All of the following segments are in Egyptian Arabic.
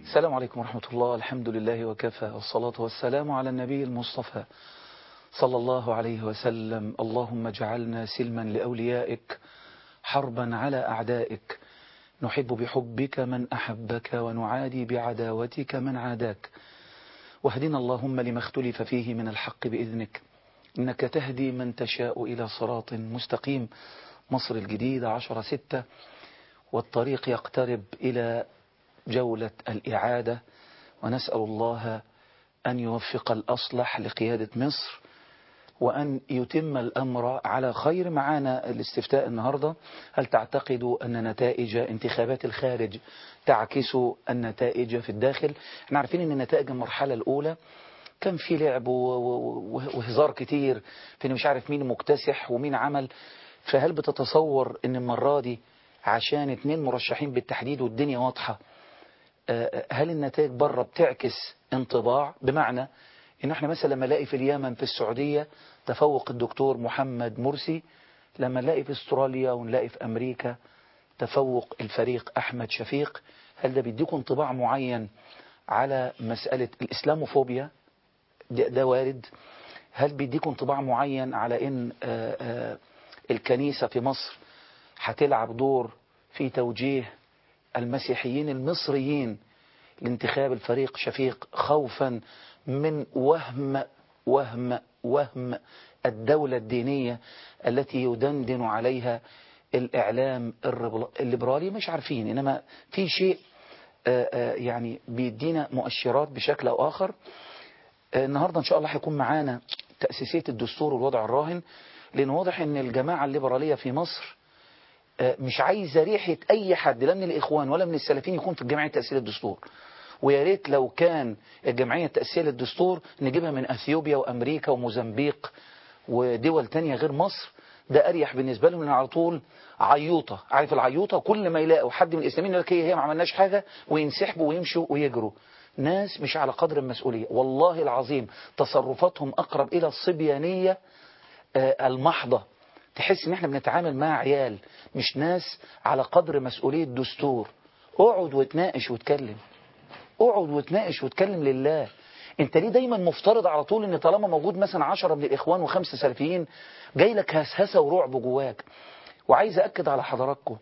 السلام عليكم ورحمة الله الحمد لله وكفى والصلاة والسلام على النبي المصطفى صلى الله عليه وسلم اللهم اجعلنا سلما لأوليائك حربا على أعدائك نحب بحبك من أحبك ونعادي بعداوتك من عاداك واهدنا اللهم لما اختلف فيه من الحق بإذنك إنك تهدي من تشاء إلى صراط مستقيم مصر الجديدة عشر ستة والطريق يقترب إلى جولة الإعادة ونسأل الله أن يوفق الأصلح لقيادة مصر وأن يتم الأمر على خير معانا الاستفتاء النهاردة هل تعتقد أن نتائج انتخابات الخارج تعكس النتائج في الداخل احنا عارفين أن نتائج المرحلة الأولى كان في لعب وهزار كتير في مش عارف مين مكتسح ومين عمل فهل بتتصور أن المرة دي عشان اتنين مرشحين بالتحديد والدنيا واضحة هل النتائج بره بتعكس انطباع بمعنى ان احنا مثلا لما نلاقي في اليمن في السعودية تفوق الدكتور محمد مرسي لما نلاقي في استراليا ونلاقي في امريكا تفوق الفريق احمد شفيق هل ده بيديكم انطباع معين على مسألة الاسلاموفوبيا ده, ده وارد هل بيديكم انطباع معين على ان آآ آآ الكنيسة في مصر هتلعب دور في توجيه المسيحيين المصريين لانتخاب الفريق شفيق خوفا من وهم وهم وهم الدولة الدينية التي يدندن عليها الإعلام الليبرالي مش عارفين إنما في شيء يعني بيدينا مؤشرات بشكل أو آخر النهاردة إن شاء الله هيكون معانا تأسيسية الدستور والوضع الراهن لأن واضح إن الجماعة الليبرالية في مصر مش عايزة ريحة أي حد لا من الإخوان ولا من السلفيين يكون في الجمعية تأسيس الدستور ويا ريت لو كان الجمعية تأسيس الدستور نجيبها من أثيوبيا وأمريكا وموزمبيق ودول تانية غير مصر ده أريح بالنسبة لهم لأن على طول عيوطة عارف العيوطة كل ما يلاقوا حد من الإسلاميين يقول لك هي ما عملناش حاجة وينسحبوا ويمشوا ويجروا ناس مش على قدر المسؤولية والله العظيم تصرفاتهم أقرب إلى الصبيانية المحضة تحس ان احنا بنتعامل مع عيال مش ناس على قدر مسؤولية دستور اقعد وتناقش وتكلم اقعد وتناقش وتكلم لله انت ليه دايما مفترض على طول ان طالما موجود مثلا عشرة من الاخوان وخمسة سلفيين جاي لك هسهسة ورعب جواك وعايز اكد على حضراتكم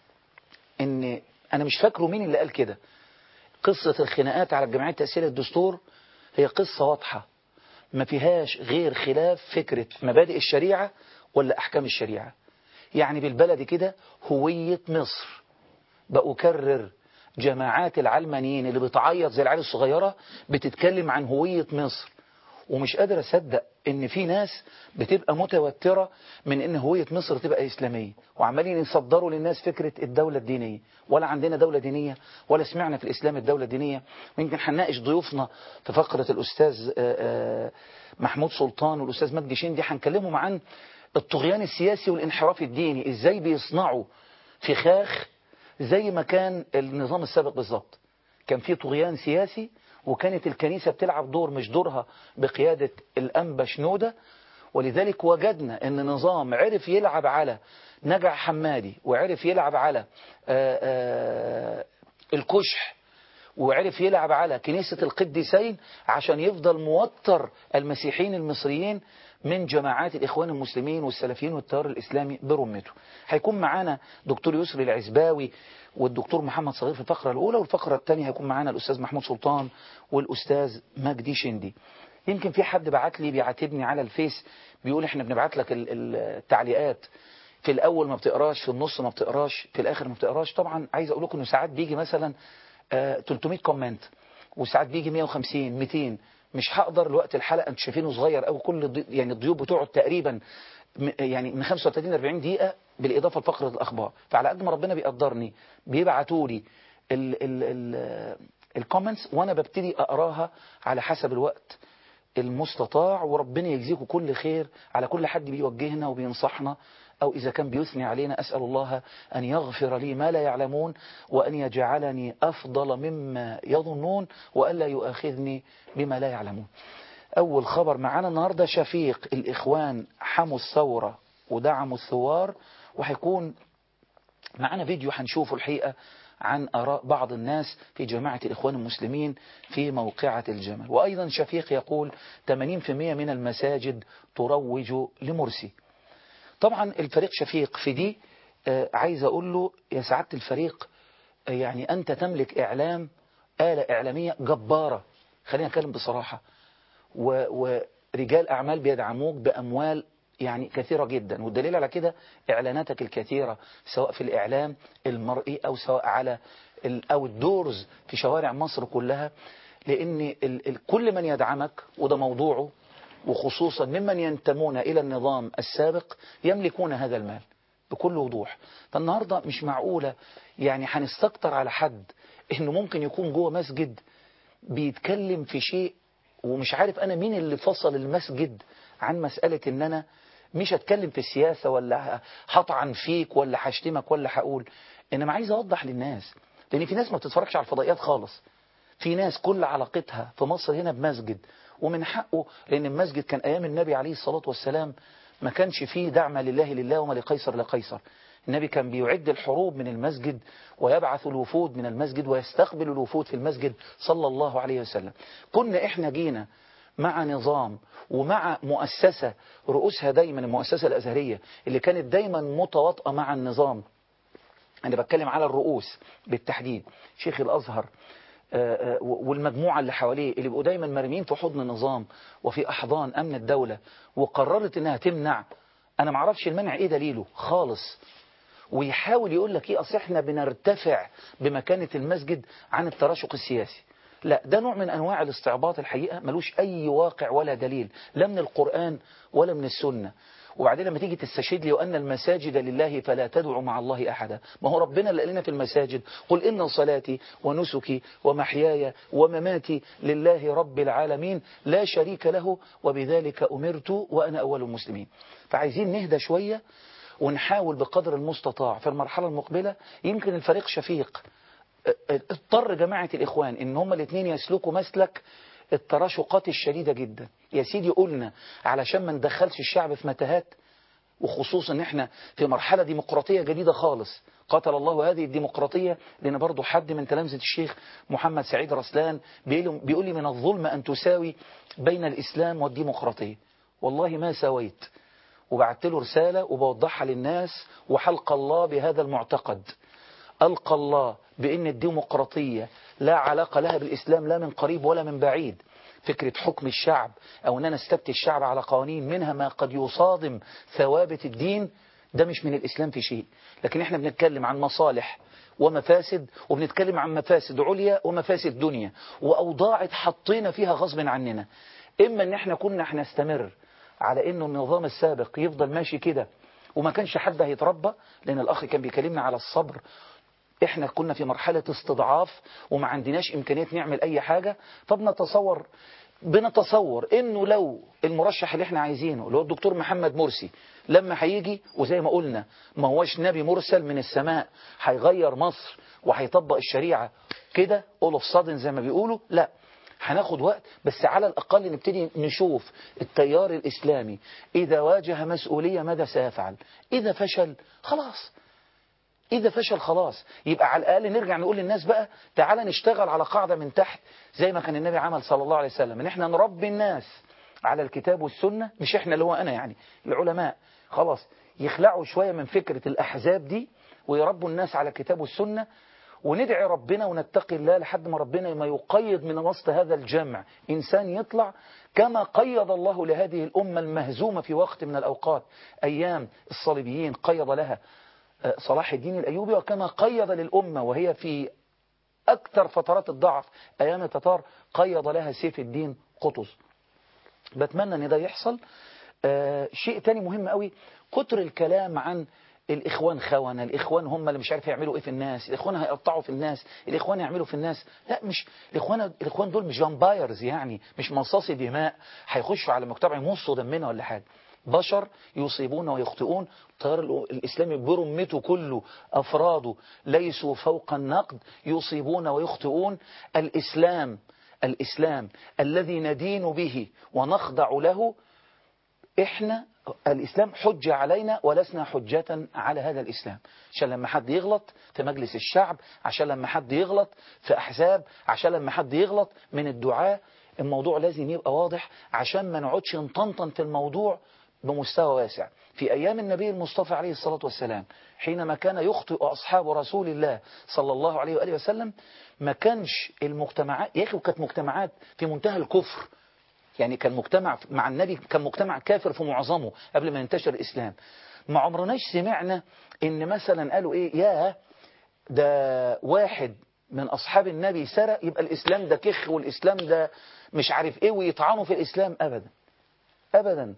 ان انا مش فاكره مين اللي قال كده قصة الخناقات على الجمعية تأثير الدستور هي قصة واضحة ما فيهاش غير خلاف فكرة مبادئ الشريعة ولا أحكام الشريعة يعني بالبلد كده هوية مصر بأكرر جماعات العلمانيين اللي بتعيط زي العيال الصغيرة بتتكلم عن هوية مصر ومش قادر أصدق إن في ناس بتبقى متوترة من إن هوية مصر تبقى إسلامية وعمالين يصدروا للناس فكرة الدولة الدينية ولا عندنا دولة دينية ولا سمعنا في الإسلام الدولة الدينية ويمكن هنناقش ضيوفنا في فقرة الأستاذ محمود سلطان والأستاذ مجدي شندي هنكلمهم عن الطغيان السياسي والانحراف الديني ازاي بيصنعوا فخاخ زي ما كان النظام السابق بالظبط كان في طغيان سياسي وكانت الكنيسة بتلعب دور مش دورها بقيادة الأنبا شنودة ولذلك وجدنا ان نظام عرف يلعب على نجع حمادي وعرف يلعب على آآ آآ الكشح وعرف يلعب على كنيسة القديسين عشان يفضل موتر المسيحيين المصريين من جماعات الإخوان المسلمين والسلفيين والتيار الإسلامي برمته هيكون معانا دكتور يسري العزباوي والدكتور محمد صغير في الفقرة الأولى والفقرة الثانية هيكون معانا الأستاذ محمود سلطان والأستاذ مجدي شندي يمكن في حد بعت لي بيعاتبني على الفيس بيقول احنا بنبعت لك التعليقات في الأول ما بتقراش في النص ما بتقراش في الآخر ما بتقراش طبعا عايز أقول لكم إنه ساعات بيجي مثلا 300 كومنت وساعات بيجي 150 200 مش هقدر الوقت الحلقة انتوا شايفينه صغير قوي كل ضي... يعني الضيوف بتقعد تقريبا يعني من 35 ل 40 دقيقة بالإضافة لفقرة الأخبار فعلى قد ما ربنا بيقدرني بيبعتوا لي ال... ال... ال... الكومنتس وأنا ببتدي أقراها على حسب الوقت المستطاع وربنا يجزيكم كل خير على كل حد بيوجهنا وبينصحنا أو إذا كان بيثني علينا أسأل الله أن يغفر لي ما لا يعلمون وأن يجعلني أفضل مما يظنون وألا يؤاخذني بما لا يعلمون أول خبر معانا النهاردة شفيق الإخوان حموا الثورة ودعموا الثوار وهيكون معانا فيديو هنشوفه الحقيقة عن آراء بعض الناس في جماعة الإخوان المسلمين في موقعة الجمل وأيضا شفيق يقول 80% من المساجد تروج لمرسي طبعا الفريق شفيق في دي آه، عايز أقول له يا سعادة الفريق آه، يعني أنت تملك إعلام آلة إعلامية جبارة خلينا نتكلم بصراحة و- ورجال أعمال بيدعموك بأموال يعني كثيرة جدا والدليل على كده إعلاناتك الكثيرة سواء في الإعلام المرئي أو سواء على ال- أو الدورز في شوارع مصر كلها لأن ال- ال- كل من يدعمك وده موضوعه وخصوصا ممن ينتمون إلى النظام السابق يملكون هذا المال بكل وضوح فالنهاردة مش معقولة يعني هنستكتر على حد إنه ممكن يكون جوه مسجد بيتكلم في شيء ومش عارف أنا مين اللي فصل المسجد عن مسألة إن أنا مش هتكلم في السياسة ولا هطعن فيك ولا هشتمك ولا هقول إنما عايز أوضح للناس لأن في ناس ما بتتفرجش على الفضائيات خالص في ناس كل علاقتها في مصر هنا بمسجد ومن حقه لأن المسجد كان أيام النبي عليه الصلاة والسلام ما كانش فيه دعم لله لله وما لقيصر لقيصر النبي كان بيعد الحروب من المسجد ويبعث الوفود من المسجد ويستقبل الوفود في المسجد صلى الله عليه وسلم كنا احنا جينا مع نظام ومع مؤسسة رؤوسها دايما المؤسسة الأزهرية اللي كانت دايما متواطئة مع النظام أنا بتكلم على الرؤوس بالتحديد شيخ الأزهر آه، آه، والمجموعة اللي حواليه اللي بيبقوا دايما مرميين في حضن النظام وفي أحضان أمن الدولة وقررت إنها تمنع أنا معرفش المنع إيه دليله خالص ويحاول يقول لك إيه أصل إحنا بنرتفع بمكانة المسجد عن التراشق السياسي لا ده نوع من أنواع الاستعباط الحقيقة ملوش أي واقع ولا دليل لا من القرآن ولا من السنة وبعدين لما تيجي تستشهد لي وأن المساجد لله فلا تدعوا مع الله أحدا ما هو ربنا اللي قال لنا في المساجد قل إن صلاتي ونسكي ومحياي ومماتي لله رب العالمين لا شريك له وبذلك أمرت وأنا أول المسلمين فعايزين نهدى شوية ونحاول بقدر المستطاع في المرحلة المقبلة يمكن الفريق شفيق اضطر جماعة الإخوان إن هما الاثنين يسلكوا مسلك التراشقات الشديدة جدا يا سيدي قلنا علشان ما ندخلش الشعب في متاهات وخصوصا ان احنا في مرحلة ديمقراطية جديدة خالص قاتل الله هذه الديمقراطية لان برضو حد من تلامذة الشيخ محمد سعيد رسلان بيقول بيقول لي من الظلم ان تساوي بين الاسلام والديمقراطية والله ما سويت وبعت له رسالة وبوضحها للناس وحلق الله بهذا المعتقد ألقى الله بأن الديمقراطية لا علاقة لها بالإسلام لا من قريب ولا من بعيد فكرة حكم الشعب أو أننا نستبتي الشعب على قوانين منها ما قد يصادم ثوابت الدين ده مش من الإسلام في شيء لكن احنا بنتكلم عن مصالح ومفاسد وبنتكلم عن مفاسد عليا ومفاسد دنيا وأوضاع اتحطينا فيها غصب عننا إما أن احنا كنا هنستمر على أنه النظام السابق يفضل ماشي كده وما كانش حد هيتربى لأن الأخ كان بيكلمنا على الصبر احنا كنا في مرحلة استضعاف وما عندناش امكانية نعمل اي حاجة فبنتصور بنتصور انه لو المرشح اللي احنا عايزينه اللي هو الدكتور محمد مرسي لما هيجي وزي ما قلنا ما هوش نبي مرسل من السماء هيغير مصر وهيطبق الشريعة كده all of sudden زي ما بيقولوا لا هناخد وقت بس على الأقل نبتدي نشوف التيار الإسلامي إذا واجه مسؤولية ماذا سيفعل إذا فشل خلاص إذا فشل خلاص يبقى على الأقل نرجع نقول للناس بقى تعالى نشتغل على قاعدة من تحت زي ما كان النبي عمل صلى الله عليه وسلم إن احنا نربي الناس على الكتاب والسنة مش احنا اللي هو أنا يعني العلماء خلاص يخلعوا شوية من فكرة الأحزاب دي ويربوا الناس على الكتاب والسنة وندعي ربنا ونتقي الله لحد ما ربنا ما يقيد من وسط هذا الجمع إنسان يطلع كما قيد الله لهذه الأمة المهزومة في وقت من الأوقات أيام الصليبيين قيد لها صلاح الدين الأيوبي وكما قيد للأمة وهي في أكثر فترات الضعف أيام التتار قيد لها سيف الدين قطز بتمنى أن ده يحصل آه شيء تاني مهم قوي كتر الكلام عن الإخوان خونة الإخوان هم اللي مش عارف يعملوا إيه في الناس الإخوان هيقطعوا في الناس الإخوان يعملوا في الناس لا مش الإخوان الإخوان دول مش جامبايرز يعني مش مصاصي دماء هيخشوا على المجتمع يمصوا دمنا ولا حاجة بشر يصيبون ويخطئون التيار الإسلامي برمته كله أفراده ليسوا فوق النقد يصيبون ويخطئون الإسلام الإسلام الذي ندين به ونخضع له إحنا الإسلام حجة علينا ولسنا حجة على هذا الإسلام عشان لما حد يغلط في مجلس الشعب عشان لما حد يغلط في أحزاب عشان لما حد يغلط من الدعاء الموضوع لازم يبقى واضح عشان ما نقعدش نطنطن في الموضوع بمستوى واسع في أيام النبي المصطفى عليه الصلاة والسلام حينما كان يخطئ أصحاب رسول الله صلى الله عليه وآله وسلم ما كانش المجتمعات يا أخي وكانت مجتمعات في منتهى الكفر يعني كان مجتمع مع النبي كان مجتمع كافر في معظمه قبل ما ينتشر الإسلام ما عمرناش سمعنا إن مثلا قالوا إيه يا ده واحد من أصحاب النبي سرق يبقى الإسلام ده كخ والإسلام ده مش عارف إيه ويطعنوا في الإسلام أبدا أبدا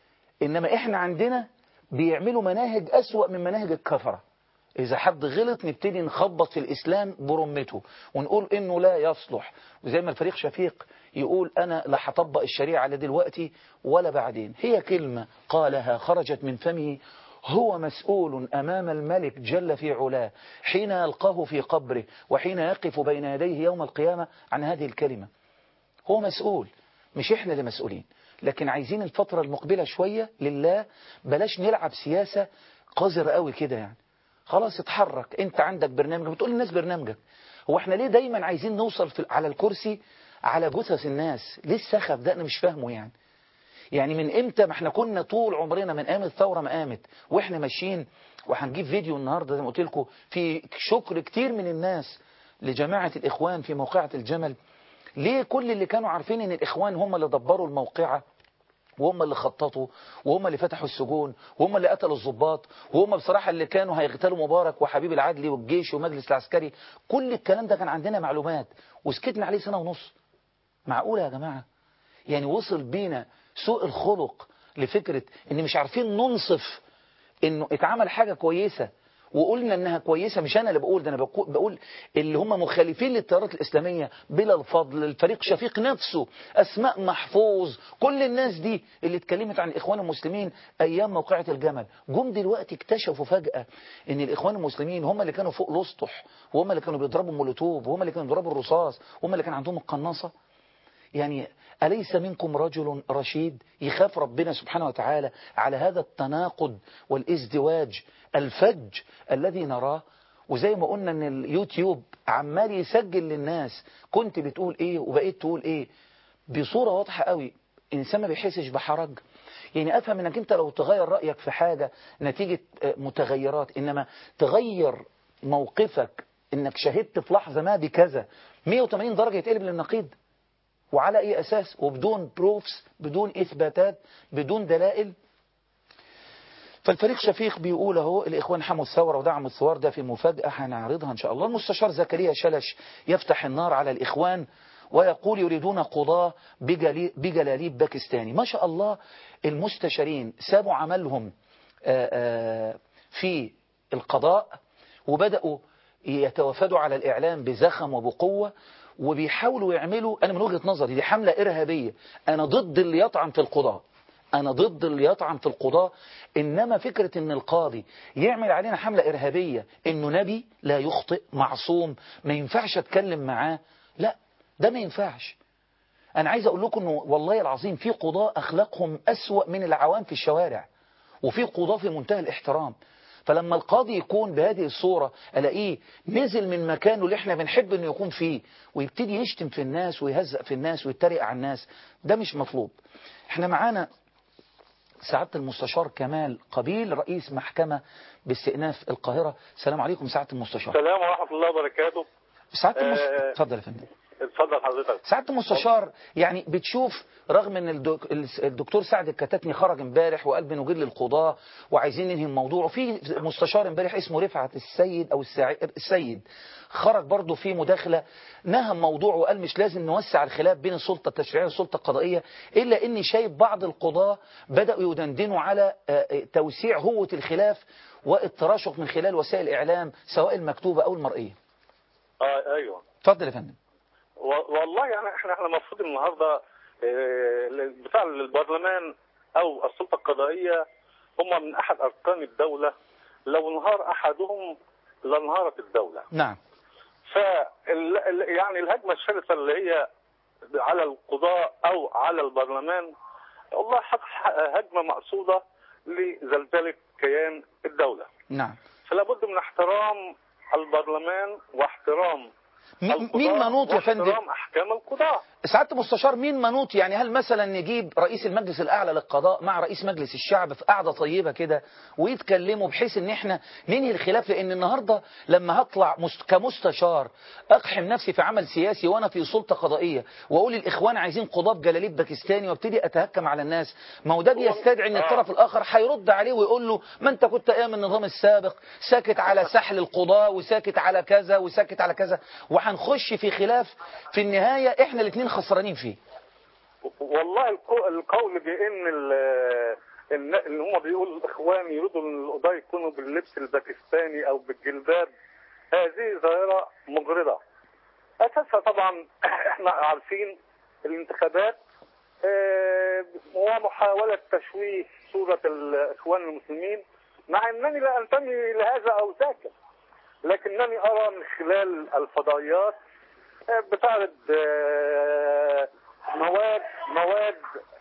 إنما إحنا عندنا بيعملوا مناهج أسوأ من مناهج الكفرة إذا حد غلط نبتدي نخبط في الإسلام برمته ونقول إنه لا يصلح وزي ما الفريق شفيق يقول أنا لا هطبق الشريعة لا دلوقتي ولا بعدين هي كلمة قالها خرجت من فمه هو مسؤول أمام الملك جل في علاه حين يلقاه في قبره وحين يقف بين يديه يوم القيامة عن هذه الكلمة هو مسؤول مش إحنا اللي مسؤولين لكن عايزين الفترة المقبلة شوية لله بلاش نلعب سياسة قذرة قوي كده يعني خلاص اتحرك انت عندك برنامج بتقول للناس برنامجك هو احنا ليه دايما عايزين نوصل في على الكرسي على جثث الناس ليه السخف ده انا مش فاهمه يعني يعني من امتى ما احنا كنا طول عمرنا من ايام الثوره ما قامت واحنا ماشيين وهنجيب فيديو النهارده زي ما قلت لكم في شكر كتير من الناس لجماعه الاخوان في موقعه الجمل ليه كل اللي كانوا عارفين ان الاخوان هم اللي دبروا الموقعه وهم اللي خططوا وهم اللي فتحوا السجون وهم اللي قتلوا الضباط وهم بصراحة اللي كانوا هيغتالوا مبارك وحبيب العدلي والجيش والمجلس العسكري كل الكلام ده كان عندنا معلومات وسكتنا عليه سنة ونص معقولة يا جماعة يعني وصل بينا سوء الخلق لفكرة ان مش عارفين ننصف انه اتعمل حاجة كويسة وقلنا انها كويسة مش انا اللي بقول ده انا بقول اللي هم مخالفين للتيارات الاسلامية بلا الفضل الفريق شفيق نفسه اسماء محفوظ كل الناس دي اللي اتكلمت عن الاخوان المسلمين ايام موقعة الجمل جم دلوقتي اكتشفوا فجأة ان الاخوان المسلمين هم اللي كانوا فوق الاسطح وهم اللي كانوا بيضربوا المولوتوب وهم اللي كانوا بيضربوا الرصاص وهم اللي كان عندهم القناصة يعني أليس منكم رجل رشيد يخاف ربنا سبحانه وتعالى على هذا التناقض والازدواج الفج الذي نراه وزي ما قلنا ان اليوتيوب عمال يسجل للناس كنت بتقول ايه وبقيت تقول ايه بصورة واضحة قوي الانسان ما بيحسش بحرج يعني افهم انك انت لو تغير رأيك في حاجة نتيجة متغيرات انما تغير موقفك انك شهدت في لحظة ما بكذا 180 درجة يتقلب للنقيض وعلى اي اساس وبدون بروفس بدون اثباتات بدون دلائل فالفريق شفيق بيقول اهو الاخوان حموا الثوره ودعموا الثوار ده في مفاجاه هنعرضها ان شاء الله المستشار زكريا شلش يفتح النار على الاخوان ويقول يريدون قضاة بجلاليب باكستاني ما شاء الله المستشارين سابوا عملهم في القضاء وبدأوا يتوافدوا على الإعلام بزخم وبقوة وبيحاولوا يعملوا أنا من وجهة نظري دي حملة إرهابية أنا ضد اللي يطعن في القضاء أنا ضد اللي يطعن في القضاء إنما فكرة إن القاضي يعمل علينا حملة إرهابية إنه نبي لا يخطئ معصوم ما ينفعش أتكلم معاه لا ده ما ينفعش أنا عايز أقول لكم إنه والله العظيم في قضاء أخلاقهم أسوأ من العوام في الشوارع وفي قضاء في منتهى الاحترام فلما القاضي يكون بهذه الصورة ألاقيه نزل من مكانه اللي احنا بنحب انه يكون فيه ويبتدي يشتم في الناس ويهزق في الناس ويتريق على الناس ده مش مطلوب احنا معانا سعادة المستشار كمال قبيل رئيس محكمة باستئناف القاهرة السلام عليكم سعادة المستشار السلام ورحمة الله وبركاته سعادة المستشار اتفضل يا فندم اتفضل حضرتك سعادة المستشار يعني بتشوف رغم ان الدكتور سعد الكتاتني خرج امبارح وقال بنجيل للقضاة وعايزين ننهي الموضوع وفي مستشار امبارح اسمه رفعت السيد او السيد خرج برضه في مداخلة نهى الموضوع وقال مش لازم نوسع الخلاف بين السلطة التشريعية والسلطة القضائية إلا إني شايف بعض القضاة بدأوا يدندنوا على توسيع هوة الخلاف والتراشق من خلال وسائل الإعلام سواء المكتوبة أو المرئية آه أيوة اتفضل يا فندم والله يعني احنا احنا المفروض النهارده بتاع البرلمان او السلطه القضائيه هم من احد اركان الدوله لو انهار احدهم لانهارت الدوله. نعم. ف يعني الهجمه الشرسه اللي هي على القضاء او على البرلمان والله هجمه مقصوده لزلزله كيان الدوله نعم فلا بد من احترام البرلمان واحترام م- القضاء مين منوط يا فندم واحترام احكام القضاء سعاده المستشار مين منوط يعني هل مثلا نجيب رئيس المجلس الاعلى للقضاء مع رئيس مجلس الشعب في قعده طيبه كده ويتكلموا بحيث ان احنا ننهي الخلاف لان النهارده لما هطلع مست... كمستشار اقحم نفسي في عمل سياسي وانا في سلطه قضائيه واقول الاخوان عايزين قضاه بجلاليب باكستاني وابتدي اتهكم على الناس ما هو ده بيستدعي ان آه. الطرف الاخر هيرد عليه ويقول له ما انت كنت ايام النظام السابق ساكت على سحل القضاه وساكت على كذا وساكت على كذا وهنخش في خلاف في النهايه احنا الاثنين خسرانين فيه والله القو- القول بان ال- ان ان هم بيقولوا الاخوان يريدوا ان القضاة يكونوا باللبس الباكستاني او بالجلباب هذه ظاهره مغرضه اساسها طبعا احنا عارفين الانتخابات آه، ومحاوله تشويه صوره الاخوان المسلمين مع انني لا انتمي لهذا او ذاك لكنني ارى من خلال الفضائيات آه، بتعرض آه، مواد مواد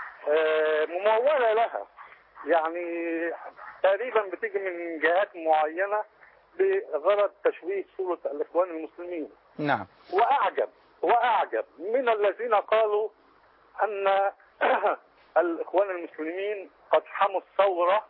آه، ممولة لها يعني تقريبا بتيجي من جهات معينة بغرض تشويه صورة الإخوان المسلمين نعم وأعجب وأعجب من الذين قالوا أن الإخوان المسلمين قد حموا الثورة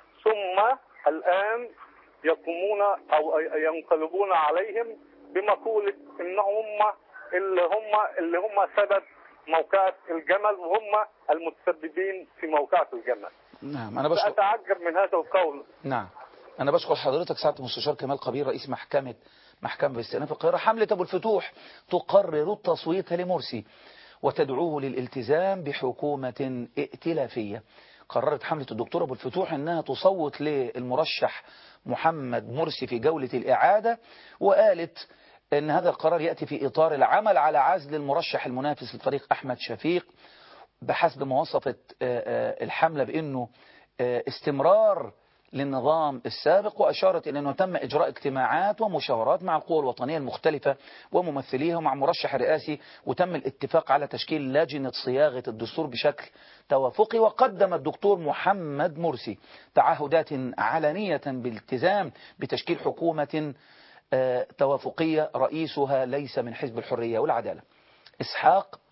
ثم الآن يقومون أو ينقلبون عليهم بمقولة إن هم اللي هم اللي هم سبب موقعة الجمل وهم المتسببين في موقعة الجمل نعم انا بشكر فأتعجب من هذا القول نعم أنا بشكر حضرتك سعادة المستشار كمال قبيل رئيس محكمة محكمة باستئناف القاهرة حملة أبو الفتوح تقرر التصويت لمرسي وتدعوه للالتزام بحكومة ائتلافية قررت حملة الدكتور أبو الفتوح أنها تصوت للمرشح محمد مرسي في جولة الإعادة وقالت أن هذا القرار يأتي في إطار العمل على عزل المرشح المنافس للفريق أحمد شفيق بحسب ما وصفت آه، آه، الحملة بأنه آه، استمرار للنظام السابق وأشارت إلى أنه تم إجراء اجتماعات ومشاورات مع القوى الوطنية المختلفة وممثليها ومع مرشح رئاسي وتم الاتفاق على تشكيل لجنة صياغة الدستور بشكل توافقي وقدم الدكتور محمد مرسي تعهدات علنية بالالتزام بتشكيل حكومة آه، توافقية رئيسها ليس من حزب الحرية والعدالة إسحاق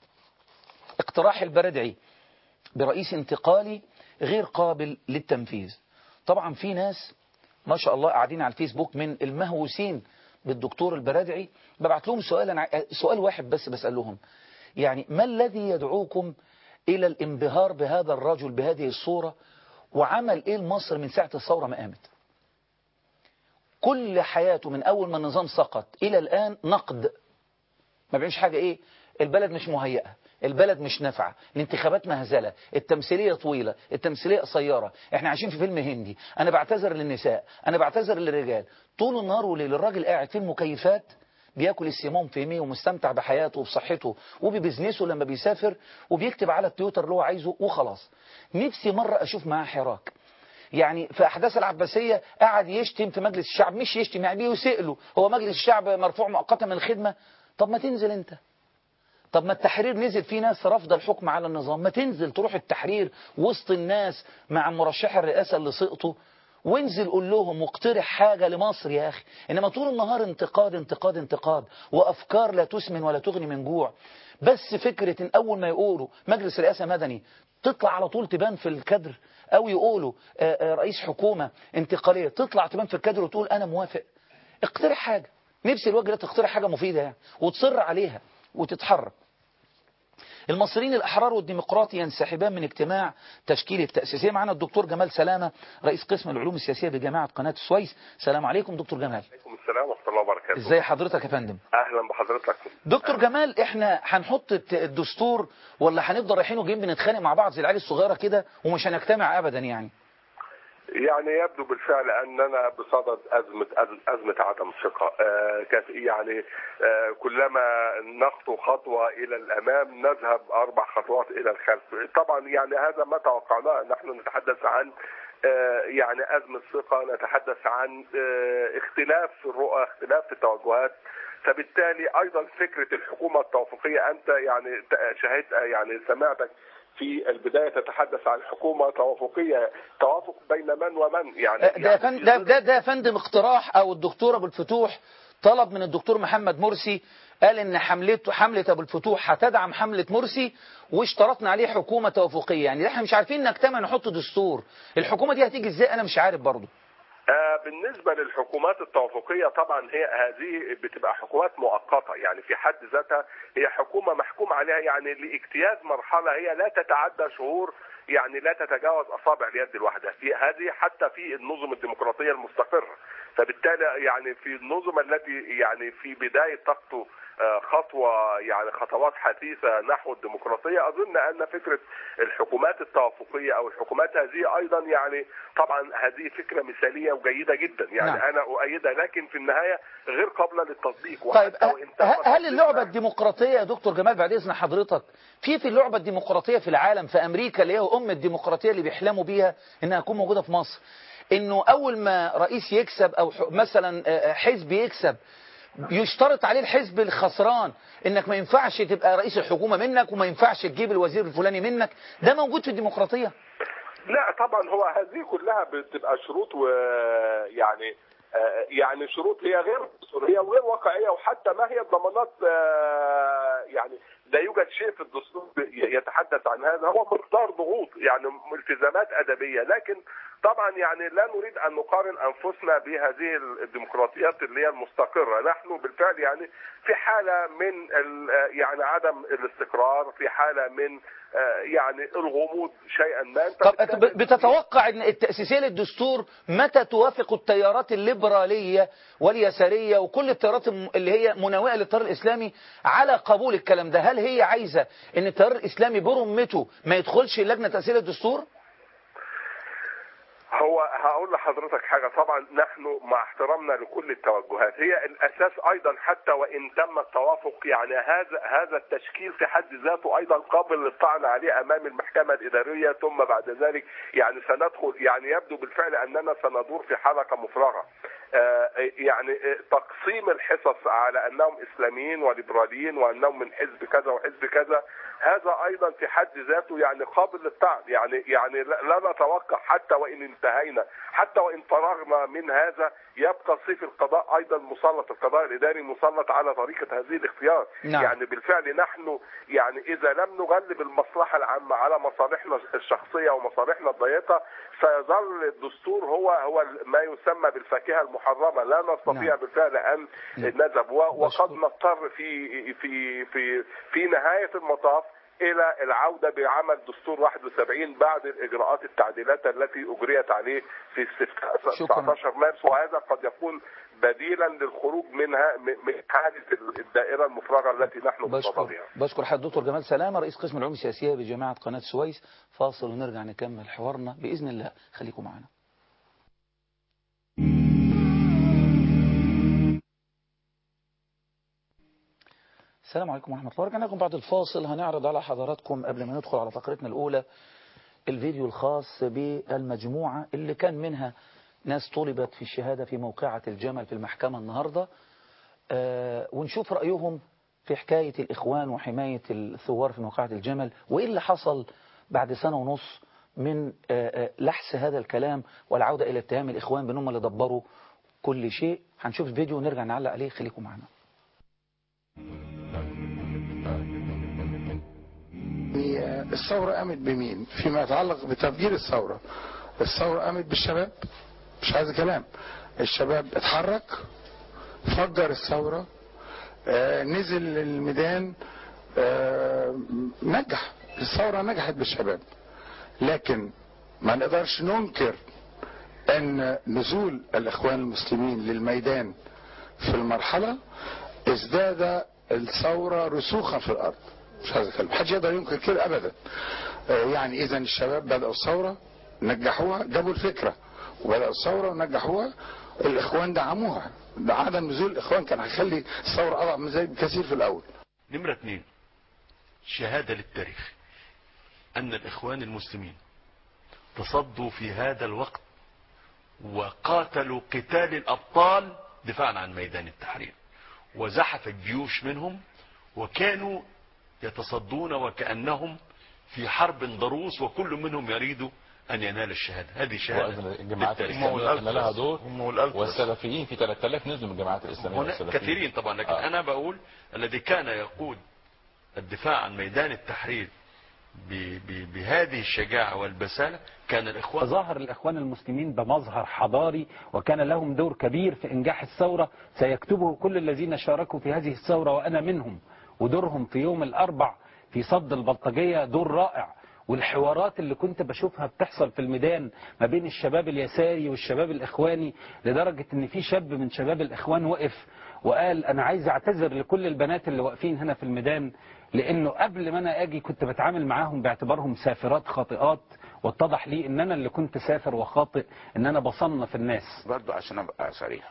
اقتراح البردعي برئيس انتقالي غير قابل للتنفيذ طبعا في ناس ما شاء الله قاعدين على الفيسبوك من المهووسين بالدكتور البرادعي ببعت لهم سؤال أنا سؤال واحد بس بسألهم يعني ما الذي يدعوكم إلى الانبهار بهذا الرجل بهذه الصورة وعمل إيه لمصر من ساعة الثورة ما قامت كل حياته من أول ما النظام سقط إلى الآن نقد ما بيعملش حاجة إيه البلد مش مهيئة البلد مش نافعة الانتخابات مهزلة التمثيلية طويلة التمثيلية قصيرة احنا عايشين في فيلم هندي انا بعتذر للنساء انا بعتذر للرجال طول النهار وليل الراجل قاعد في المكيفات بياكل السيمون في ميه ومستمتع بحياته وبصحته وببزنسه لما بيسافر وبيكتب على التويتر اللي هو عايزه وخلاص نفسي مرة اشوف معاه حراك يعني في احداث العباسيه قعد يشتم في مجلس الشعب مش يشتم يعني بيسئ له هو مجلس الشعب مرفوع مؤقتا من الخدمه طب ما تنزل انت طب ما التحرير نزل فيه ناس رافضه الحكم على النظام ما تنزل تروح التحرير وسط الناس مع مرشح الرئاسه اللي سقطوا وانزل قول لهم واقترح حاجه لمصر يا اخي انما طول النهار انتقاد انتقاد انتقاد وافكار لا تسمن ولا تغني من جوع بس فكره ان اول ما يقولوا مجلس رئاسه مدني تطلع على طول تبان في الكادر او يقولوا آه، آه، رئيس حكومه انتقاليه تطلع تبان في الكادر وتقول انا موافق اقترح حاجه نفسي الوجه ده تقترح حاجه مفيده يعني وتصر عليها وتتحرك المصريين الأحرار والديمقراطي ينسحبان من اجتماع تشكيل التأسيسية معنا الدكتور جمال سلامة رئيس قسم العلوم السياسية بجامعة قناة السويس السلام عليكم دكتور جمال عليكم السلام ورحمة الله وبركاته ازاي حضرتك يا فندم أهلا بحضرتك دكتور جمال احنا هنحط الت- الدستور ولا هنفضل رايحين وجايين بنتخانق مع بعض زي العيال الصغيرة كده ومش هنجتمع أبدا يعني يعني يبدو بالفعل أننا بصدد أزمة أزمة عدم ثقة آه، كانت يعني آه، كلما نخطو خطوة إلى الأمام نذهب أربع خطوات إلى الخلف طبعا يعني هذا ما توقعناه نحن نتحدث عن آه، يعني أزمة ثقة نتحدث عن آه، اختلاف في الرؤى اختلاف في التوجهات فبالتالي أيضا فكرة الحكومة التوافقية أنت يعني شاهدت يعني سمعتك في البدايه تتحدث عن حكومه توافقيه توافق بين من ومن يعني ده يعني فن- في ده ظل- ده ده يا فندم اقتراح او الدكتور ابو الفتوح طلب من الدكتور محمد مرسي قال ان حملته حمله ابو الفتوح هتدعم حمله مرسي واشترطنا عليه حكومه توافقيه يعني احنا مش عارفين نجتمع نحط دستور الحكومه دي هتيجي ازاي انا مش عارف برضه آه، بالنسبة للحكومات التوافقية طبعا هي هذه بتبقى حكومات مؤقتة يعني في حد ذاتها هي حكومة محكوم عليها يعني لاجتياز مرحلة هي لا تتعدى شهور يعني لا تتجاوز أصابع اليد الواحدة في هذه حتى في النظم الديمقراطية المستقرة فبالتالي يعني في النظم التي يعني في بداية تخطو آه، خطوة يعني خطوات حثيثة نحو الديمقراطية أظن أن فكرة الحكومات التوافقية أو الحكومات هذه أيضا يعني طبعا هذه فكرة مثالية وجيدة جدا يعني نعم. نعم. أنا أؤيدها لكن في النهاية غير قابلة للتطبيق طيب وحتى ه- وإن تم ه- هل اللعبة تطبيقها- الديمقراطية يا دكتور جمال بعد إذن حضرتك في في اللعبة الديمقراطية في العالم في أمريكا اللي هي أم الديمقراطية اللي بيحلموا بيها إنها تكون موجودة في مصر إنه أول ما رئيس يكسب أو ح- مثلا آه، حزب يكسب يشترط عليه الحزب الخسران انك ما ينفعش تبقى رئيس الحكومة منك وما ينفعش تجيب الوزير الفلاني منك ده موجود في الديمقراطية لا طبعا هو هذه كلها بتبقى شروط ويعني آه، يعني شروط هي غير دستوريه وغير واقعيه وحتى ما هي الضمانات آه، يعني لا يوجد شيء في الدستور يتحدث عن هذا هو مقدار ضغوط يعني التزامات ادبيه لكن طبعا يعني لا نريد ان نقارن انفسنا بهذه الديمقراطيات اللي هي المستقره نحن بالفعل يعني في حاله من ال- يعني عدم الاستقرار في حاله من آه، يعني الغموض شيئا ما طب فبالتالي- ب- بتتوقع ان التأسيسية للدستور متى توافق التيارات الليبرالية واليسارية وكل التيارات الم- اللي هي مناوئة للتيار الإسلامي على قبول الكلام ده هل هي عايزة ان التيار الإسلامي برمته ما يدخلش لجنة تأسيس الدستور هو هقول لحضرتك حاجة طبعا نحن مع احترامنا لكل التوجهات هي الأساس أيضا حتى وإن تم التوافق يعني هذا هذا التشكيل في حد ذاته أيضا قابل للطعن عليه أمام المحكمة الإدارية ثم بعد ذلك يعني سندخل يعني يبدو بالفعل أننا سندور في حلقة مفرغة آه، يعني آه، تقسيم الحصص على أنهم إسلاميين وليبراليين وأنهم من حزب كذا وحزب كذا هذا أيضا في حد ذاته يعني قابل للطعن يعني يعني لا لا نتوقع حتى وإن انتهينا حتى وإن فرغنا من هذا يبقى صيف القضاء أيضا مسلط القضاء الإداري مسلط على طريقة هذه الاختيار نعم. يعني بالفعل نحن يعني إذا لم نغلب المصلحة العامة على مصالحنا الشخصية ومصالحنا الضيقة سيظل الدستور هو هو ما يسمى بالفاكهة المحرمة لا نستطيع نعم. بالفعل أن نعم. نذهب و- وقد بشكر. نضطر في في في في نهاية المطاف الى العوده بعمل دستور 71 بعد الاجراءات التعديلات التي اجريت عليه في استفتاء شكراً. 19 مارس وهذا قد يكون بديلا للخروج منها من من حاله الدائره المفرغه التي نحن بشكر بصددها. بشكر حضرتك دكتور جمال سلامة رئيس قسم العلوم السياسية بجامعة قناة السويس فاصل ونرجع نكمل حوارنا بإذن الله خليكم معنا السلام عليكم ورحمة الله رجعنا لكم بعد الفاصل هنعرض على حضراتكم قبل ما ندخل على فقرتنا الأولى الفيديو الخاص بالمجموعة اللي كان منها ناس طلبت في الشهادة في موقعة الجمل في المحكمة النهاردة آه، ونشوف رأيهم في حكاية الإخوان وحماية الثوار في موقعة الجمل وإيه اللي حصل بعد سنة ونص من آه، آه، لحس هذا الكلام والعودة إلى اتهام الإخوان بأنهم اللي دبروا كل شيء هنشوف الفيديو ونرجع نعلق عليه خليكم معنا يعني الثورة قامت بمين فيما يتعلق بتفجير الثورة الثورة قامت بالشباب مش عايز كلام الشباب اتحرك فجر الثورة آه نزل الميدان آه نجح الثورة نجحت بالشباب لكن ما نقدرش ننكر ان نزول الاخوان المسلمين للميدان في المرحلة ازداد الثورة رسوخا في الارض مش عايز اتكلم محدش يقدر ينكر كده ابدا آه، يعني اذا الشباب بدأوا الثورة نجحوها جابوا الفكرة وبدأوا الثورة ونجحوها الاخوان دعموها ده عدم نزول الاخوان كان هيخلي الثورة اضعف من ذلك بكثير في الاول نمرة اتنين شهادة للتاريخ أن الإخوان المسلمين تصدوا في هذا الوقت وقاتلوا قتال الأبطال دفاعا عن ميدان التحرير وزحف الجيوش منهم وكانوا يتصدون وكأنهم في حرب ضروس وكل منهم يريد أن ينال الشهادة هذه شهادة وأيضا الجماعات بالتاريخ. الإسلامية كان لها دور هم والألتراس. والسلفيين في 3000 نزلوا من الجماعات الإسلامية هناك والسلفيين. كثيرين طبعا لكن آه. أنا بقول الذي كان يقود الدفاع عن ميدان التحرير ب- ب- بهذه الشجاعة والبسالة كان الإخوان ظهر الإخوان المسلمين بمظهر حضاري وكان لهم دور كبير في إنجاح الثورة سيكتبه كل الذين شاركوا في هذه الثورة وأنا منهم ودورهم في يوم الأربع في صد البلطجية دور رائع والحوارات اللي كنت بشوفها بتحصل في الميدان ما بين الشباب اليساري والشباب الإخواني لدرجة إن في شاب من شباب الإخوان وقف وقال أنا عايز أعتذر لكل البنات اللي واقفين هنا في الميدان لأنه قبل ما أنا أجي كنت بتعامل معاهم باعتبارهم سافرات خاطئات واتضح لي ان انا اللي كنت سافر وخاطئ ان انا بصنف الناس برضو عشان ابقى صريح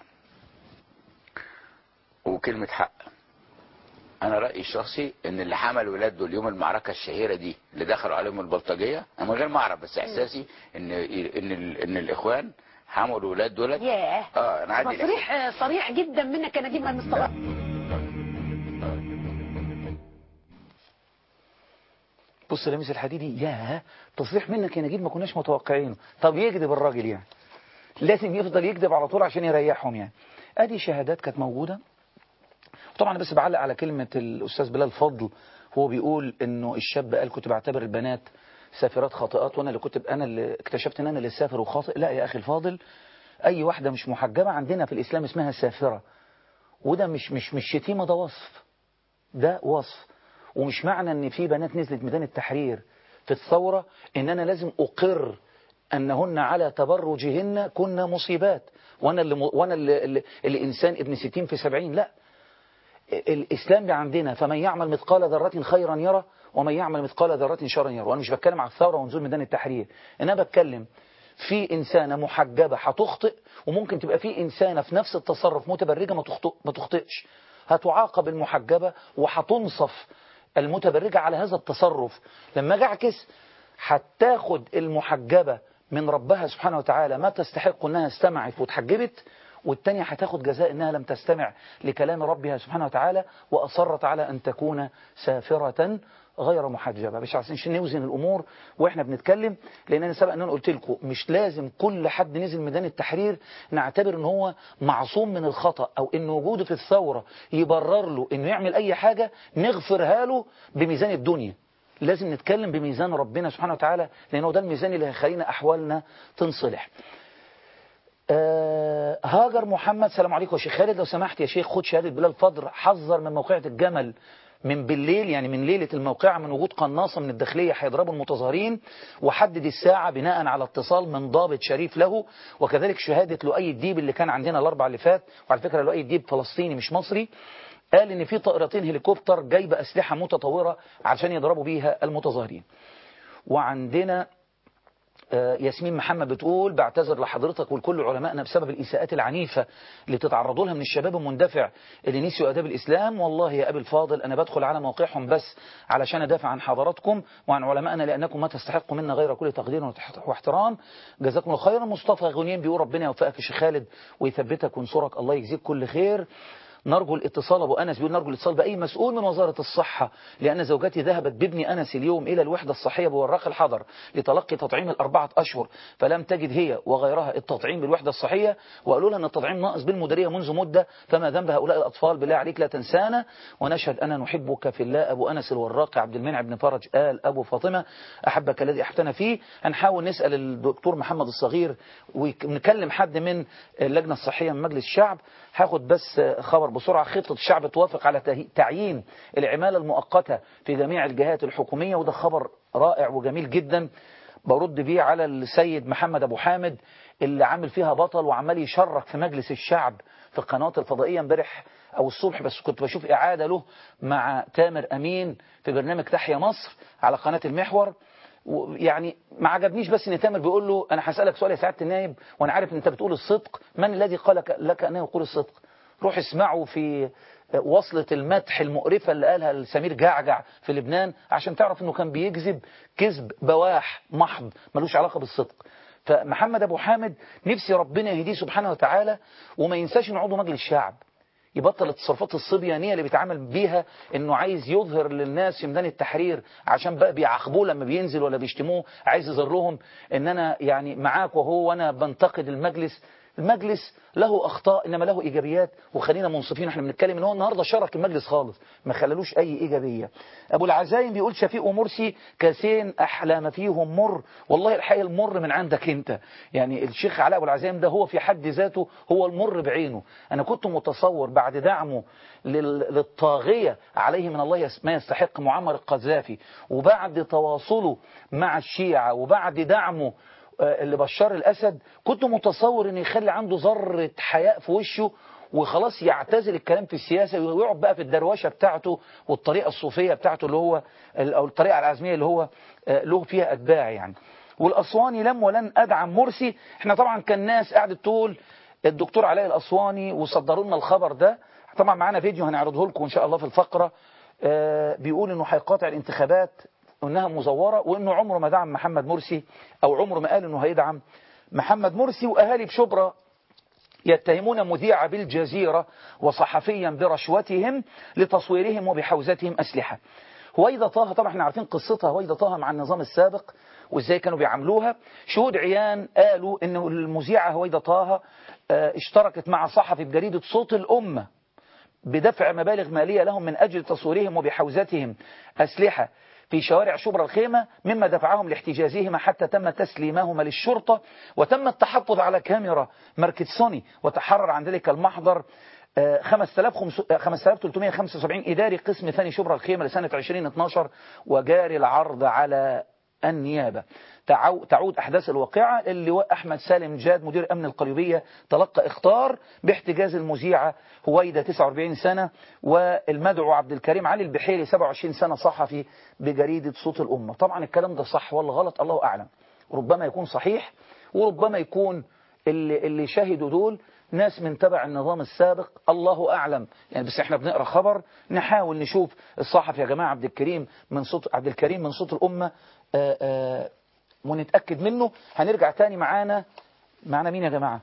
وكلمة حق انا رأيي الشخصي ان اللي حمل ولاد دول يوم المعركة الشهيرة دي اللي دخلوا عليهم البلطجية انا من غير ما اعرف بس احساسي ان ان ال- ان الاخوان حملوا ولاد دول ياه اه انا عندي الإحساس. تصريح صريح جدا منك يا نجيب مصطفى بص لميس الحديدي ياه تصريح منك يا نجيب ما كناش متوقعينه طب يكذب الراجل يعني لازم يفضل يكذب على طول عشان يريحهم يعني ادي شهادات كانت موجوده طبعا أنا بس بعلق على كلمه الاستاذ بلال فضل هو بيقول انه الشاب قال كنت بعتبر البنات سافرات خاطئات وانا اللي كنت انا اللي اكتشفت ان انا اللي سافر وخاطئ لا يا اخي الفاضل اي واحده مش محجبه عندنا في الاسلام اسمها سافره وده مش مش مش شتيمه ده وصف ده وصف ومش معنى ان في بنات نزلت ميدان التحرير في الثورة ان انا لازم اقر انهن على تبرجهن كنا مصيبات وانا اللي وانا اللي, اللي, اللي انسان ابن ستين في سبعين لا الاسلام عندنا فمن يعمل مثقال ذرة خيرا يرى ومن يعمل مثقال ذرة شرا يرى وانا مش بتكلم على الثورة ونزول ميدان التحرير انا بتكلم في إنسانة محجبة هتخطئ وممكن تبقى في إنسانة في نفس التصرف متبرجة ما تخطئ ما تخطئش هتعاقب المحجبة وهتنصف المتبرجة على هذا التصرف لما اجي اعكس هتاخد المحجبة من ربها سبحانه وتعالى ما تستحق انها استمعت وتحجبت والتانية هتاخد جزاء انها لم تستمع لكلام ربها سبحانه وتعالى واصرت على ان تكون سافرة غير محجبة مش عشان نوزن الامور واحنا بنتكلم لان انا سبق ان انا قلت لكم مش لازم كل حد نزل ميدان التحرير نعتبر ان هو معصوم من الخطأ او ان وجوده في الثورة يبرر له انه يعمل اي حاجة نغفرها له بميزان الدنيا لازم نتكلم بميزان ربنا سبحانه وتعالى لانه ده الميزان اللي هيخلينا احوالنا تنصلح آه هاجر محمد سلام عليكم يا شيخ خالد لو سمحت يا شيخ خد شهادة بلال فضر حذر من موقعة الجمل من بالليل يعني من ليلة الموقعة من وجود قناصة من الداخلية هيضربوا المتظاهرين وحدد الساعة بناء على اتصال من ضابط شريف له وكذلك شهادة لؤي الديب اللي كان عندنا الأربع اللي فات وعلى فكرة لؤي الديب فلسطيني مش مصري قال ان في طائرتين هليكوبتر جايبه اسلحه متطوره عشان يضربوا بيها المتظاهرين وعندنا ياسمين محمد بتقول بعتذر لحضرتك ولكل علمائنا بسبب الإساءات العنيفة اللي تتعرضوا لها من الشباب المندفع اللي نسيوا أداب الإسلام والله يا أبي الفاضل أنا بدخل على موقعهم بس علشان أدافع عن حضراتكم وعن علمائنا لأنكم ما تستحقوا منا غير كل تقدير واحترام جزاكم الله خيرا مصطفى غنيم بيقول ربنا يوفقك يا شيخ خالد ويثبتك وينصرك الله يجزيك كل خير نرجو الاتصال أبو أنس بيقول نرجو الاتصال بأي مسؤول من وزارة الصحة لأن زوجتي ذهبت بابني أنس اليوم إلى الوحدة الصحية بوراق الحضر لتلقي تطعيم الأربعة أشهر فلم تجد هي وغيرها التطعيم بالوحدة الصحية وقالوا لها أن التطعيم ناقص بالمديرية منذ مدة فما ذنب هؤلاء الأطفال بالله عليك لا تنسانا ونشهد أنا نحبك في الله أبو أنس الوراق عبد المنعم بن فرج آل أبو فاطمة أحبك الذي أحبتنا فيه هنحاول نسأل الدكتور محمد الصغير ونكلم حد من اللجنة الصحية من مجلس الشعب هاخد بس خبر بسرعة خطة الشعب توافق على تعيين العمالة المؤقتة في جميع الجهات الحكومية وده خبر رائع وجميل جدا برد بيه على السيد محمد أبو حامد اللي عامل فيها بطل وعمال يشرك في مجلس الشعب في القنوات الفضائية امبارح أو الصبح بس كنت بشوف إعادة له مع تامر أمين في برنامج تحيا مصر على قناة المحور يعني ما عجبنيش بس ان تامر بيقول له انا هسالك سؤال يا سعاده النائب وانا عارف ان انت بتقول الصدق من الذي قال لك انه يقول الصدق روح اسمعوا في وصلة المدح المقرفة اللي قالها سمير جعجع في لبنان عشان تعرف انه كان بيكذب كذب بواح محض ملوش علاقة بالصدق فمحمد ابو حامد نفسي ربنا يهديه سبحانه وتعالى وما ينساش ان عضو مجلس الشعب يبطل التصرفات الصبيانية اللي بيتعامل بيها انه عايز يظهر للناس في ميدان التحرير عشان بقى بيعاقبوه لما بينزل ولا بيشتموه عايز يظهر لهم ان انا يعني معاك وهو وانا بنتقد المجلس المجلس له اخطاء انما له ايجابيات وخلينا منصفين احنا بنتكلم ان هو النهارده شرك المجلس خالص ما خلالوش اي ايجابيه ابو العزايم بيقول شفيق ومرسي كاسين احلى ما فيهم مر والله الحقيقه المر من عندك انت يعني الشيخ علاء ابو العزايم ده هو في حد ذاته هو المر بعينه انا كنت متصور بعد دعمه لل- للطاغيه عليه من الله يس- ما يستحق معمر القذافي وبعد تواصله مع الشيعه وبعد دعمه آه، اللي بشار الأسد كنت متصور ان يخلي عنده ذرة حياء في وشه وخلاص يعتزل الكلام في السياسة ويقعد بقى في الدروشة بتاعته والطريقة الصوفية بتاعته اللي هو أو الطريقة العزمية اللي هو آه، له فيها أتباع يعني والأسواني لم ولن أدعم مرسي احنا طبعا كان ناس قاعدة تقول الدكتور علاء الأسواني وصدروا لنا الخبر ده طبعا معانا فيديو هنعرضه لكم إن شاء الله في الفقرة آه، بيقول انه هيقاطع الانتخابات وانها مزورة وانه عمره ما دعم محمد مرسي او عمره ما قال انه هيدعم محمد مرسي واهالي بشبرا يتهمون مذيع بالجزيرة وصحفيا برشوتهم لتصويرهم وبحوزتهم أسلحة هويدا طه طبعا احنا عارفين قصتها هويدا طه مع النظام السابق وازاي كانوا بيعاملوها شهود عيان قالوا ان المذيعة هويدا طه اه، اشتركت مع صحفي بجريدة صوت الأمة بدفع مبالغ مالية لهم من أجل تصويرهم وبحوزتهم أسلحة في شوارع شبرا الخيمة مما دفعهم لاحتجازهما حتى تم تسليمهما للشرطة وتم التحفظ على كاميرا ماركة سوني وتحرر عن ذلك المحضر آه، 5375 إداري قسم ثاني شبرا الخيمة لسنة 2012 وجاري العرض على النيابة تعو- تعود أحداث الواقعة اللواء أحمد سالم جاد مدير أمن القليوبية تلقى اختار باحتجاز المذيعة هويدا 49 سنة والمدعو عبد الكريم علي البحيري 27 سنة صحفي بجريدة صوت الأمة طبعا الكلام ده صح ولا غلط الله أعلم ربما يكون صحيح وربما يكون اللي, اللي شهدوا دول ناس من تبع النظام السابق الله أعلم يعني بس احنا بنقرأ خبر نحاول نشوف الصحفي يا جماعة عبد الكريم من صوت عبد الكريم من صوت الأمة آآ آآ ونتأكد منه هنرجع تاني معانا معانا مين يا جماعة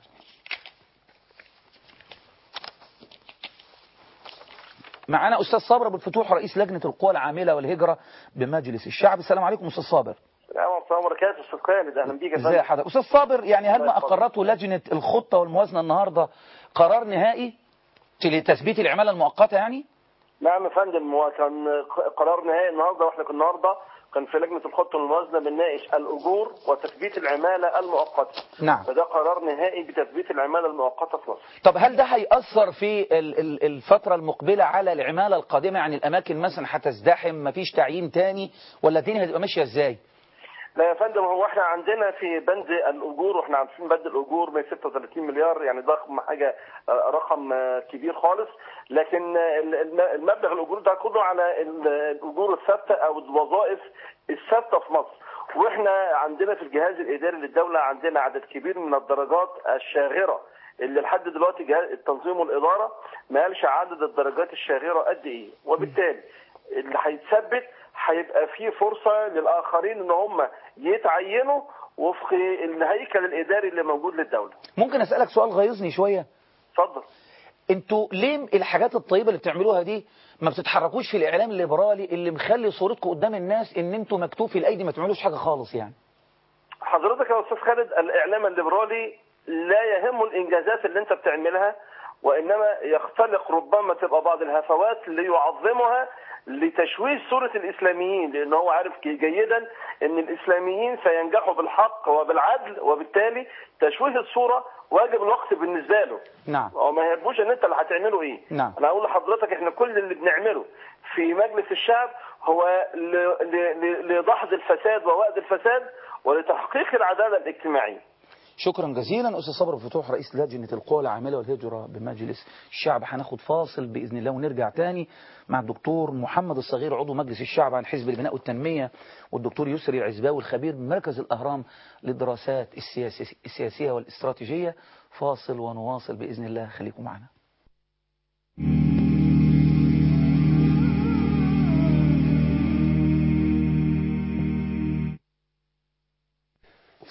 معانا أستاذ صابر أبو الفتوح رئيس لجنة القوى العاملة والهجرة بمجلس الشعب السلام عليكم أستاذ صابر السلام ورحمة الله وبركاته أستاذ خالد أهلا بيك يا ازي فندم حضرتك أستاذ صابر يعني هل ما الله يحفظك. أقرته لجنة الخطة والموازنة النهاردة قرار نهائي لتثبيت العمالة المؤقتة يعني نعم يا فندم هو كان قرار نهائي النهارده واحنا كنا النهارده كان في لجنة الخطة والموازنة بنناقش الأجور وتثبيت العمالة المؤقتة نعم فده قرار نهائي بتثبيت العمالة المؤقتة في مصر طب هل ده هيأثر في ال- ال- الفترة المقبلة على العمالة القادمة يعني الأماكن مثلا هتزدحم مفيش تعيين تاني ولا الدنيا هتبقى ماشية ازاي؟ لا يا فندم هو احنا عندنا في بند الاجور واحنا عارفين بند الاجور 136 مليار يعني ضخم حاجه آه، رقم آه، كبير خالص لكن آه، ال- الم- المبلغ الاجور ده كله على ال- الاجور الثابته او الوظائف الثابته في مصر واحنا عندنا في الجهاز الاداري للدوله عندنا عدد كبير من الدرجات الشاغره اللي لحد دلوقتي جهاز التنظيم والاداره ما قالش عدد الدرجات الشاغره قد ايه وبالتالي اللي هيتثبت هيبقى فيه فرصه للاخرين ان هم يتعينوا وفق الهيكل الاداري اللي موجود للدوله ممكن أسألك سؤال غيظني شوية اتفضل انتوا ليه الحاجات الطيبة اللي بتعملوها دي ما بتتحركوش في الإعلام الليبرالي اللي مخلي صورتكم قدام الناس ان انتوا مكتوفي الأيدي ما تعملوش حاجة خالص يعني حضرتك يا استاذ خالد الاعلام الليبرالي لا يهمه الانجازات اللي انت بتعملها وانما يختلق ربما تبقى بعض الهفوات ليعظمها لتشويه صورة الإسلاميين لأن هو عارف جيدا أن الإسلاميين سينجحوا بالحق وبالعدل وبالتالي تشويه الصورة واجب الوقت بالنسبة له نعم هو ما يهموش ان انت اللي هتعمله ايه نعم. انا اقول لحضرتك احنا كل اللي بنعمله في مجلس الشعب هو ل- ل- ل- لدحض الفساد ووأد الفساد ولتحقيق العدالة الاجتماعية شكرا جزيلا أستاذ صبر فتوح رئيس لجنة القوى العاملة والهجرة بمجلس الشعب هناخد فاصل بإذن الله ونرجع تاني مع الدكتور محمد الصغير عضو مجلس الشعب عن حزب البناء والتنمية والدكتور يسري العزباوي الخبير بمركز الأهرام للدراسات السياسي- السياسية والاستراتيجية فاصل ونواصل بإذن الله خليكم معنا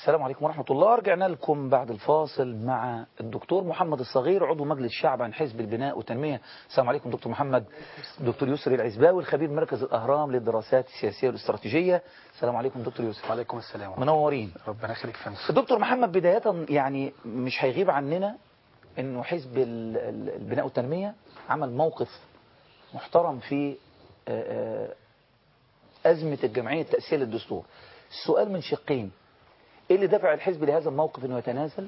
السلام عليكم ورحمة الله رجعنا لكم بعد الفاصل مع الدكتور محمد الصغير عضو مجلس الشعب عن حزب البناء والتنمية السلام عليكم دكتور محمد دكتور يسري العزباوي الخبير مركز الأهرام للدراسات السياسية والاستراتيجية السلام عليكم دكتور يوسف وعليكم السلام منورين ربنا يخليك فندم دكتور محمد بداية يعني مش هيغيب عننا انه حزب ال- ال- البناء والتنمية عمل موقف محترم في آه، آه، أزمة الجمعية التأسيسية للدستور السؤال من شقين ايه اللي دفع الحزب لهذا الموقف انه يتنازل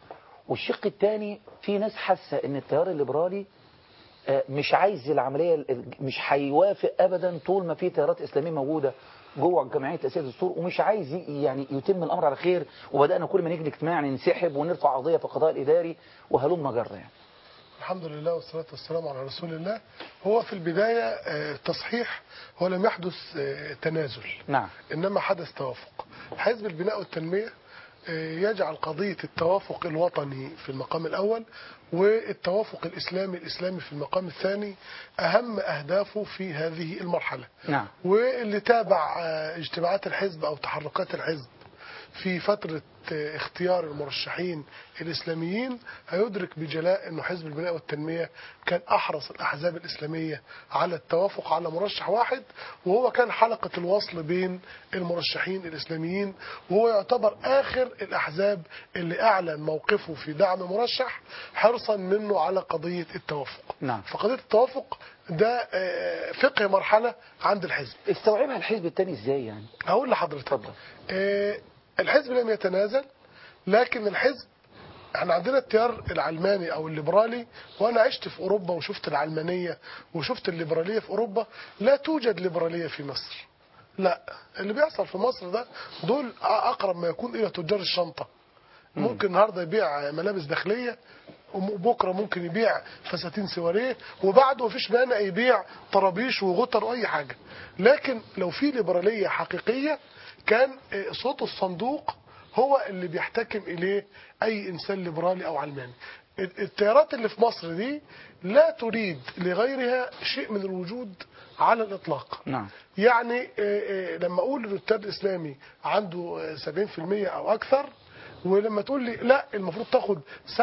والشق الثاني في ناس حاسه ان التيار الليبرالي آه، مش عايز العمليه ال- مش هيوافق ابدا طول ما في تيارات اسلاميه موجوده جوه جمعيه تاسيس الدستور ومش عايز ي- يعني يتم الامر على خير وبدانا كل ما نيجي الاجتماع ننسحب ونرفع قضيه في القضاء الاداري وهلم جرا يعني الحمد لله والصلاة والسلام على رسول الله هو في البداية آه، تصحيح هو لم يحدث آه، تنازل نعم إنما حدث توافق حزب البناء والتنمية آه، يجعل قضية التوافق الوطني في المقام الأول والتوافق الإسلامي الإسلامي في المقام الثاني أهم أهدافه في هذه المرحلة نعم واللي تابع آه، اجتماعات الحزب أو تحركات الحزب في فترة آه، اختيار المرشحين الإسلاميين هيدرك بجلاء أنه حزب البناء والتنمية كان أحرص الأحزاب الإسلامية على التوافق على مرشح واحد وهو كان حلقة الوصل بين المرشحين الإسلاميين وهو يعتبر آخر الأحزاب اللي أعلن موقفه في دعم مرشح حرصا منه على قضية التوافق نعم فقضية التوافق ده آه، فقه مرحلة عند الحزب استوعبها الحزب الثاني ازاي يعني هقول لحضرتك آه، الحزب لم يتنازل لكن الحزب احنا عندنا التيار العلماني او الليبرالي وانا عشت في اوروبا وشفت العلمانيه وشفت الليبراليه في اوروبا لا توجد ليبراليه في مصر لا اللي بيحصل في مصر ده دول اقرب ما يكون الى تجار الشنطه ممكن النهارده يبيع ملابس داخليه وبكره ممكن يبيع فساتين سواريه وبعده مفيش مانع يبيع طرابيش وغتر واي حاجه لكن لو في ليبراليه حقيقيه كان آه، صوت الصندوق هو اللي بيحتكم اليه اي انسان ليبرالي او علماني ال- التيارات اللي في مصر دي لا تريد لغيرها شيء من الوجود على الاطلاق نعم يعني آه، آه، لما اقول ان التيار الاسلامي عنده آه، 70% او اكثر ولما تقول لي لا المفروض تاخد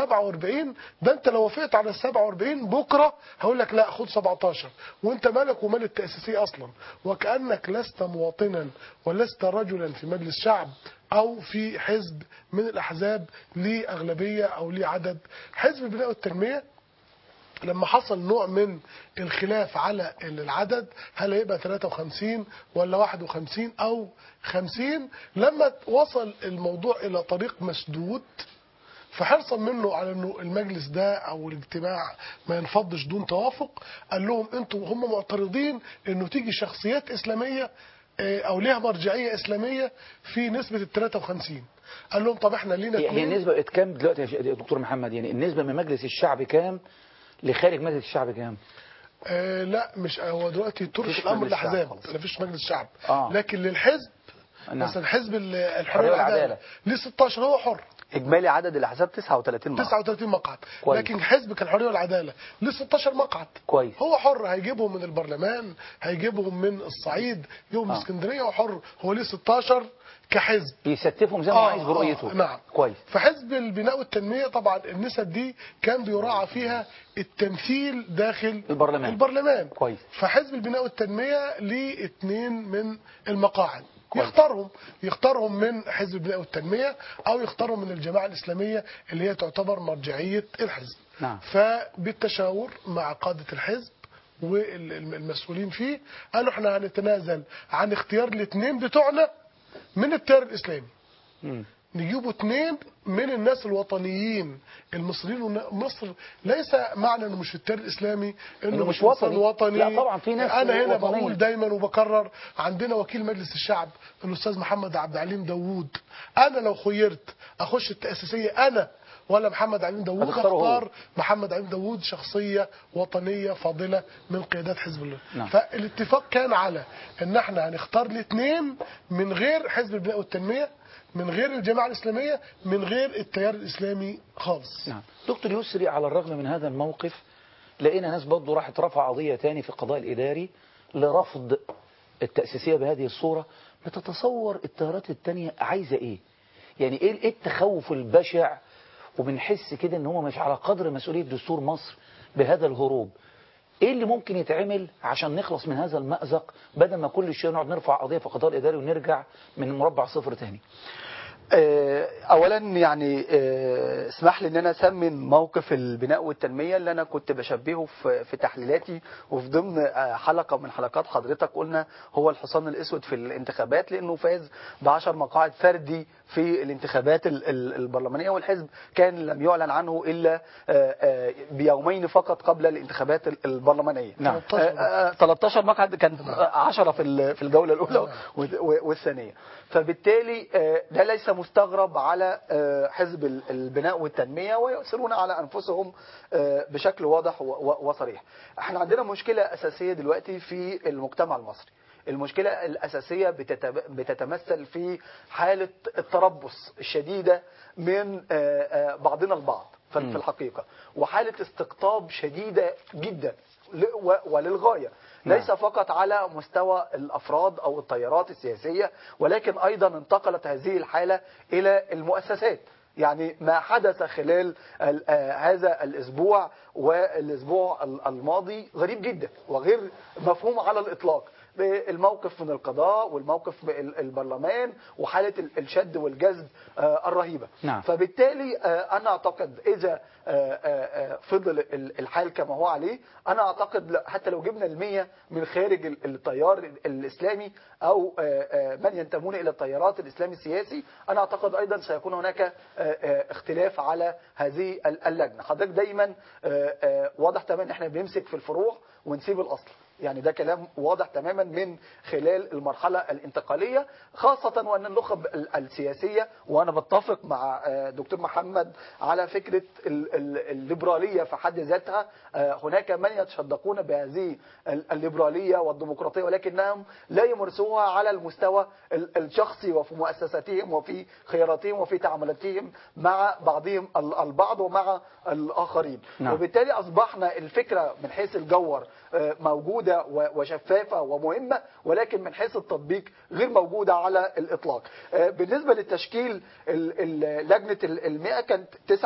47 ده انت لو وافقت على ال 47 بكره هقول لك لا خد 17 وانت مالك ومال التاسيسيه اصلا وكانك لست مواطنا ولست رجلا في مجلس شعب او في حزب من الاحزاب ليه اغلبيه او ليه عدد حزب البناء والتنميه لما حصل نوع من الخلاف على العدد هل هيبقى 53 ولا 51 او 50 لما وصل الموضوع الى طريق مسدود فحرصا منه على انه المجلس ده او الاجتماع ما ينفضش دون توافق قال لهم انتوا هم معترضين انه تيجي شخصيات اسلاميه آه، او ليها مرجعيه اسلاميه في نسبه ال 53 قال لهم طب احنا لينا هي هي اتنين النسبة بقت كام دلوقتي يا ش- يا دكتور محمد يعني النسبة من مجلس الشعب كام لخارج مجلس الشعب كام آه لا مش هو دلوقتي ترك مفيش الامر مجلس شعب الاحزاب خالص. ما فيش مجلس شعب آه. لكن للحزب نعم. مثلا حزب ال- الحرية الحريه والعدالة. والعداله ليه 16 هو حر اجمالي عدد الاحزاب 39 مقعد 39 مقعد كويس. لكن حزب الحريه والعداله ليه 16 مقعد كويس هو حر هيجيبهم من البرلمان هيجيبهم من الصعيد يجيبهم من آه. اسكندريه هو حر هو ليه 16 كحزب يستفهم زي ما هو عايز برؤيته نعم كويس فحزب البناء والتنميه طبعا النسب دي كان بيراعى فيها التمثيل داخل البرلمان. البرلمان كويس فحزب البناء والتنميه ليه اتنين من المقاعد كويس. يختارهم يختارهم من حزب البناء والتنميه او يختارهم من الجماعه الاسلاميه اللي هي تعتبر مرجعيه الحزب نعم فبالتشاور مع قاده الحزب والمسؤولين فيه قالوا احنا هنتنازل عن اختيار الاثنين بتوعنا من التيار الاسلامي مم. نجيبوا اثنين من الناس الوطنيين المصريين ون- مصر ليس معنى انه مش في التيار الاسلامي انه إنه مش مش وطني. إنسان وطني لا طبعا في ناس انا هنا وطنية. بقول دايما وبكرر عندنا وكيل مجلس الشعب الاستاذ محمد عبد العليم داوود انا لو خيرت اخش التاسيسيه انا ولا محمد عليم داوود هتختاره هو. اختار محمد عليم داوود شخصيه وطنيه فاضله من قيادات حزب الله نعم. فالاتفاق كان على ان احنا هنختار الاثنين من غير حزب البناء والتنميه من غير الجماعه الاسلاميه من غير التيار الاسلامي خالص نعم دكتور يسري على الرغم من هذا الموقف لقينا ناس برضه راحت رفع قضية تاني في القضاء الإداري لرفض التأسيسية بهذه الصورة بتتصور التيارات التانية عايزة إيه يعني ايه ايه التخوف البشع وبنحس كده ان هم مش على قدر مسؤوليه دستور مصر بهذا الهروب ايه اللي ممكن يتعمل عشان نخلص من هذا المأزق بدل ما كل شويه نقعد نرفع قضيه في القضاء الاداري ونرجع من مربع صفر تاني آه، اولا يعني آه، اسمح لي ان انا اسمي موقف البناء والتنميه اللي انا كنت بشبهه في في تحليلاتي وفي ضمن آه، حلقه من حلقات حضرتك قلنا هو الحصان الاسود في الانتخابات لانه فاز ب 10 مقاعد فردي في الانتخابات ال- ال- البرلمانيه والحزب كان لم يعلن عنه الا آه، آه، بيومين فقط قبل الانتخابات ال- البرلمانيه نعم. آه، آه، 13 مقعد كان 10 في ال- في الجوله الاولى و- والثانيه فبالتالي آه، ده ليس مستغرب على آه، حزب ال- البناء والتنميه ويؤثرون على انفسهم آه، بشكل واضح و- و- وصريح. احنا عندنا مشكله اساسيه دلوقتي في المجتمع المصري. المشكلة الأساسية بتتب- بتتمثل في حالة التربص الشديدة من آه، آه، بعضنا البعض في في الحقيقة وحالة استقطاب شديدة جدا ل- و- وللغاية نعم. ليس فقط على مستوى الافراد او التيارات السياسيه ولكن ايضا انتقلت هذه الحاله الى المؤسسات يعني ما حدث خلال ال- آه، هذا الاسبوع والاسبوع ال- الماضي غريب جدا وغير مفهوم على الاطلاق الموقف من القضاء والموقف من ال- البرلمان وحاله ال- الشد والجذب آه، الرهيبه نعم. فبالتالي آه، انا اعتقد اذا آه، آه، آه، فضل ال- الحال كما هو عليه انا اعتقد ل- حتى لو جبنا المية من خارج ال- التيار الاسلامي او آه، آه، من ينتمون الى التيارات الاسلامي السياسي انا اعتقد ايضا سيكون هناك آه، آه، اختلاف على هذه ال- اللجنه حضرتك دايما آه، آه، واضح تماما ان احنا بنمسك في الفروع ونسيب الاصل يعني ده كلام واضح تماما من خلال المرحلة الانتقالية خاصة وأن النخب ال- السياسية وأنا بتفق مع آه، دكتور محمد على فكرة ال- ال- الليبرالية في حد ذاتها آه، هناك من يتشدقون بهذه ال- الليبرالية والديمقراطية ولكنهم لا يمارسوها على المستوى ال- الشخصي وفي مؤسساتهم وفي خياراتهم وفي تعاملاتهم مع بعضهم ال- البعض ومع الآخرين نعم. وبالتالي أصبحنا الفكرة من حيث الجوهر آه، موجودة و- وشفافة ومهمة ولكن من حيث التطبيق غير موجودة على الإطلاق آه، بالنسبة للتشكيل ال- ال- لجنة ال- المئة كانت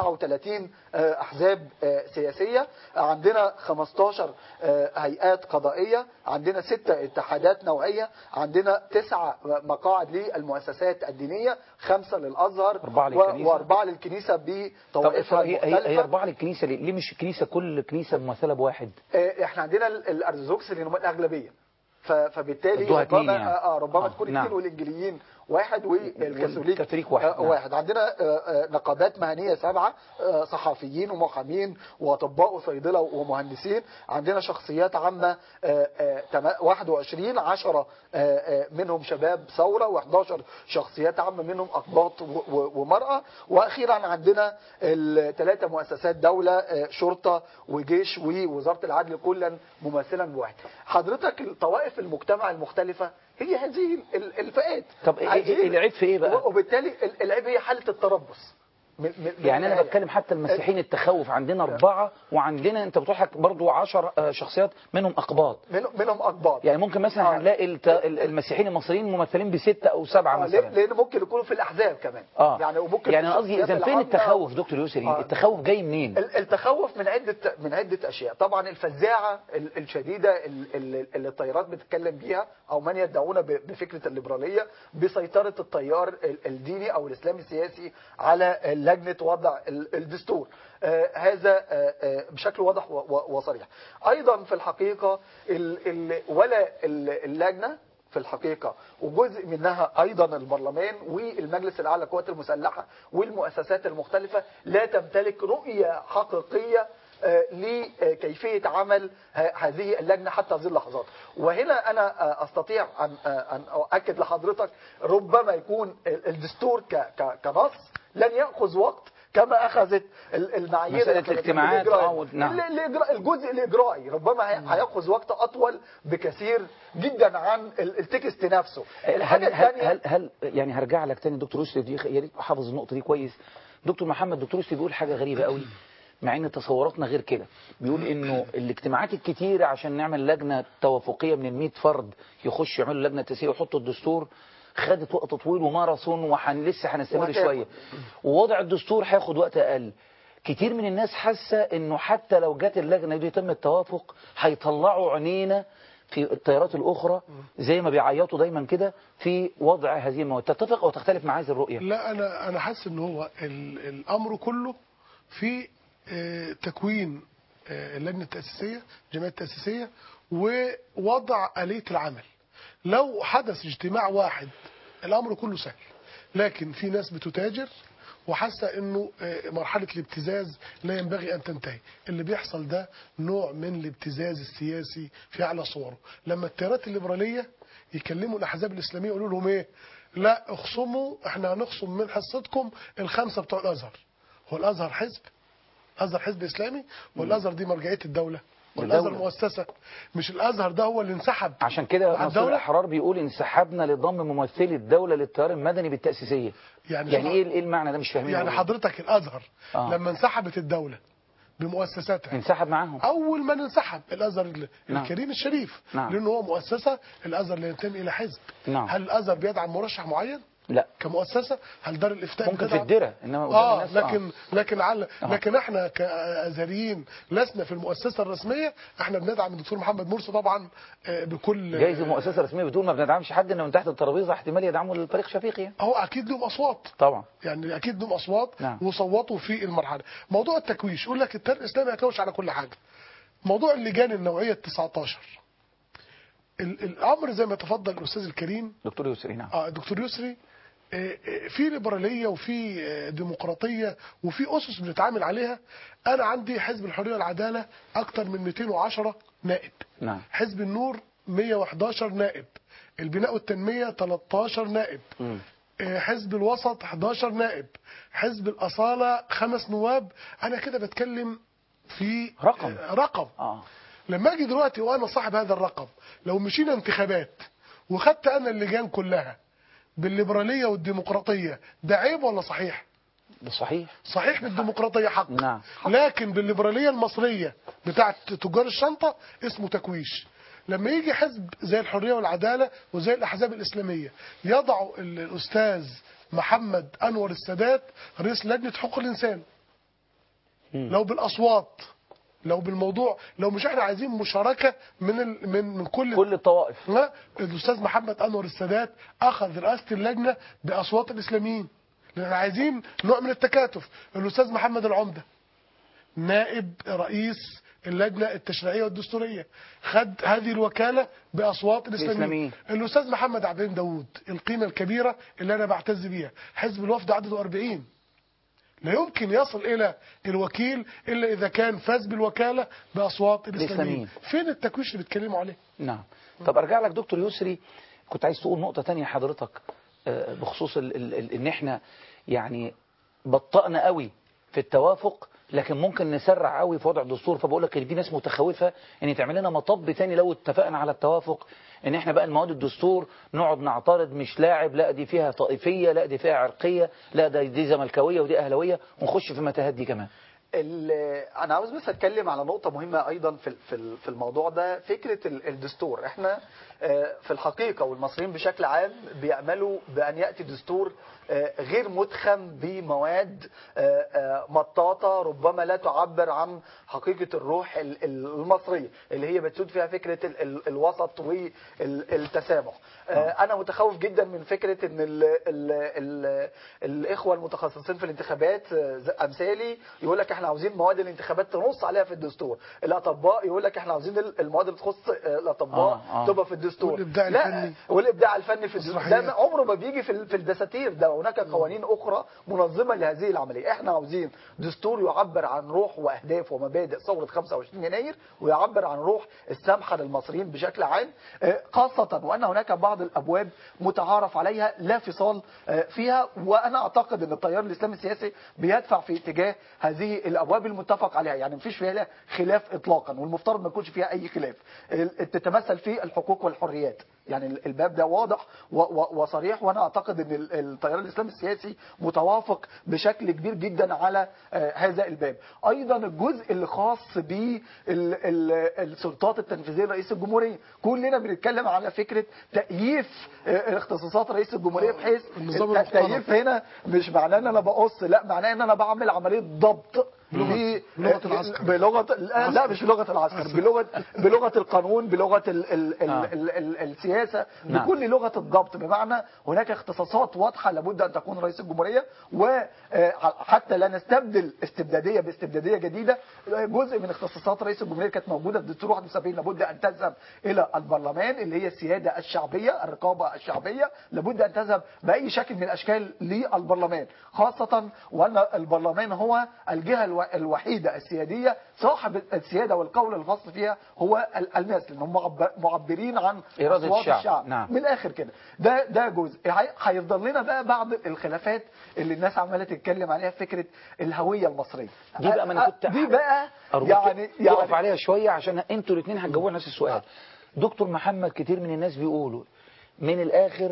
39 آه، أحزاب آه، سياسية عندنا 15 آه، هيئات قضائية عندنا ستة اتحادات نوعية عندنا تسعة مقاعد للمؤسسات الدينية خمسة للأزهر أربعة و- للكنيسة. وأربعة للكنيسة طب بطوائفها هي, هي, هي المختلفة أربعة للكنيسة ليه؟ ليه مش الكنيسة كل كنيسة ممثلة بواحد آه، احنا عندنا ال- الارثوذكس اللي هم الاغلبيه ف- فبالتالي ادوها اتنين ربما يعني. آه آه، ربما آه، تكون نعم. اثنين والانجليين واحد والكاثوليك والكاثوليك واحد، آه نعم. واحد عندنا آه، آه، نقابات مهنيه سبعه آه، صحفيين ومحامين واطباء وصيدله ومهندسين عندنا شخصيات عامه آه، آه، تما- 21 10 منهم شباب ثوره و11 شخصيات عامه منهم اقباط و- و- ومراه واخيرا عندنا الثلاثه مؤسسات دوله آه، شرطه وجيش ووزاره العدل كلا ممثلا بواحد حضرتك الطوائف المجتمع المختلفه هي هذه ال- الفئات طب إيه- إيه- عايزين- العيب في إيه بقى؟ وبالتالي ال- العيب هي حاله التربص من- من- من يعني انا النهاية. بتكلم حتى المسيحيين التخوف عندنا اربعه وعندنا انت بتضحك برضو 10 شخصيات منهم اقباط من- منهم اقباط يعني ممكن مثلا آه. هنلاقي الت- ال- المسيحيين المصريين ممثلين بستة او سبعة آه، ليه- مثلا لان ممكن يكونوا في الاحزاب كمان اه يعني وممكن يعني في انا قصدي الشخصيات اذا فين العامة- التخوف دكتور يسري آه. التخوف جاي منين ال- التخوف من عدة من عدة أشياء طبعا الفزاعة ال- الشديدة ال- ال- اللي التيارات بتتكلم بيها أو من يدعون ب- بفكرة الليبرالية بسيطرة التيار ال- الديني أو الإسلامي السياسي على لجنة وضع ال- الدستور آه، هذا آه، آه، بشكل واضح و- و- وصريح أيضا في الحقيقة ال- ال- ولا ال- اللجنة في الحقيقة وجزء منها أيضا البرلمان والمجلس الأعلى للقوات المسلحة والمؤسسات المختلفة لا تمتلك رؤية حقيقية آه، لكيفية عمل ه- هذه اللجنة حتى هذه اللحظات وهنا أنا آه، أستطيع أن آه، أن أؤكد لحضرتك ربما يكون ال- الدستور ك- ك- كنص لن يأخذ وقت كما أخذت ال- المعايير مسألة الإقليمية- الاجتماعات، الإجرائية. آه، وال- نعم. ال- الإجراء- الجزء الإجرائي ربما هي- هيأخذ وقت أطول بكثير جدا عن ال- التكست نفسه الحاجة هل هل, الثانية هل, هل يعني هرجع لك تاني دكتور يسري دي يا ريت حافظ النقطه دي كويس دكتور محمد دكتور يسري بيقول حاجه غريبه قوي مع ان تصوراتنا غير كده بيقول انه الاجتماعات الكتيره عشان نعمل لجنه توافقيه من ال 100 فرد يخش يعملوا لجنه تسيير ويحطوا الدستور خدت وقت طويل وماراثون وحن لسه هنستمر وهتاخد. شويه ووضع الدستور هياخد وقت اقل كتير من الناس حاسه انه حتى لو جت اللجنه دي يتم التوافق هيطلعوا عينينا في التيارات الاخرى زي ما بيعيطوا دايما كده في وضع هذه المواد تتفق او تختلف مع هذه الرؤيه لا انا انا حاسس ان هو ال- الامر كله في آه، تكوين آه، اللجنه التاسيسيه الجمعيه التاسيسيه ووضع اليه العمل لو حدث اجتماع واحد الامر كله سهل لكن في ناس بتتاجر وحاسه انه آه، مرحله الابتزاز لا ينبغي ان تنتهي اللي بيحصل ده نوع من الابتزاز السياسي في اعلى صوره لما التيارات الليبراليه يكلموا الاحزاب الاسلاميه يقولوا لهم ايه لا اخصموا احنا هنخصم من حصتكم الخمسه بتوع الازهر هو الازهر حزب الازهر حزب اسلامي والازهر دي مرجعيه الدوله والازهر الدولة. مؤسسه مش الازهر ده هو اللي انسحب عشان كده مع مسؤول الدولة؟ الاحرار بيقول انسحبنا لضم ممثلي الدوله للتيار المدني بالتاسيسيه يعني يعني شو- ايه ايه المعنى ده مش فاهمين يعني حضرتك الازهر آه. لما انسحبت الدوله بمؤسساتها انسحب معاهم اول من انسحب الازهر ال- نعم. الكريم الشريف نعم. لانه هو مؤسسه الازهر لا ينتمي الى حزب نعم. هل الازهر بيدعم مرشح معين لا كمؤسسه هل دار الافتاء ممكن في بتدعم؟ الدرة انما قدام اه الناس لكن لكن على آه. لكن احنا كازهريين لسنا في المؤسسه الرسميه احنا بندعم الدكتور محمد مرسي طبعا آه، بكل جايز المؤسسه الرسميه بتقول ما بندعمش حد انه من تحت الترابيزه احتمال يدعموا الفريق شفيقي يعني. هو اكيد لهم اصوات طبعا يعني اكيد لهم اصوات نعم. وصوتوا في المرحله موضوع التكويش يقول لك التيار الاسلامي هيكوش على كل حاجه موضوع اللجان النوعيه 19 ال- الامر زي ما تفضل الاستاذ الكريم دكتور يسري نعم اه دكتور يسري آه، آه، في ليبراليه وفي آه، ديمقراطيه وفي اسس بنتعامل عليها انا عندي حزب الحريه والعداله اكتر من 210 نائب نعم حزب النور 111 نائب البناء والتنميه 13 نائب مم. آه، حزب الوسط 11 نائب حزب الأصالة خمس نواب أنا كده بتكلم في رقم. آه، رقم اه لما أجي دلوقتي وأنا صاحب هذا الرقم لو مشينا انتخابات وخدت أنا اللجان كلها بالليبرالية والديمقراطية ده عيب ولا صحيح؟ ده صحيح صحيح بالديمقراطية حق نعم لكن بالليبرالية المصرية بتاعت تجار الشنطة اسمه تكويش لما يجي حزب زي الحرية والعدالة وزي الأحزاب الإسلامية يضع ال- الأستاذ محمد أنور السادات رئيس لجنة حقوق الإنسان مم. لو بالأصوات لو بالموضوع لو مش احنا عايزين مشاركة من ال من من كل كل الطوائف لا الاستاذ محمد انور السادات اخذ رئاسه اللجنه باصوات الاسلاميين لان عايزين نوع من التكاتف الاستاذ محمد العمده نائب رئيس اللجنه التشريعيه والدستوريه خد هذه الوكاله باصوات الاسلاميين الإسلاميين. الاستاذ محمد عبدين داوود القيمه الكبيره اللي انا بعتز بيها حزب الوفد عدده 40 لا يمكن يصل الى الوكيل الا اذا كان فاز بالوكاله باصوات الاسلاميين الإسلاميين. فين التكويش اللي بيتكلموا عليه نعم طب ارجع لك دكتور يسري كنت عايز تقول نقطة تانية حضرتك آه، بخصوص ال ال ال ان احنا يعني بطأنا قوي في التوافق لكن ممكن نسرع قوي في وضع الدستور فبقول لك ان في ناس متخوفة ان تعمل لنا مطب تاني لو اتفقنا على التوافق ان احنا بقى المواد الدستور نقعد نعترض مش لاعب لا دي فيها طائفية لا دي فيها عرقية لا ده دي زملكاوية ودي اهلاوية ونخش في المتاهات دي كمان ال- انا عاوز بس اتكلم على نقطه مهمه ايضا في في في الموضوع ده فكره ال- الدستور احنا آه، في الحقيقه والمصريين بشكل عام بيعملوا بان ياتي دستور آه، غير متخم بمواد آه، آه، مطاطه ربما لا تعبر عن حقيقه الروح ال- ال- المصريه اللي هي بتسود فيها فكره ال- ال- الوسط والتسامح آه، انا متخوف جدا من فكره ان ال ال ال الاخوه المتخصصين في الانتخابات آه، زي- امثالي يقول لك احنا عاوزين مواد الانتخابات تنص عليها في الدستور الاطباء يقول لك احنا عاوزين ال- المواد اللي تخص آه، الاطباء آه، آه. تبقى في الدستور والإبداع لا، الفني. والابداع الفني في الدستور ده مسرحيات. ما- عمره ما بيجي في ال- في الدساتير ده هناك قوانين اخرى منظمه لهذه العمليه احنا عاوزين دستور يعبر عن روح واهداف ومبادئ ثوره 25 يناير ويعبر عن روح السمحه للمصريين بشكل عام آه، خاصه وان هناك بعض الابواب متعارف عليها لا فصال آه، فيها وانا اعتقد ان التيار الاسلامي السياسي بيدفع في اتجاه هذه الابواب المتفق عليها يعني مفيش فيها خلاف اطلاقا والمفترض ما يكونش فيها اي خلاف ال- تتمثل في الحقوق والحريات يعني ال- الباب ده واضح و- و- وصريح وانا اعتقد ان ال- التيار الاسلام السياسي متوافق بشكل كبير جدا على آه، هذا الباب ايضا الجزء اللي خاص بالسلطات التنفيذيه لرئيس الجمهوريه كلنا بنتكلم على فكره تأييف آه، اختصاصات رئيس الجمهوريه بحيث النظام التأييف هنا مش معناه ان انا بقص لا معناه ان انا بعمل عمليه ضبط ب- بلغة العسكر. بلغه لا, لا مش بلغه العسكر بلغه بلغه القانون بلغه ال ال ال آه. ال ال السياسه نعم. بكل لغه الضبط بمعنى هناك اختصاصات واضحه لابد ان تكون رئيس الجمهوريه وحتى لا نستبدل استبداديه باستبداديه جديده جزء من اختصاصات رئيس الجمهوريه كانت موجوده في دستور 71 لابد ان تذهب الى البرلمان اللي هي السياده الشعبيه الرقابه الشعبيه لابد ان تذهب باي شكل من الاشكال للبرلمان خاصه وان البرلمان هو الجهه الو- الوحيده السياديه صاحب السياده والقول الخاص فيها هو ال- الناس لان هم معب- معبرين عن إرادة أصوات الشعب. الشعب نعم. من الاخر كده ده ده جزء هي- هيفضل لنا بقى بعض الخلافات اللي الناس عماله تتكلم عليها في فكره الهويه المصريه دي بقى ما انا كنت دي بقى أرجوك يعني تقف يعني عليها شويه عشان انتوا الاثنين هتجاوبوا نفس السؤال دكتور محمد كتير من الناس بيقولوا من الاخر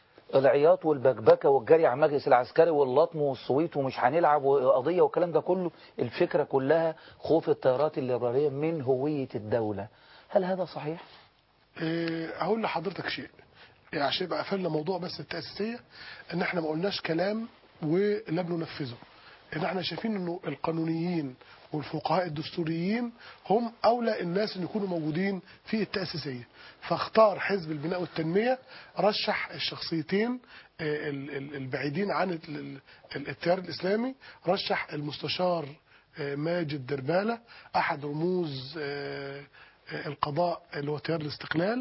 العياط والبكبكه والجري على المجلس العسكري واللطم والصويت ومش هنلعب وقضيه والكلام ده كله الفكره كلها خوف التيارات الليبراليه من هويه الدوله هل هذا صحيح؟ إيه، هقول لحضرتك شيء يعني عشان يبقى قفلنا موضوع بس التأسيسية ان احنا ما قلناش كلام ولم ننفذه ان احنا شايفين انه القانونيين والفقهاء الدستوريين هم اولى الناس ان يكونوا موجودين في التأسيسية فاختار حزب البناء والتنمية رشح الشخصيتين آه، ال- ال- البعيدين عن ال- ال- ال- التيار الاسلامي رشح المستشار آه، ماجد دربالة احد رموز آه، القضاء اللي هو تيار الاستقلال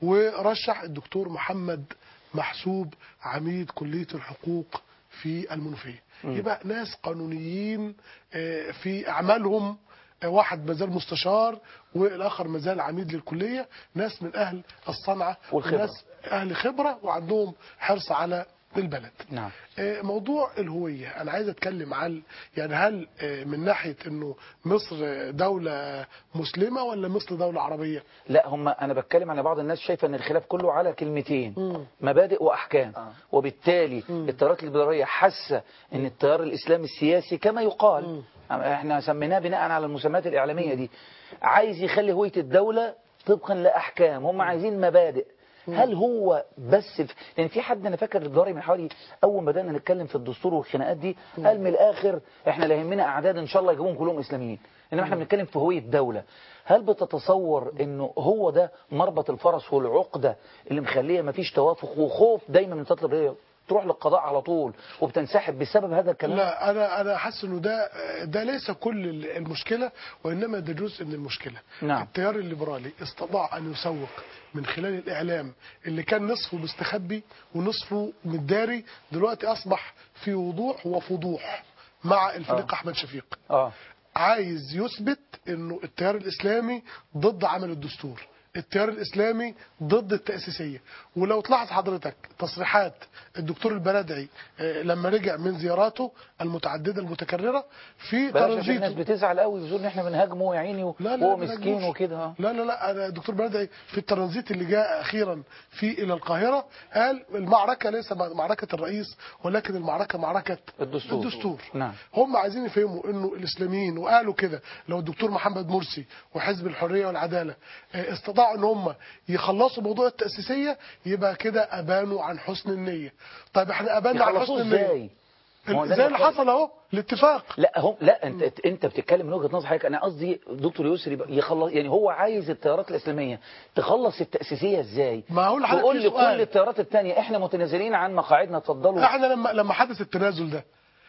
ورشح الدكتور محمد محسوب عميد كلية الحقوق في المنوفية يبقى ناس قانونيين آه، في أعمالهم آه، واحد مازال مستشار والآخر مازال عميد للكلية ناس من أهل الصنعة والخبرة. وناس أهل خبرة وعندهم حرص على البلد نعم آه، موضوع الهوية أنا عايز أتكلم عن يعني هل آه، من ناحية أنه مصر دولة مسلمة ولا مصر دولة عربية لا هم انا بتكلم عن بعض الناس شايفه ان الخلاف كله على كلمتين مبادئ واحكام آه. وبالتالي التيارات الليبراليه حاسه ان التيار الاسلامي السياسي كما يقال احنا سميناه بناء على المسميات الاعلاميه دي عايز يخلي هويه الدوله طبقا لاحكام هم عايزين مبادئ هل هو بس في... لان في حد انا فاكر الجاري من حوالي اول ما بدانا نتكلم في الدستور والخناقات دي قال من الاخر احنا لا يهمنا اعداد ان شاء الله يجيبوهم كلهم اسلاميين انما احنا بنتكلم في هويه دوله هل بتتصور انه هو ده مربط الفرس والعقده اللي مخليه مفيش توافق وخوف دايما من التيارات الليبراليه تروح للقضاء على طول وبتنسحب بسبب هذا الكلام لا انا انا حاسس انه ده ده ليس كل المشكله وانما ده جزء من المشكله نعم. التيار الليبرالي استطاع ان يسوق من خلال الاعلام اللي كان نصفه مستخبي ونصفه متداري دلوقتي اصبح في وضوح وفضوح مع الفريق آه. احمد شفيق اه عايز يثبت انه التيار الاسلامي ضد عمل الدستور التيار الاسلامي ضد التاسيسيه ولو تلاحظ حضرتك تصريحات الدكتور البلدعي آه، لما رجع من زياراته المتعدده المتكرره في بلاش عشان الناس ترانزيته بتزعل قوي بتقول ان احنا بنهاجمه يا عيني لا لا وهو ما مسكين نجموش. وكده اه لا لا لا انا الدكتور بلدعي في الترانزيت اللي جاء اخيرا في الى القاهره قال المعركه ليس معركه الرئيس ولكن المعركه معركه الدستور. الدستور نعم. هم عايزين يفهموا انه الاسلاميين وقالوا كده لو الدكتور محمد مرسي وحزب الحريه والعداله آه، استطاعوا ان هم يخلصوا موضوع التاسيسيه يبقى كده ابانوا عن حسن النيه طيب احنا ابانا عن حسن يخلصوه النيه ازاي؟ ما هو ده زي اللي المفروض. حصل اهو الاتفاق لا هم لا انت انت بتتكلم من وجهه نظر حضرتك انا قصدي دكتور يسري بقى يخلص يعني هو عايز التيارات الاسلاميه تخلص التاسيسيه ازاي؟ ما هقول لحضرتك وقول في لي سؤال. كل التيارات الثانيه احنا متنازلين عن مقاعدنا اتفضلوا احنا لما لما حدث التنازل ده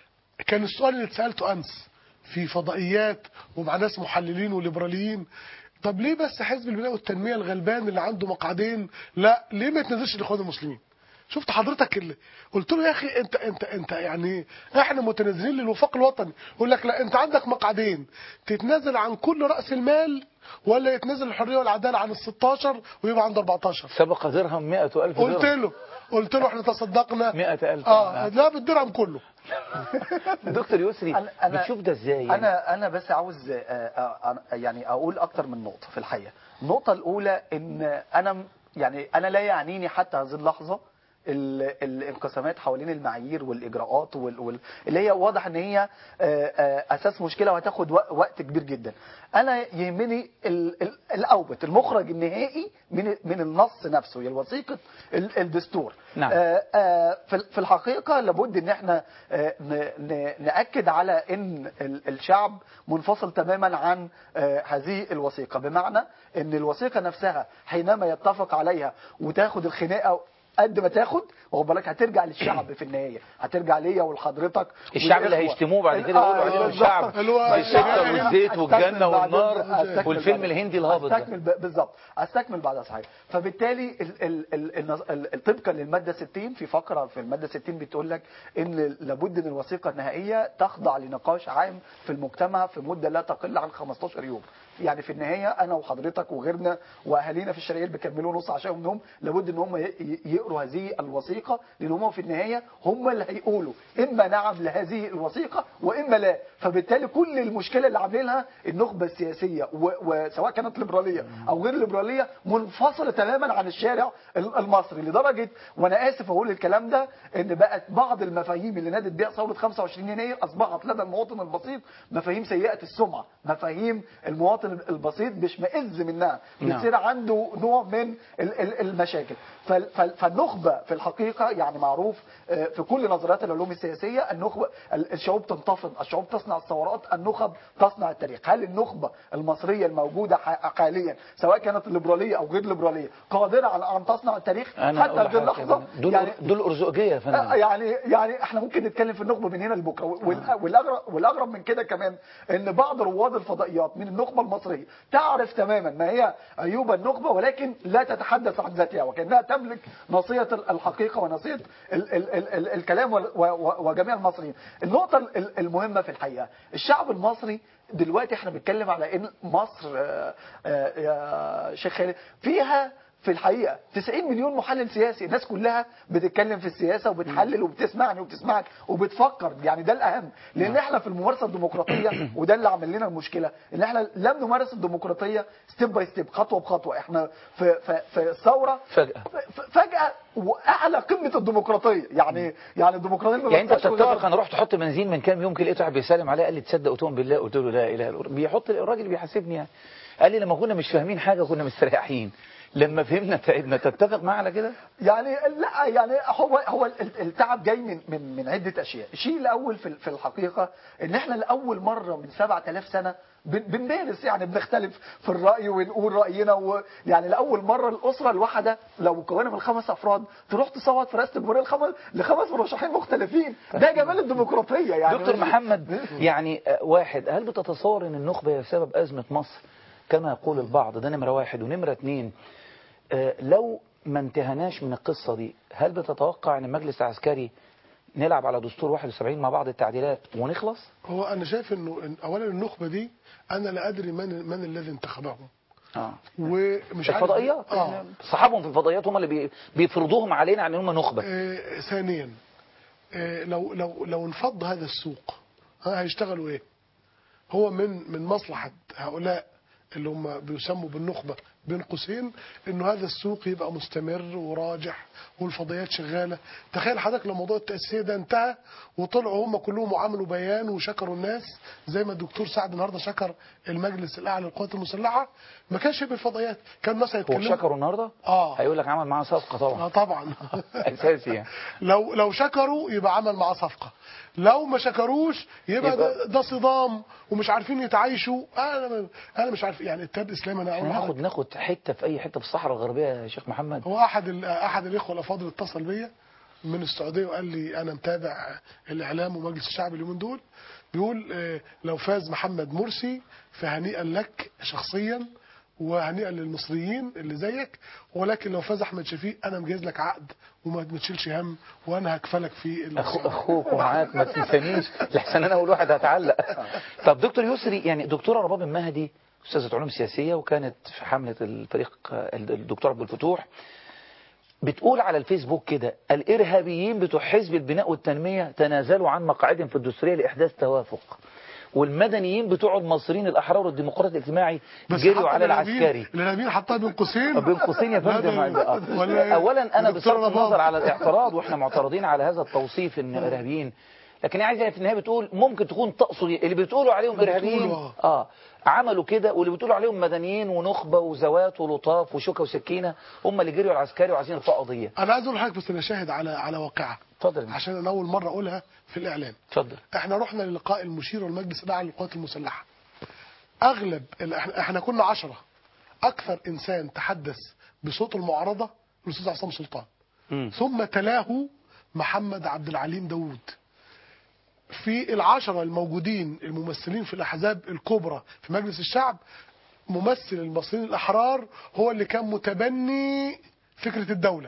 كان السؤال اللي اتسالته امس في فضائيات ومع ناس محللين وليبراليين طب ليه بس حزب البناء والتنميه الغلبان اللي عنده مقعدين لا ليه ما يتنازلش لاخوان المسلمين شفت حضرتك اللي قلت له يا اخي انت انت انت يعني احنا متنازلين للوفاق الوطني يقول لك لا انت عندك مقعدين تتنازل عن كل راس المال ولا يتنازل الحريه والعداله عن ال 16 ويبقى عنده 14 سبق درهم 100000 درهم قلت له قلت له احنا تصدقنا 100000 اه لا بالدرهم كله دكتور يسري أنا- أنا- بتشوف ده ازاي يعني؟ انا انا بس عاوز آه، آه، آه، يعني اقول اكتر من نقطه في الحقيقه النقطه الاولى ان انا م- يعني انا لا يعنيني حتى هذه اللحظه ال- الانقسامات حوالين المعايير والاجراءات وال... وال... اللي هي واضح ان هي آه، آه، اساس مشكله وهتاخد وق- وقت كبير جدا انا يهمني ال... ال... الاوبت المخرج النهائي من من النص نفسه هي وثيقه ال- الدستور نعم. آه، آه، في في الحقيقه لابد ان احنا آه، ن- ن- ناكد على ان ال- الشعب منفصل تماما عن آه، هذه الوثيقه بمعنى ان الوثيقه نفسها حينما يتفق عليها وتاخد الخناقه قد ما تاخد واخد بالك هترجع للشعب في النهايه هترجع ليا ولحضرتك الشعب اللي والإخوة. هيشتموه بعد كده يقولوا عليهم بالظبط. الشعب اللي هو بالسكر الشعب. والزيت والجنة أستكمل بعد- والنار أستكمل والفيلم بعد- الهندي الهابط ده استكمل ب- بالظبط استكمل بعدها صحيح فبالتالي ال ال ال النظ- ال ال طبقا للماده 60 في فقره في الماده 60 بتقول لك ان لابد ان الوثيقه النهائيه تخضع لنقاش عام في المجتمع في مده لا تقل عن 15 يوم يعني في النهايه انا وحضرتك وغيرنا واهالينا في الشرقيه اللي بيكملوا نص عشان منهم لابد ان هم ي- ي- يقروا هذه الوثيقه لان هم في النهايه هم اللي هيقولوا اما نعم لهذه الوثيقه واما لا فبالتالي كل المشكله اللي عاملينها النخبه السياسيه و- وسواء كانت ليبراليه او غير ليبراليه منفصله تماما عن الشارع ال- المصري لدرجه وانا اسف اقول الكلام ده ان بقت بعض المفاهيم اللي نادت بيها ثوره 25 يناير اصبحت لدى المواطن البسيط مفاهيم سيئه السمعه مفاهيم المواطن البسيط بيشمئز منها نعم. بتصير عنده نوع من ال- ال- المشاكل فال- فال- فالنخبه في الحقيقه يعني معروف آه، في كل نظريات العلوم السياسيه النخبه ال- الشعوب تنتفض الشعوب تصنع الثورات النخب تصنع التاريخ هل النخبه المصريه الموجوده ح- حاليا سواء كانت ليبراليه او غير ليبراليه قادره على ان تصنع التاريخ انا حتى أقول هذه لحضرتك اللحظه دول يعني دول ارزقيه يا آه، فندم يعني يعني احنا ممكن نتكلم في النخبه من هنا لبكره وال- والاغرب والاغرب من كده كمان ان بعض رواد الفضائيات من النخبه المصريه تعرف تماما ما هي عيوب النخبه ولكن لا تتحدث عن ذاتها وكانها تملك ناصيه الحقيقه وناصيه ال ال ال ال الكلام وال- و- و- وجميع المصريين. النقطه ال- المهمه في الحقيقه الشعب المصري دلوقتي احنا بنتكلم على ان مصر آه، آه، يا شيخ خالد فيها في الحقيقه 90 مليون محلل سياسي الناس كلها بتتكلم في السياسه وبتحلل وبتسمعني وبتسمعك وبتفكر يعني ده الاهم لان احنا في الممارسه الديمقراطيه وده اللي عمل لنا المشكله ان احنا لم نمارس الديمقراطيه ستيب باي ستيب خطوه بخطوه احنا في في في الثوره فجأة ف- فجاه واعلى قمه الديمقراطيه يعني يعني الديمقراطيه ما يعني انت بتبقاش بتتفق مجرد- انا رحت احط بنزين من كام يوم كده لقيت واحد بيسلم عليا قال لي تصدق قلت بالله قلت له لا اله الا الله بيحط الراجل بيحاسبني يعني قال لي لما كنا مش فاهمين حاجه كنا مستريحين لما فهمنا تعبنا تتفق معاه على كده يعني لا يعني هو هو ال- التعب جاي من من من عده اشياء، الشيء الاول في في الحقيقه ان احنا لاول مره من 7000 سنه بن- بنمارس يعني بنختلف في الراي ونقول راينا ويعني لاول مره الاسره الواحده لو مكونه من خمس افراد تروح تصوت في رئاسه الجمهوريه لخمس لخمس مرشحين مختلفين ده جمال الديمقراطيه يعني دكتور محمد يعني آه، واحد هل بتتصور ان النخبة هي سبب أزمة مصر كما يقول البعض ده نمرة واحد ونمرة اتنين آه، لو ما انتهناش من القصة دي هل بتتوقع ان المجلس العسكري نلعب على دستور 71 مع بعض التعديلات ونخلص هو انا شايف انه إن اولا النخبه دي انا لا ادري من من الذي انتخبهم اه ومش عارف الفضائيات اه صحابهم في الفضائيات هم اللي بي- بيفرضوهم علينا عن ان هم نخبة آه، ثانيا آه، لو لو لو انفض هذا السوق ها هيشتغلوا ايه؟ هو من من مصلحه هؤلاء اللي هم بيسموا بالنخبه بين قوسين انه هذا السوق يبقى مستمر وراجح والفضائيات شغاله تخيل حضرتك لو موضوع التاسيسيه ده انتهى وطلعوا هم كلهم وعملوا بيان وشكروا الناس زي ما الدكتور سعد النهارده شكر المجلس الاعلى للقوات المسلحه ما كانش يبقى الفضائيات كان مثلا هو يتكلموا شكروا النهارده اه هيقول لك عمل معاه صفقة طبعا اه طبعا اساسي يعني لو لو شكروا يبقى عمل معاه صفقه لو ما شكروش يبقى, ده, يبقى- ده صدام ومش عارفين يتعايشوا انا انا مش عارف يعني التاب الاسلامي انا اقول احنا ناخد لحضرتك ناخد حتة في اي حتة في الصحراء الغربية يا شيخ محمد هو احد ال- احد الاخوه الافاضل اتصل بيا من السعوديه وقال لي انا متابع الاعلام ومجلس الشعب اليومين دول بيقول آه، لو فاز محمد مرسي فهنيئا لك شخصيا وهنيئا للمصريين اللي زيك ولكن لو فاز احمد شفيق انا مجهز لك عقد وما ما تشيلش هم وانا هكفلك في ال- أخو اخوك ومعاك ما تنسانيش لحسن انا اول واحد هتعلق طب دكتور يسري يعني دكتوره رباب المهدي استاذه علوم سياسيه وكانت في حمله الفريق الدكتور عبد الفتوح بتقول على الفيسبوك كده الارهابيين بتوع حزب البناء والتنميه تنازلوا عن مقاعدهم في الدستوريه لاحداث توافق والمدنيين بتوع المصريين الاحرار والديمقراطي الاجتماعي بس جريوا حتى على الإرهابيين- العسكري الارهابيين حطها بين قوسين بين قوسين يا لا فندم ده- آه. ولا- اولا انا دكتور بصرف رباب. النظر على الاعتراض واحنا معترضين على هذا التوصيف ان ارهابيين لكن هي عايزه في النهايه بتقول ممكن تكون تقصد اللي بتقولوا عليهم بتقولوا ارهابيين آه. اه عملوا كده واللي بتقولوا عليهم مدنيين ونخبه وزوات ولطاف وشوكه وسكينه هم اللي جريوا على العسكري وعايزين يرفعوا قضيه انا عايز اقول لحضرتك بس انا شاهد على على واقعه اتفضل عشان انا اول مره اقولها في الاعلام اتفضل احنا رحنا للقاء المشير والمجلس الاعلى للقوات المسلحه اغلب ال- احنا, احنا كنا عشرة اكثر انسان تحدث بصوت المعارضه الاستاذ عصام سلطان ثم تلاه محمد عبد العليم داوود في العشرة الموجودين الممثلين في الأحزاب الكبرى في مجلس الشعب ممثل المصريين الأحرار هو اللي كان متبني فكرة الدولة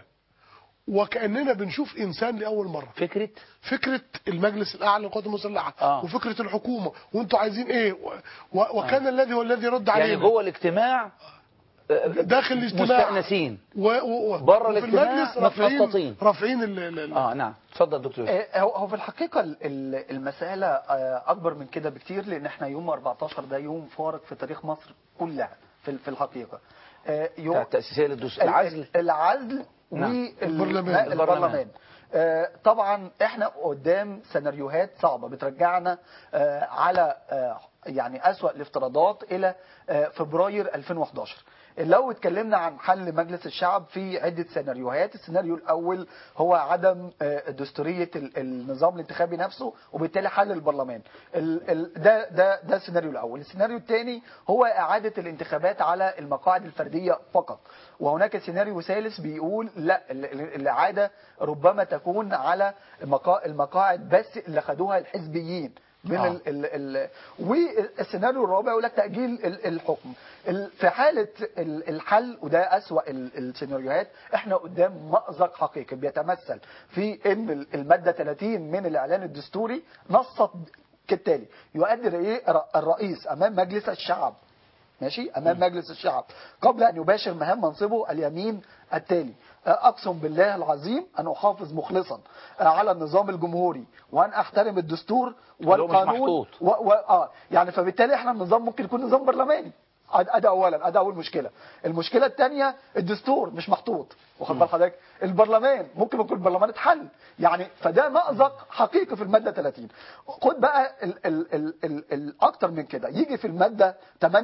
وكأننا بنشوف إنسان لأول مرة فكرة فكرة المجلس الأعلى للقوات المسلحة آه. وفكرة الحكومة وانتوا عايزين ايه و... و... وكان الذي هو الذي يرد يعني علينا جوه الاجتماع آه، داخل الاجتماع مستأنسين و... و... و... بره وفي الاجتماع المجلس رافعين متنططين. رافعين ال... ال... ال... اه نعم اتفضل دكتور يوسف. آه، هو هو في الحقيقة ال- ال- المسألة آه، أكبر من كده بكتير لأن احنا يوم 14 ده يوم فارق في تاريخ مصر كلها في في الحقيقة آه، يوم بتاع التأسيسية للدستور العزل العزل نعم. والبرلمان البرلمان آه، طبعا احنا قدام سيناريوهات صعبة بترجعنا آه، على آه، يعني أسوأ الافتراضات إلى آه، فبراير 2011 لو اتكلمنا عن حل مجلس الشعب في عدة سيناريوهات السيناريو الأول هو عدم آه، دستورية ال- النظام الانتخابي نفسه وبالتالي حل البرلمان ال- ال- ده ده ده السيناريو الأول السيناريو الثاني هو إعادة الانتخابات على المقاعد الفردية فقط وهناك سيناريو ثالث بيقول لا ال- ال- الإعادة ربما تكون على المقا- المقاعد بس اللي خدوها الحزبيين من آه. ال ال ال والسيناريو الرابع يقول لك تأجيل ال- الحكم ال- في حالة ال- الحل وده أسوأ ال- السيناريوهات احنا قدام مأزق حقيقي بيتمثل في ان ال- المادة 30 من الإعلان الدستوري نصت كالتالي يؤدي الرئي- الرئيس أمام مجلس الشعب ماشي امام مجلس الشعب قبل ان يباشر مهام منصبه اليمين التالي اقسم بالله العظيم ان احافظ مخلصا على النظام الجمهوري وان احترم الدستور اللي هو مش والقانون محطوط. و... و... اه يعني فبالتالي احنا النظام ممكن يكون نظام برلماني أد- ادي اولا ادي اول مشكله المشكله الثانيه الدستور مش محطوط واخد بال حضرتك البرلمان ممكن يكون البرلمان اتحل يعني فده مأزق حقيقي في الماده 30 خد بقى ال ال ال ال الاكتر من كده يجي في الماده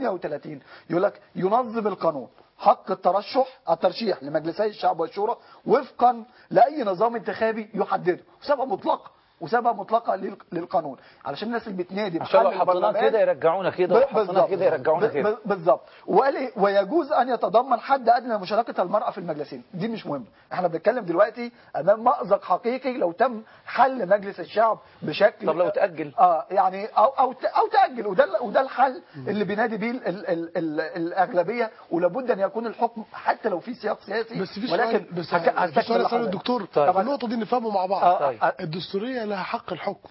38 يقول لك ينظم القانون حق الترشح الترشيح لمجلسي الشعب والشورى وفقا لاي نظام انتخابي يحدده وسبب مطلقه وسبب مطلقه لل- للقانون علشان الناس اللي بتنادي عشان لو بحل حطيناه البرلمان كده يرجعونا كده ب- وحطيناه بالظبط. كده يرجعونا ب- كده ب- بالظبط وقال إيه؟ ويجوز ان يتضمن حد ادنى لمشاركه المراه في المجلسين دي مش مهمه احنا بنتكلم دلوقتي امام مأزق حقيقي لو تم حل مجلس الشعب بشكل طب لو اتأجل اه يعني او او ت- او تاجل وده ال- وده الحل اللي بينادي بيه ال ال ال ال الاغلبيه ولابد ان يكون الحكم حتى لو في سياق سياسي بس في ولكن سؤال بس هك- في هستكمل سؤال اساله لحضرتك. الدكتور طيب. النقطه دي نفهمه مع بعض آه، آه. الدستوريه لها حق الحكم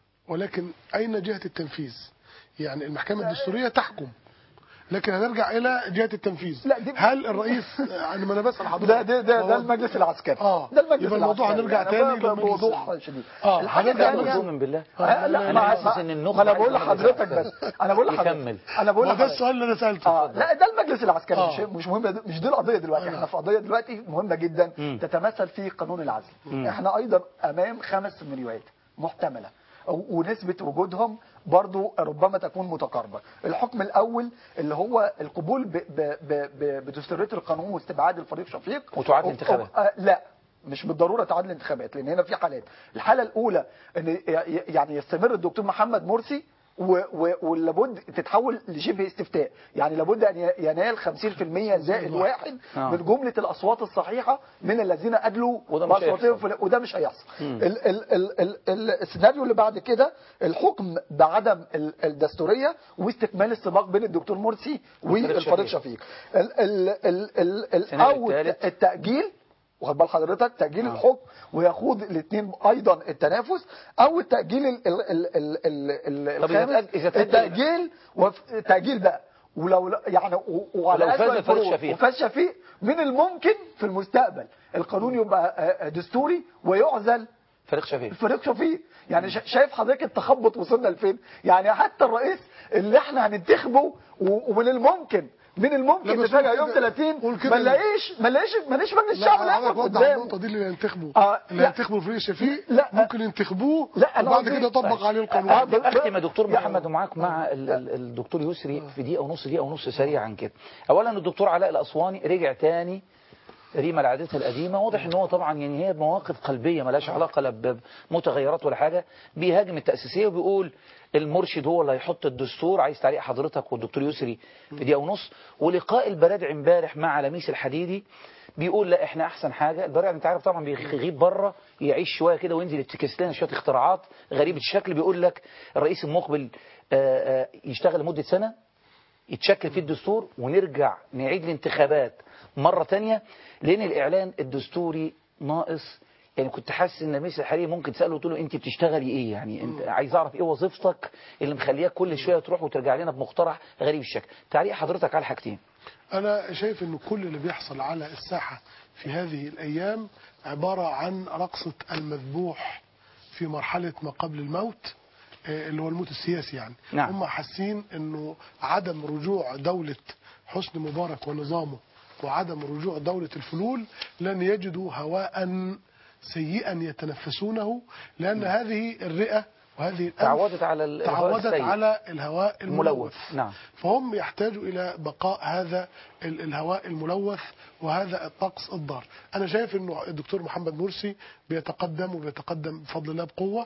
ولكن اين جهه التنفيذ يعني المحكمه الدستوريه تحكم لكن هنرجع الى جهه التنفيذ لا دي هل الرئيس يعني ما انا بسال حضرتك ده ده ده, ده هو- المجلس العسكري اه ده المجلس يبقى الموضوع العسكري. هنرجع أنا تاني ب- للمجلس بوضوح شديد اه الحاجة هنرجع الثانية- مجزوم بالله آه، لا، انا ما- حاسس ما- ان النخبه ما انا بقول عايزة لحضرتك المجلس بس انا بقول لحضرتك يكمل انا بقول ما ده لحضرتك السؤال اللي انا سالته اه لا ده المجلس العسكري آه. مش مش مهم مش دي القضيه دلوقتي احنا في قضيه دلوقتي مهمه جدا تتمثل في قانون العزل احنا ايضا امام خمس سيناريوهات محتمله و- ونسبة وجودهم برضو ربما تكون متقاربة الحكم الأول اللي هو القبول ب- ب- ب- ب- بدستورية القانون واستبعاد الفريق شفيق وتعاد و- الانتخابات. آه، لا مش بالضروره تعاد الانتخابات لان هنا في حالات الحاله الاولى ان ي- يعني يستمر الدكتور محمد مرسي و- و- ولابد تتحول لشبه استفتاء يعني لابد ان ي- ينال 50% زائد واحد آه. من جمله الاصوات الصحيحه من الذين ادلوا وده مش بأصواتهم هيحصل. في- وده مش هيحصل مم. ال ال ال ال ال السيناريو اللي بعد كده الحكم بعدم ال- الدستوريه واستكمال السباق بين الدكتور مرسي والفريق شفيق ال ال ال ال ال السيناريو او الثالث. التاجيل واخد بال حضرتك تاجيل آه. الحكم ويخوض الاثنين ايضا التنافس او التاجيل ال ال ال ال ال طب إذا الخامس تأج- إذا تأجل- التاجيل وف- تاجيل بقى ولو لا- يعني و- وعلى ولو فاز أسوأ الفريق الفروض شفيق. وفاز شفيق من الممكن في المستقبل القانون يبقى آه، آه، دستوري ويعزل فريق شفيق فريق شفيق يعني شا- شايف حضرتك التخبط وصلنا لفين يعني حتى الرئيس اللي احنا هننتخبه و- ومن الممكن من لا الممكن بس نفاجئ قول يوم كده- 30 قول كده ما إن- نلاقيش ما نلاقيش ما نلاقيش مجلس لا الشعب اللي حضرتك هيقف وضح قدامه النقطة دي اللي ينتخبوا آه، اللي لا. ينتخبوا فريق شفيق لا. ممكن ينتخبوه لا، أنا وبعد قصدي- كده يطبق عليه القانون آه، بل- اختم يا دكتور محمد ومعاك مع ال- ال- الدكتور يسري في دقيقه ونص دقيقه ونص سريعا كده اولا الدكتور علاء الاسواني رجع تاني ريما لعادتها القديمه واضح ان هو طبعا يعني هي مواقف قلبيه ملهاش علاقه لا بمتغيرات ولا حاجه بيهاجم التاسيسيه وبيقول المرشد هو اللي هيحط الدستور عايز تعليق حضرتك والدكتور يسري في دقيقه ونص ولقاء البرادع امبارح مع لميس الحديدي بيقول لا احنا احسن حاجه البرادع انت عارف طبعا بيغيب بره يعيش شويه كده وينزل يفتكس لنا شويه اختراعات غريبه الشكل بيقول لك الرئيس المقبل آه، آه، يشتغل لمده سنه يتشكل فيه الدستور ونرجع نعيد الانتخابات مرة تانية لأن الإعلان الدستوري ناقص يعني كنت حاسس ان ميس الحريري ممكن تساله تقول له انت بتشتغلي ايه يعني انت عايز اعرف ايه وظيفتك اللي مخلياك كل شويه تروح وترجع لنا بمقترح غريب الشكل تعليق حضرتك على حاجتين أنا شايف أن كل اللي بيحصل على الساحة في هذه الأيام عبارة عن رقصة المذبوح في مرحلة ما قبل الموت آه، اللي هو الموت السياسي يعني نعم. هم حاسين أنه عدم رجوع دولة حسني مبارك ونظامه وعدم رجوع دولة الفلول لن يجدوا هواء سيئا يتنفسونه لأن هذه الرئة وهذه الأنف تعودت على ال- الهواء تعودت السيء. على الهواء الملوث ملوث نعم فهم يحتاجوا إلى بقاء هذا ال- الهواء الملوث وهذا الطقس الضار أنا شايف أنه الدكتور محمد مرسي بيتقدم وبيتقدم بفضل الله بقوة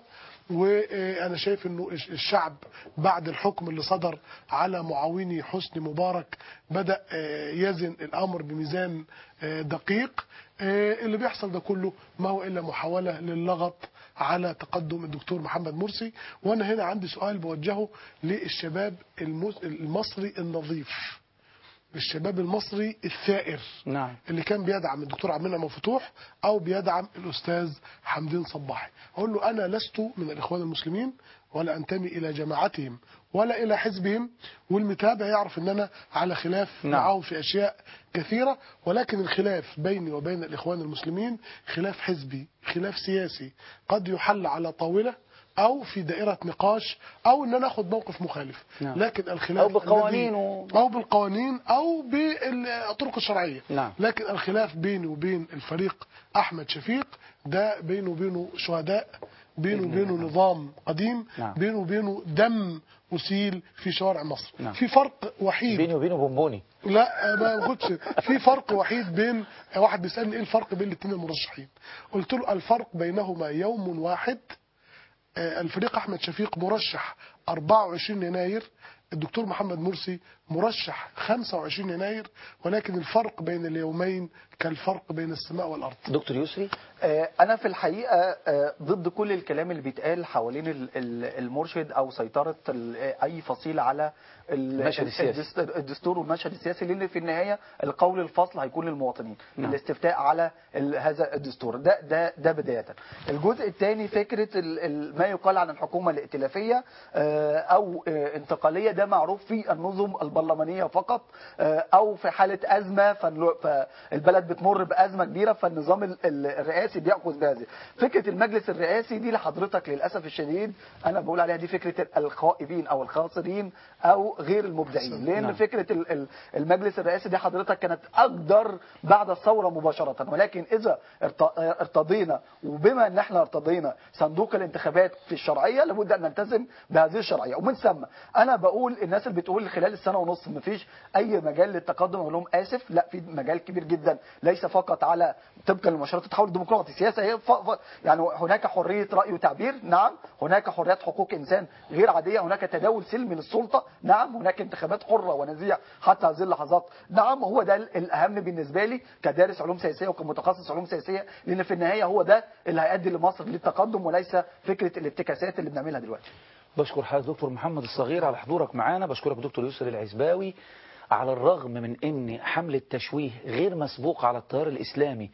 وأنا شايف أنه الش- الشعب بعد الحكم اللي صدر على معاوني حسني مبارك بدأ آه، يزن الأمر بميزان آه، دقيق آه، اللي بيحصل ده كله ما هو إلا محاولة للغط على تقدم الدكتور محمد مرسي وانا هنا عندي سؤال بوجهه للشباب المس- المصري النظيف الشباب المصري الثائر نعم اللي كان بيدعم الدكتور عبد المنعم مفتوح او بيدعم الاستاذ حمدين صباحي اقول له انا لست من الاخوان المسلمين ولا انتمي الى جماعتهم ولا الى حزبهم والمتابع يعرف ان انا على خلاف نعم. معهم في اشياء كثيره ولكن الخلاف بيني وبين الاخوان المسلمين خلاف حزبي خلاف سياسي قد يحل على طاوله او في دائره نقاش او ان انا اخد موقف مخالف نعم. لكن الخلاف أو بقوانين الذي- و- او بالقوانين او بالطرق الشرعيه نعم. لكن الخلاف بيني وبين الفريق احمد شفيق ده بينه وبينه شهداء بينه وبينه نظام قديم نعم. بينه وبينه دم أسيل في شوارع مصر نعم. في فرق وحيد بيني وبينه بونبوني لا ما باخدش في فرق وحيد بين واحد بيسالني ايه الفرق بين الاثنين المرشحين قلت له الفرق بينهما يوم واحد آه، الفريق احمد شفيق مرشح 24 يناير الدكتور محمد مرسي مرشح 25 يناير ولكن الفرق بين اليومين كالفرق بين السماء والارض دكتور يسري آه، انا في الحقيقه آه، ضد كل الكلام اللي بيتقال حوالين ال- ال- المرشد او سيطره ال- اي فصيل على ال- المشهد السياسي. الدست- الدستور والمشهد السياسي لان في النهايه القول الفصل هيكون للمواطنين نعم. الاستفتاء على ال- هذا الدستور ده ده ده بدايه الجزء الثاني فكره ال- ال- ما يقال عن الحكومه الائتلافيه آه، او آه، انتقاليه ده معروف في النظم البرلمانيه فقط آه، او في حاله ازمه فالو- فالبلد بتمر بازمه كبيره فالنظام ال- ال- الرئاسي بياخذ بهذه فكره المجلس الرئاسي دي لحضرتك للاسف الشديد انا بقول عليها دي فكره الخائبين او الخاسرين او غير المبدعين لان نعم. فكره ال- ال- المجلس الرئاسي دي حضرتك كانت اقدر بعد الثوره مباشره ولكن اذا ارت- ارتضينا وبما ان احنا ارتضينا صندوق الانتخابات في الشرعيه لابد ان نلتزم بهذه الشرعيه ومن ثم انا بقول الناس اللي بتقول خلال السنه ونص مفيش اي مجال للتقدم اقول لهم اسف لا في مجال كبير جدا ليس فقط على طبقا لمشروط التحول الديمقراطي السياسه هي ف... ف... يعني هناك حريه راي وتعبير نعم هناك حريات حقوق انسان غير عاديه هناك تداول سلمي للسلطه نعم هناك انتخابات حره ونزيهه حتى هذه اللحظات نعم هو ده ال- الاهم بالنسبه لي كدارس علوم سياسيه وكمتخصص علوم سياسيه لان في النهايه هو ده اللي هيؤدي لمصر للتقدم وليس فكره الافتكاسات اللي بنعملها دلوقتي بشكر حضرتك دكتور محمد الصغير على حضورك معانا بشكرك دكتور يسر العزباوي على الرغم من ان حملة تشويه غير مسبوق على التيار الاسلامي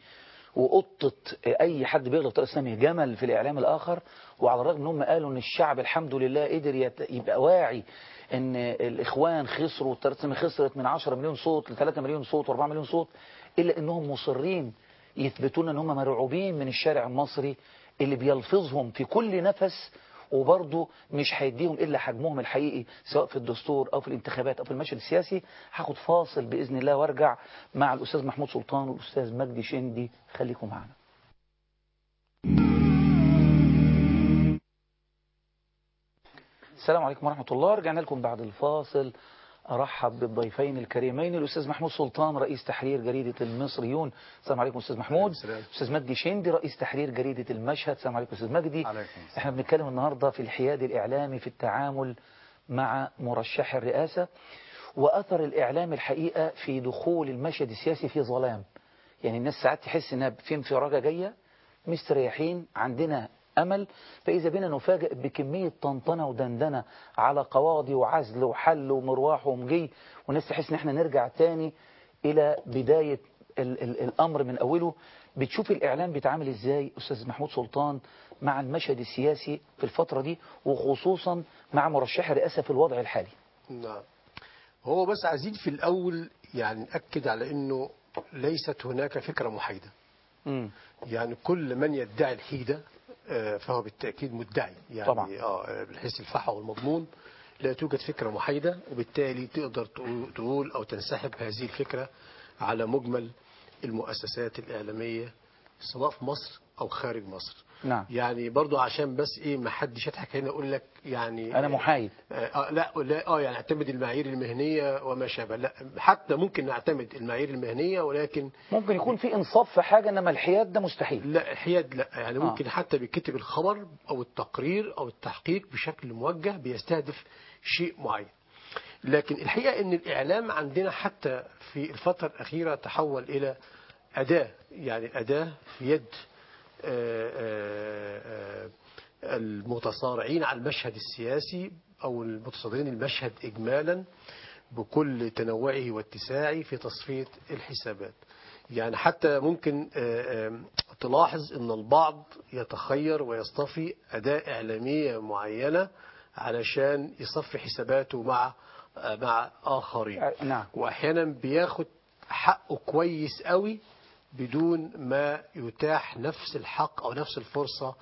وقطة اي حد بيغلط التيار الاسلامي جمل في الاعلام الاخر وعلى الرغم ان هم قالوا ان الشعب الحمد لله قدر يت- يبقى واعي ان الاخوان خسروا والتيار الاسلامي خسرت من 10 مليون صوت ل 3 مليون صوت و4 مليون صوت الا انهم مصرين يثبتون ان هم مرعوبين من الشارع المصري اللي بيلفظهم في كل نفس وبرضه مش هيديهم إلا حجمهم الحقيقي سواء في الدستور أو في الانتخابات أو في المشهد السياسي هاخد فاصل بإذن الله وارجع مع الأستاذ محمود سلطان والأستاذ مجدي شندي خليكم معنا السلام عليكم ورحمة الله رجعنا لكم بعد الفاصل أرحب بالضيفين الكريمين الأستاذ محمود سلطان رئيس تحرير جريدة المصريون السلام عليكم أستاذ محمود أستاذ مجدي شندي رئيس تحرير جريدة المشهد السلام عليكم أستاذ مجدي احنا بنتكلم النهاردة في الحياد الإعلامي في التعامل مع مرشح الرئاسة وأثر الإعلام الحقيقة في دخول المشهد السياسي في ظلام يعني الناس ساعات تحس إنها في انفراجة جاية مستريحين عندنا أمل فإذا بنا نفاجئ بكمية طنطنة ودندنة على قواضي وعزل وحل ومرواح ومجي والناس تحس إن احنا نرجع تاني إلى بداية ال ال الأمر من أوله بتشوف الإعلام بيتعامل إزاي أستاذ محمود سلطان مع المشهد السياسي في الفترة دي وخصوصا مع مرشح الرئاسة في الوضع الحالي نعم هو بس عايزين في الأول يعني نأكد على أنه ليست هناك فكرة محايدة مم. يعني كل من يدعي الحيدة آه، فهو بالتأكيد مدعي يعني طبعا. آه بالحيث الفحوى والمضمون لا توجد فكرة محايدة وبالتالي تقدر تقول- تقول أو تنسحب هذه الفكرة على مجمل المؤسسات الإعلامية سواء في مصر أو خارج مصر نعم يعني برضو عشان بس ايه ما حدش يضحك هنا اقول لك يعني أنا محايد آه آه، لا لا اه يعني اعتمد المعايير المهنيه وما شابه لا حتى ممكن نعتمد المعايير المهنيه ولكن ممكن يكون في إنصاف في حاجة إنما الحياد ده مستحيل لا الحياد لا يعني آه. ممكن حتى بيكتب الخبر او التقرير او التحقيق بشكل موجه بيستهدف شيء معين لكن الحقيقه ان الاعلام عندنا حتى في الفتره الاخيره تحول الى اداه يعني اداه في يد آه، آه، آه، المتصارعين على المشهد السياسي او المتصدرين المشهد اجمالا بكل تنوعه واتساعه في تصفيه الحسابات يعني حتى ممكن آه، آه، تلاحظ ان البعض يتخير ويصطفي اداة اعلامية معينة علشان يصفي حساباته مع آه، مع اخرين نعم واحيانا بياخد حقه كويس قوي بدون ما يتاح نفس الحق او نفس الفرصة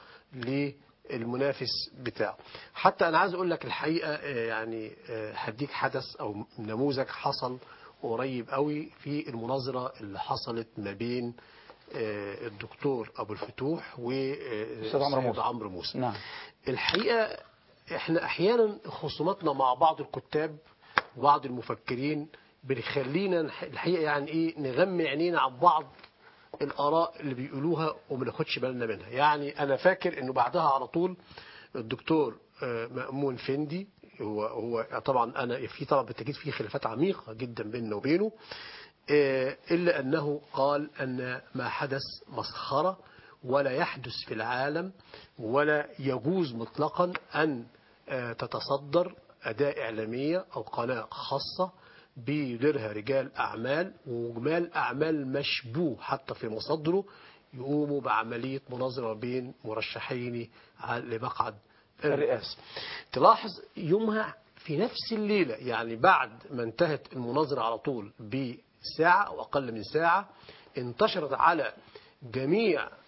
للمنافس بتاعه حتى انا عايز اقول لك الحقيقة آه، يعني آه، هديك حدث او نموذج حصل قريب قوي في المناظرة اللي حصلت ما بين آه، الدكتور ابو الفتوح أستاذ عمرو موسى. عمرو موسى نعم الحقيقة احنا احيانا خصوماتنا مع بعض الكتاب وبعض المفكرين بنخلينا نح- الحقيقة يعني ايه نغمي عينينا عن بعض الاراء اللي بيقولوها وما ناخدش بالنا منها يعني انا فاكر انه بعدها على طول الدكتور آه، مأمون فندي هو هو طبعا انا في طبعا بالتاكيد في خلافات عميقه جدا بيننا وبينه آه، الا انه قال ان ما حدث مسخره ولا يحدث في العالم ولا يجوز مطلقا ان آه، تتصدر اداه اعلاميه او قناه خاصه بيديرها رجال اعمال وجمال اعمال مشبوه حتى في مصادره يقوموا بعمليه مناظره بين مرشحين على- لمقعد الرئاسه. تلاحظ يومها في نفس الليله يعني بعد ما انتهت المناظره على طول بساعه او اقل من ساعه انتشرت على جميع آه،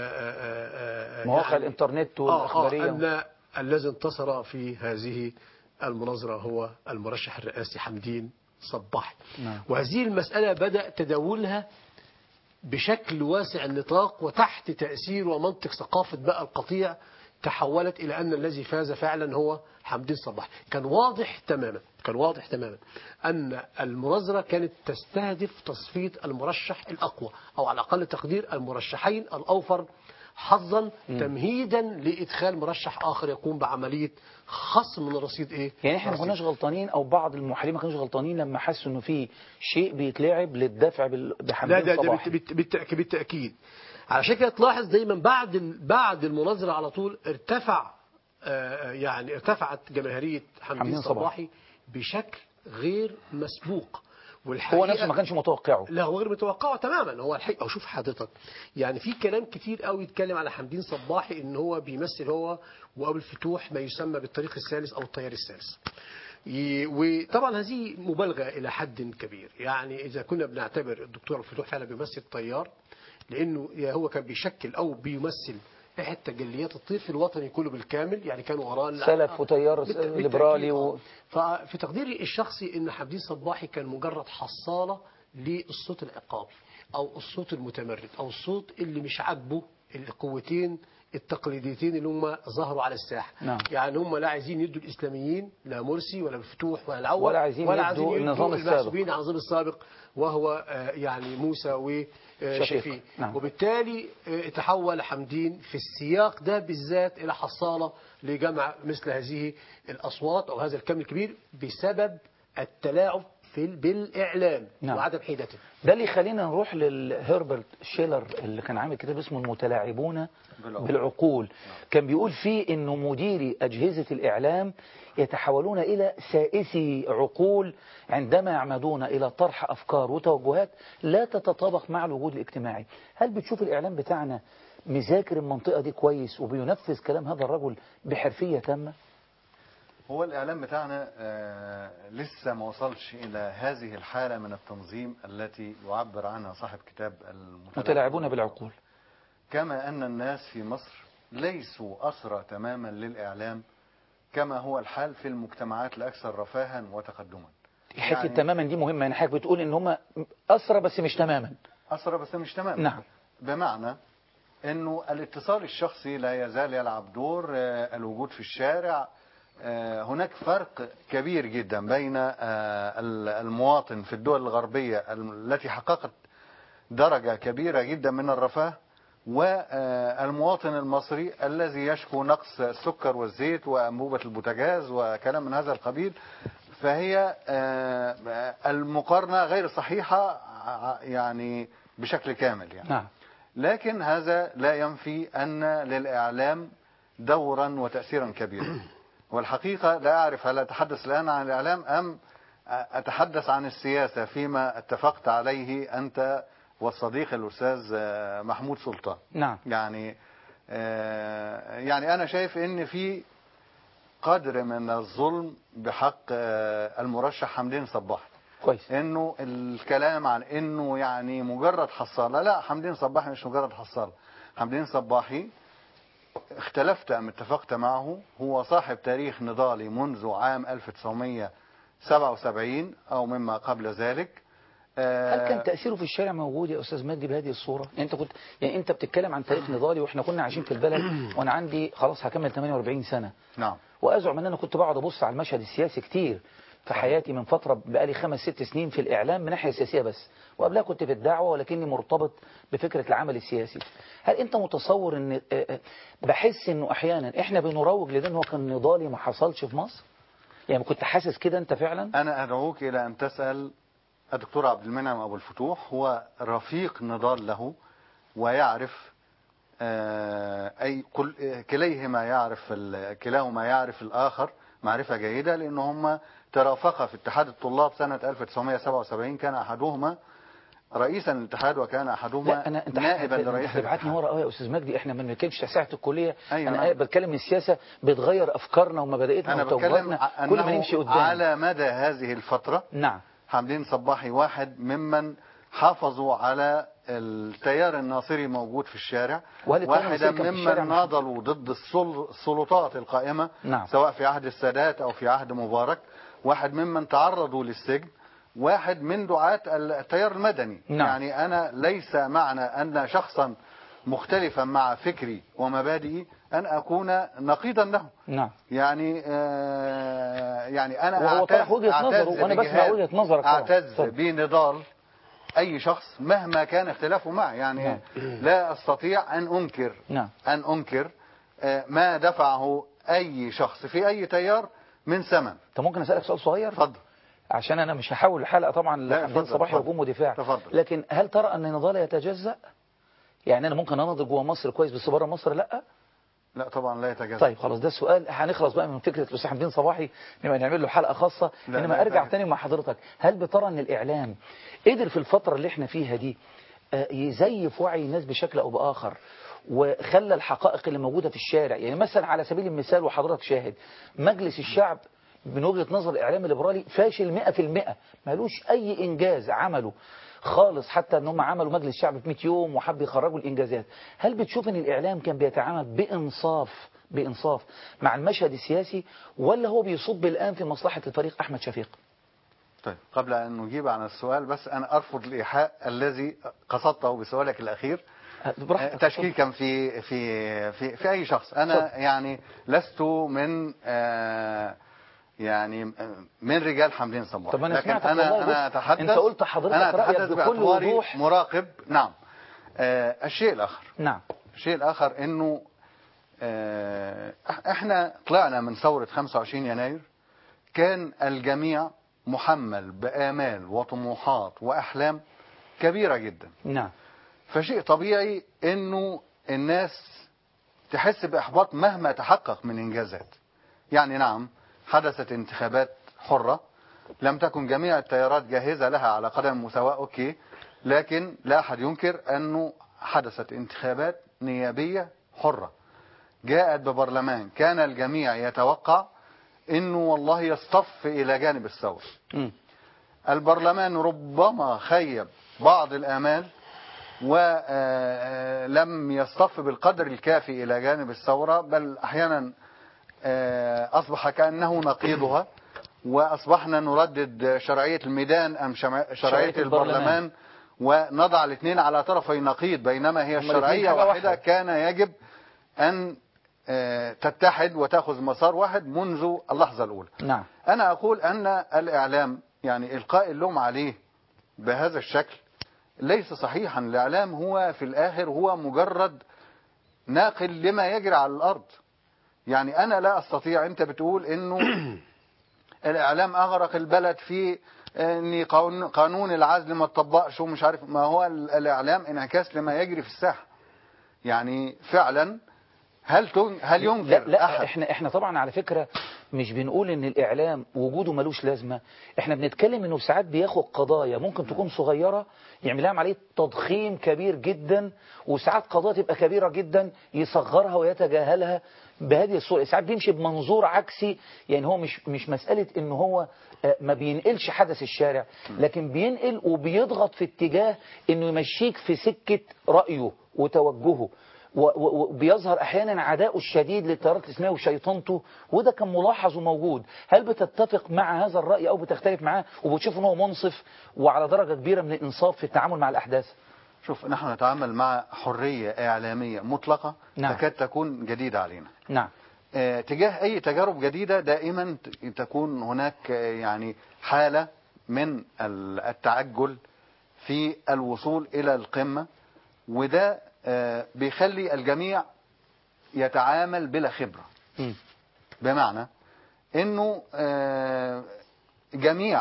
آه، آه، مواقع يعني- الإنترنت آه، والأخبارية آه أن الذي انتصر في هذه المناظرة هو المرشح الرئاسي حمدين صباحي نعم. وهذه المسألة بدأ تداولها بشكل واسع النطاق وتحت تأثير ومنطق ثقافة بقى القطيع تحولت إلى أن الذي فاز فعلا هو حمدين صباحي كان واضح تماما كان واضح تماما أن المناظرة كانت تستهدف تصفية المرشح الأقوى أو على أقل تقدير المرشحين الأوفر حظا مم. تمهيدا لإدخال مرشح آخر يقوم بعملية خصم من رصيد إيه يعني احنا ما رصيد. كناش غلطانين او بعض المحللين ما كانوش غلطانين لما حسوا انه في شيء بيتلعب للدفع بال- لا بحمدين ده, ده صباحي بالت- بالت- بالتأكيد, بالتأكيد علشان كده تلاحظ دايما بعد ال- بعد المناظرة على طول ارتفع آه، يعني ارتفعت جماهيرية حمدين حمدين صباحي. صباحي بشكل غير مسبوق هو نفسه ما كانش متوقعه لا هو غير متوقعه تماما هو الحقيقه أو شوف حضرتك يعني في كلام كتير قوي يتكلم على حمدين صباحي ان هو بيمثل هو وابو الفتوح ما يسمى بالطريق الثالث او التيار الثالث ي- وطبعا هذه مبالغه الى حد كبير يعني اذا كنا بنعتبر الدكتور أبو الفتوح فعلا بيمثل تيار لانه يا هو كان بيشكل او بيمثل احد تجليات الطيف الوطني كله بالكامل يعني كانوا وراء سلف وتيار بالت- ليبرالي و... بالتأكيد، آه. ففي تقديري الشخصي ان حمدين صباحي كان مجرد حصاله للصوت العقابي او الصوت المتمرد او الصوت اللي مش عاجبه القوتين التقليديتين اللي هم ظهروا على الساحه نعم. يعني هم لا عايزين يدوا الاسلاميين لا مرسي ولا الفتوح ولا العوض ولا عايزين يدوا النظام السابق. المحسوبين على النظام السابق وهو آه، يعني موسى شفيق. وشفيق نعم. وبالتالي آه، تحول حمدين في السياق ده بالذات إلى حصالة لجمع مثل هذه الأصوات أو هذا الكم الكبير بسبب التلاعب في ال- بالإعلام نعم. وعدم حيدته ده اللي يخلينا نروح للهربرت شيلر اللي كان عامل كتاب اسمه المتلاعبون بالعقول. بالعقول كان بيقول فيه انه مديري اجهزة الاعلام يتحولون الى سائسي عقول عندما يعمدون الى طرح افكار وتوجهات لا تتطابق مع الوجود الاجتماعي هل بتشوف الاعلام بتاعنا مذاكر المنطقة دي كويس وبينفذ كلام هذا الرجل بحرفية تامة هو الإعلام بتاعنا آه، لسه ما وصلش إلى هذه الحالة من التنظيم التي يعبر عنها صاحب كتاب المتلاعبون متلاعبون بالعقول كما أن الناس في مصر ليسوا أسرى تماما للإعلام كما هو الحال في المجتمعات الأكثر رفاها وتقدما حته تماما دي مهمة يعني حضرتك بتقول ان هم اسرى بس مش تماما أسرى بس مش تماما نعم بمعنى انه الاتصال الشخصي لا يزال يلعب دور آه، الوجود في الشارع آه، هناك فرق كبير جدا بين آه، ال- المواطن في الدول الغربية التي حققت درجة كبيرة جدا من الرفاه والمواطن المصري الذي يشكو نقص السكر والزيت وأنبوبة البوتاجاز وكلام من هذا القبيل فهي آه، المقارنة غير صحيحة ع- يعني بشكل كامل يعني نعم لكن هذا لا ينفي أن للإعلام دورا وتأثيرا كبيرا والحقيقة لا أعرف هل أتحدث الآن عن الإعلام أم أتحدث عن السياسة فيما اتفقت عليه أنت والصديق الأستاذ آه، محمود سلطان نعم يعني آه، يعني أنا شايف إن في قدر من الظلم بحق آه، المرشح حمدين صباح كويس انه الكلام عن انه يعني مجرد حصاله لا حمدين صباحي مش مجرد حصاله حمدين صباحي اختلفت ام اتفقت معه هو صاحب تاريخ نضالي منذ عام 1977 او مما قبل ذلك هل كان تأثيره في الشارع موجود يا أستاذ مجدي بهذه الصورة؟ يعني أنت كنت يعني أنت بتتكلم عن تاريخ نضالي وإحنا كنا عايشين في البلد وأنا عندي خلاص هكمل 48 سنة نعم وأزعم أن أنا كنت بقعد أبص على المشهد السياسي كتير في حياتي من فترة بقالي خمس ست سنين في الإعلام من ناحية سياسية بس وقبلها كنت في الدعوة ولكني مرتبط بفكرة العمل السياسي هل أنت متصور أن آه، آه، بحس أنه أحيانا إحنا بنروج لده أنه كان نضالي ما حصلش في مصر؟ يعني كنت حاسس كده أنت فعلا؟ انا ادعوك الى ان تسال الدكتور عبد المنعم ابو الفتوح هو رفيق نضال له ويعرف آه، اي كل آه، كليهما يعرف ال- كلاهما يعرف الاخر معرفه جيده لان هم ترافقا في اتحاد الطلاب سنه 1977 كان احدهما رئيسا للاتحاد وكان احدهما لا انا انت نائبا انت لرئيس هتبعتني ورا قوي يا استاذ مجدي احنا ما بنتكلمش ساعه الكليه أيوة انا نعم. بتكلم السياسه بتغير افكارنا ومبادئنا انا بتكلم وتوجهاتنا كل ما أنه نمشي قدام على مدى هذه الفتره نعم حمدين صباحي واحد ممن حافظوا على التيار الناصري موجود في الشارع وهل التيار واحدا الناصري كان في الشارع ممن مش- ناضلوا ضد السل- السلطات القائمة نعم. سواء في عهد السادات أو في عهد مبارك واحد ممن تعرضوا للسجن واحد من دعاة التيار المدني نعم. يعني أنا ليس معنى أن شخصا مختلفا مع فكري ومبادئي أن أكون نقيضا له نعم يعني آه يعني انا وهو اعتز طرح وجهة نظره، أعتز وأنا بسمع بجهاد- وجهة نظرك طبعا. اعتز اتفضل. بنضال اي شخص مهما كان اختلافه معي يعني نعم. لا استطيع ان انكر نعم ان انكر آه، ما دفعه اي شخص في اي تيار من ثمن طب ممكن اسالك سؤال صغير اتفضل عشان انا مش هحول الحلقه طبعا لا، لحمدين اتفضل، صباحي اتفضل. هجوم ودفاع تفضل. لكن هل ترى ان النضال يتجزا يعني انا ممكن اناضل جوه مصر كويس بس بره مصر لا لا طبعا لا يتجاوز طيب خلاص ده السؤال هنخلص بقى من فكره الاستاذ حمدين صباحي نبقى نعمل له حلقه خاصه لا، انما لا، ارجع لا. تاني مع حضرتك هل بترى ان الاعلام قدر في الفتره اللي احنا فيها دي آه، يزيف وعي الناس بشكل او باخر وخلى الحقائق اللي موجوده في الشارع يعني مثلا على سبيل المثال وحضرتك شاهد مجلس الشعب من وجهة نظر الإعلام الليبرالي فاشل مئة في المئة مالوش أي إنجاز عمله خالص حتى ان هم عملوا مجلس شعب في 100 يوم وحب يخرجوا الانجازات هل بتشوف ان الاعلام كان بيتعامل بانصاف بانصاف مع المشهد السياسي ولا هو بيصب الان في مصلحه الفريق احمد شفيق طيب قبل أن نجيب عن السؤال بس أنا أرفض الإيحاء الذي قصدته بسؤالك الأخير براحتك. تشكيكا في في في في أي شخص أنا اتفضل. يعني لست من آه، يعني من رجال حمدين صباح طب أنا لكن سمعتك أنا والله أنا بص، أتحدث أنت قلت حضرتك أنا رأيك أتحدث بكل باعتباري وضوح. مراقب نعم آه، الشيء الآخر نعم الشيء الآخر إنه آه، احنا طلعنا من ثورة 25 يناير كان الجميع محمل بآمال وطموحات وأحلام كبيرة جدا نعم فشيء طبيعي انه الناس تحس باحباط مهما تحقق من انجازات يعني نعم حدثت انتخابات حرة لم تكن جميع التيارات جاهزة لها على قدم مساواة اوكي لكن لا احد ينكر انه حدثت انتخابات نيابية حرة جاءت ببرلمان كان الجميع يتوقع انه والله يصطف الى جانب الثورة مم. البرلمان ربما خيب بعض الآمال ولم يصطف بالقدر الكافي إلى جانب الثورة بل أحيانا آه، أصبح كأنه نقيضها وأصبحنا نردد شرعية الميدان أم شمع- شرعية شرعية البرلمان. البرلمان ونضع الاثنين على طرفي نقيض بينما هي هما الاثنين الشرعية حاجة واحدة واحدة. كان يجب أن آه، تتحد وتأخذ مسار واحد منذ اللحظة الأولى نعم أنا أقول أن الإعلام يعني إلقاء اللوم عليه بهذا الشكل ليس صحيحا الإعلام هو في الآخر هو مجرد ناقل لما يجري على الأرض يعني أنا لا أستطيع أنت بتقول أنه الإعلام أغرق البلد في أن قانون- قانون العزل ما تطبقش ومش عارف ما هو ال- الإعلام انعكاس لما يجري في الساحة يعني فعلا هل تن- هل لا, ينكر لا أحد احنا احنا طبعا على فكرة مش بنقول ان الاعلام وجوده ملوش لازمة احنا بنتكلم انه ساعات بياخد قضايا ممكن تكون صغيرة يعمل لها عملية تضخيم كبير جدا وساعات قضايا تبقى كبيرة جدا يصغرها ويتجاهلها بهذه الصورة ساعات بيمشي بمنظور عكسي يعني هو مش مش مسألة ان هو آه، ما بينقلش حدث الشارع لكن بينقل وبيضغط في اتجاه انه يمشيك في سكة رأيه وتوجهه و- و- وبيظهر احيانا عداؤه الشديد للتيارات الاسلاميه وشيطنته وده كان ملاحظ وموجود هل بتتفق مع هذا الراي او بتختلف معاه وبتشوف ان هو منصف وعلى درجه كبيره من الانصاف في التعامل مع الاحداث شوف نحن نتعامل مع حرية إعلامية مطلقة نعم. تكاد تكون جديدة علينا نعم آه، تجاه أي تجارب جديدة دائما ت- تكون هناك آه، يعني حالة من ال- التعجل في الوصول إلى القمة وده آه، بيخلي الجميع يتعامل بلا خبرة مم. بمعنى انه آه، جميع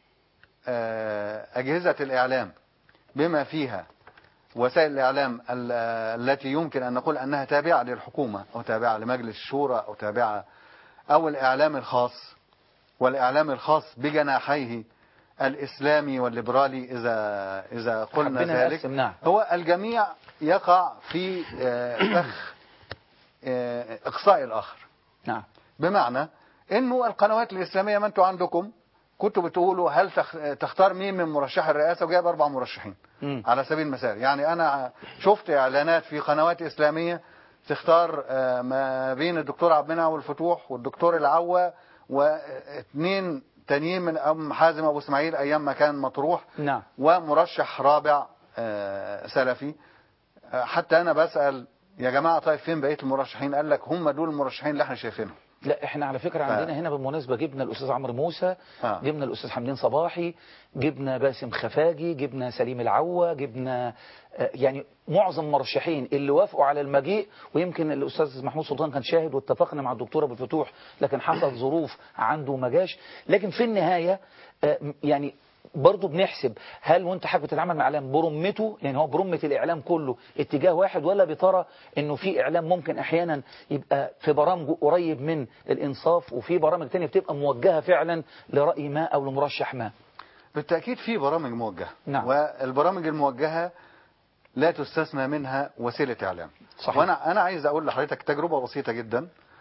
آه، اجهزه الاعلام بما فيها وسائل الاعلام ال- التي يمكن ان نقول انها تابعه للحكومه او تابعه لمجلس الشورى او تابعه او الاعلام الخاص والاعلام الخاص بجناحيه الاسلامي والليبرالي اذا اذا قلنا حبينا ذلك نقسم، نعم. هو الجميع يقع في آه، فخ آه، اقصاء الاخر نعم بمعنى انه القنوات الاسلاميه ما انتوا عندكم كنتوا بتقولوا هل تخ- تختار مين من مرشح الرئاسه وجايب اربع مرشحين مم. على سبيل المثال يعني انا شفت اعلانات في قنوات اسلاميه تختار آه، ما بين الدكتور عبد المنعم والفتوح والدكتور العوا واثنين تانيين من ام حازم ابو اسماعيل ايام ما كان مطروح نعم ومرشح رابع آه، سلفي آه، حتى انا بسال يا جماعه طيب فين بقيه المرشحين قال لك هم دول المرشحين اللي احنا شايفينهم لا احنا على فكرة عندنا هنا بالمناسبة جبنا الأستاذ عمرو موسى آه. جبنا الأستاذ حمدين صباحي جبنا باسم خفاجي جبنا سليم العوا جبنا آه، يعني معظم المرشحين اللي وافقوا على المجيء ويمكن الأستاذ محمود سلطان كان شاهد واتفقنا مع الدكتور أبو الفتوح لكن حصل ظروف عنده ما جاش لكن في النهاية آه، يعني برضه بنحسب هل وانت حضرتك بتتعامل مع اعلام برمته يعني هو برمه الاعلام كله اتجاه واحد ولا بترى انه في اعلام ممكن احيانا يبقى في برامجه قريب من الانصاف وفي برامج تانية بتبقى موجهه فعلا لراي ما او لمرشح ما بالتأكيد في برامج موجهة نعم. والبرامج الموجهة لا تستثنى منها وسيلة إعلام صحيح. وأنا أنا عايز أقول لحضرتك تجربة بسيطة جدا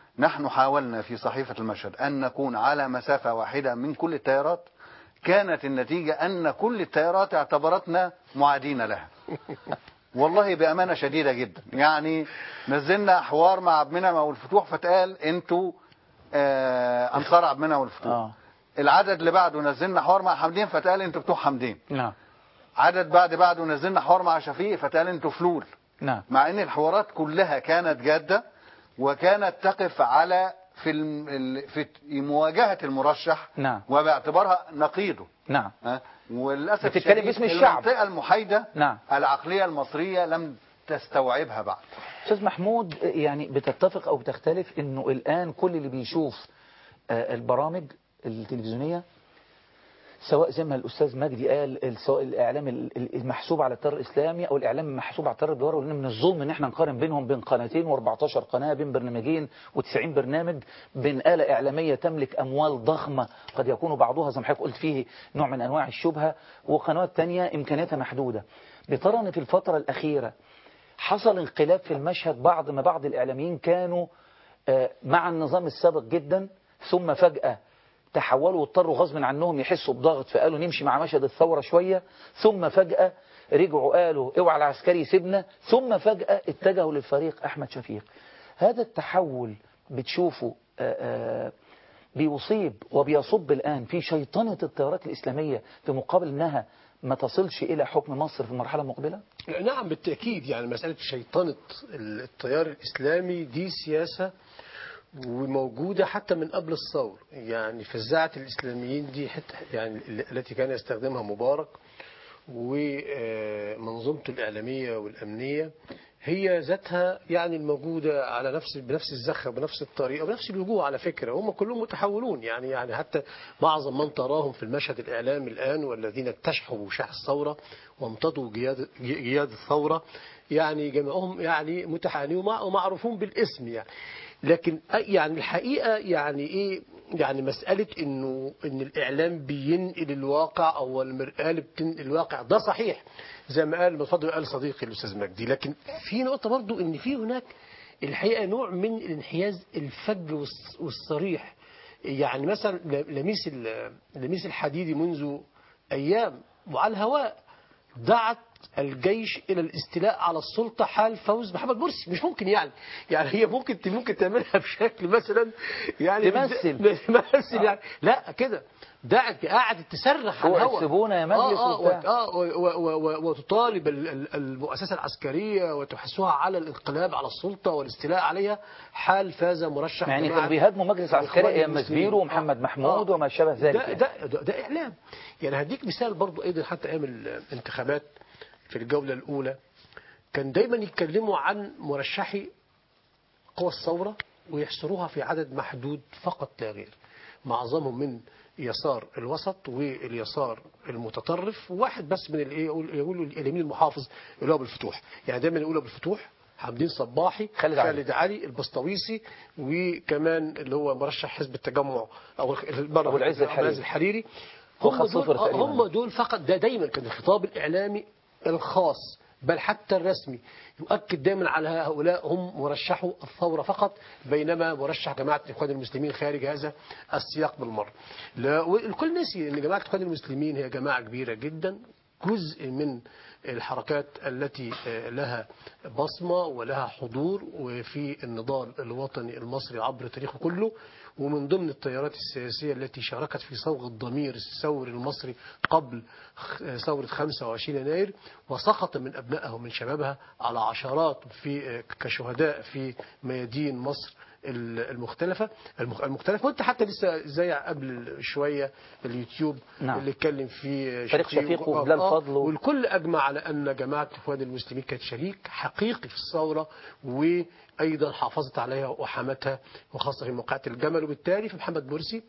نحن حاولنا في صحيفة المشهد أن نكون على مسافة واحدة من كل التيارات كانت النتيجة أن كل التيارات اعتبرتنا معادين لها والله بأمانة شديدة جدا يعني نزلنا حوار مع عبد المنعم أو الفتوح فتقال انتوا آه أنصار عبد المنعم والفتوح آه. العدد اللي بعده نزلنا حوار مع حمدين فتقال انتوا بتوع حمدين نعم عدد بعد بعده نزلنا حوار مع شفيق فتقال انتوا فلول نعم مع ان الحوارات كلها كانت جادة وكانت تقف على في الم- ال- في مواجهة المرشح نعم وباعتبارها نقيضه نعم ها؟ وللاسف بتتكلم الشديد باسم الشعب. المنطقة المحايدة نعم العقلية المصرية لم تستوعبها بعد استاذ محمود يعني بتتفق او بتختلف انه الان كل اللي بيشوف آه، البرامج التلفزيونيه سواء زي ما الاستاذ مجدي قال ال- سواء الاعلام ال- ال- المحسوب على التيار الاسلامي او الاعلام المحسوب على التيار الدولي لان من الظلم ان احنا نقارن بينهم بين قناتين و14 قناه بين برنامجين و90 برنامج بين اله اعلاميه تملك اموال ضخمه قد يكون بعضها زي ما حضرتك قلت فيه نوع من انواع الشبهه وقنوات تانية امكانياتها محدوده بترى ان في الفتره الاخيره حصل انقلاب في المشهد بعد ما بعض الإعلاميين كانوا آه، مع النظام السابق جدا ثم فجأة تحولوا واضطروا غصب عنهم يحسوا بضغط فقالوا نمشي مع مشهد الثورة شوية ثم فجأة رجعوا قالوا اوعى العسكري سيبنا ثم فجأة اتجهوا للفريق أحمد شفيق هذا التحول بتشوفه آه، آه، بيصيب وبيصب الآن في شيطنة التيارات الإسلامية في مقابل أنها ما تصلش إلى حكم مصر في المرحلة المقبلة نعم بالتأكيد يعني مسألة شيطنة التيار الإسلامي دي سياسة وموجودة حتى من قبل الثورة يعني فزاعة الإسلاميين دي حتى يعني التي كان يستخدمها مبارك ومنظومته الإعلامية والأمنية هي ذاتها يعني الموجودة على نفس بنفس الزخة بنفس الطريقة بنفس الوجوه على فكرة هم كلهم متحولون يعني يعني حتى معظم من تراهم في المشهد الإعلامي الآن والذين اكتشحوا وشاح الثورة وامتضوا جياد, جياد الثورة يعني جميعهم يعني متحانين ومع- ومعروفون بالاسم يعني لكن أ- يعني الحقيقة يعني ايه يعني مسألة انه ان الاعلام بينقل الواقع او المرآة اللي بتنقل الواقع ده صحيح زي ما قال بفضل قال صديقي الاستاذ مجدي لكن في نقطة برضو ان في هناك الحقيقة نوع من الانحياز الفج والص- والصريح يعني مثلا ل- لميس ال- لميس الحديدي منذ ايام وعلى الهواء دعت الجيش الى الاستيلاء على السلطه حال فوز محمد مرسي مش ممكن يعني يعني هي ممكن ممكن تعملها بشكل مثلا يعني تمثل. تمثل يعني لا كده دعت قعدت تسرح على هو الهواء سيبونا يا مجلس آه آه وبتاع. وت- آه و- و- و- وتطالب ال- ال- المؤسسه العسكريه وتحثها على الانقلاب على السلطه والاستيلاء عليها حال فاز مرشح يعني جماعة كانوا بيهاجموا مجلس عسكري الإخوان ايام المسلمين. مسبيرو ومحمد محمود آه. وما شابه ذلك ده, يعني. ده, ده, ده إعلام يعني هديك مثال برضو أيضا حتى أيام الانتخابات في الجولة الأولى كان دايما يتكلموا عن مرشحي قوى الثورة ويحصروها في عدد محدود فقط لا غير معظمهم من يسار الوسط واليسار المتطرف وواحد بس من الايه يقول يقولوا اليمين المحافظ اللي هو ابو الفتوح يعني دايما يقولوا ابو الفتوح حمدين صباحي خالد علي. خالد علي البسطويسي وكمان اللي هو مرشح حزب التجمع او أبو العز الحريري. العز الحريري هو هم خد صفر دول, آه، تقريباً. هم دول فقط ده دايما كان الخطاب الاعلامي الخاص بل حتى الرسمي يؤكد دائما على هؤلاء هم مرشحوا الثورة فقط بينما مرشح جماعة الإخوان المسلمين خارج هذا السياق بالمرة لا والكل نسي أن جماعة الإخوان المسلمين هي جماعة كبيرة جدا جزء من الحركات التي آه، لها بصمة ولها حضور وفي النضال الوطني المصري عبر تاريخه كله ومن ضمن التيارات السياسية التي شاركت في صوغ الضمير الثوري المصري قبل خ- ثورة 25 يناير وسقط من أبنائها ومن شبابها على عشرات في كشهداء في ميادين مصر ال- المختلفة المخ- المختلفة وانت حتى لسه زي قبل شوية اليوتيوب نعم. اللي اتكلم فيه فريق شفيق و- وبلال آه، فضل و- والكل أجمع على أن جماعة الإخوان المسلمين كانت شريك حقيقي في الثورة وأيضا حافظت عليها وحمتها وخاصة في موقعة الجمل وبالتالي فمحمد مرسي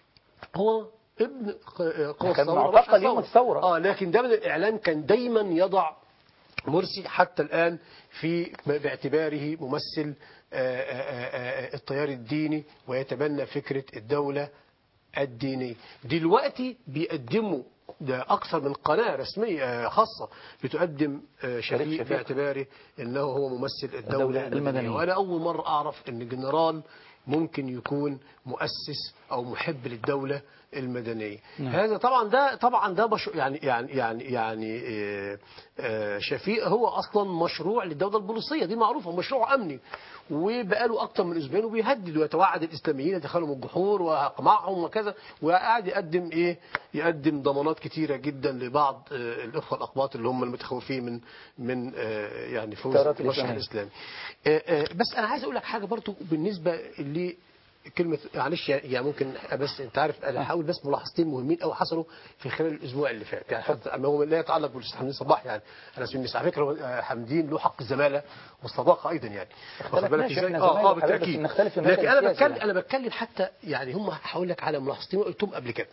هو ابن ق- قوى كان الثورة معتقل مرشح يوم الثورة. اه لكن دايما الإعلام كان دايما يضع مرسي حتى الآن في باعتباره ممثل آه، آه، آه، آه، التيار الديني ويتبنى فكرة الدولة الدينية دلوقتي بيقدموا ده أكثر من قناة رسمية آه، خاصة بتقدم آه، شفيق شفيق. باعتباره أنه هو ممثل الدولة الدولة المدنية المدنية. وأنا أول مرة أعرف أن جنرال ممكن يكون مؤسس او محب للدوله المدنيه نعم. هذا طبعا ده طبعا ده مش يعني يعني يعني يعني آه، آه، شفيق هو اصلا مشروع للدوله البوليسيه دي معروفه مشروع امني وبقاله اكتر من اسبوعين وبيهدد ويتوعد الاسلاميين يدخلهم الجحور واقمعهم وكذا وقاعد يقدم ايه يقدم ضمانات كتيره جدا لبعض آه، الاخوه الاقباط اللي هم المتخوفين من من آه، يعني فوز التيارات المرشح الإسلامية. الاسلامي آه، آه، بس انا عايز اقول لك حاجه برضو بالنسبه ل كلمة معلش يعني ممكن بس انت عارف انا هقول بس ملاحظتين مهمين قوي حصلوا في خلال الاسبوع اللي فات يعني حتى أما هو لا يتعلق بالاستاذ حمدين صباح يعني انا اسمي على فكره آه، حمدين له حق الزماله والصداقه ايضا يعني واخد بالك اختلفناش ازاي؟ احنا اه زمايل اه وحبايب، بس بالتاكيد نختلف في المجال لكن انا السياسي بتكلم يعني. انا بتكلم حتى يعني هم هقول لك على ملاحظتين قلتهم قبل كده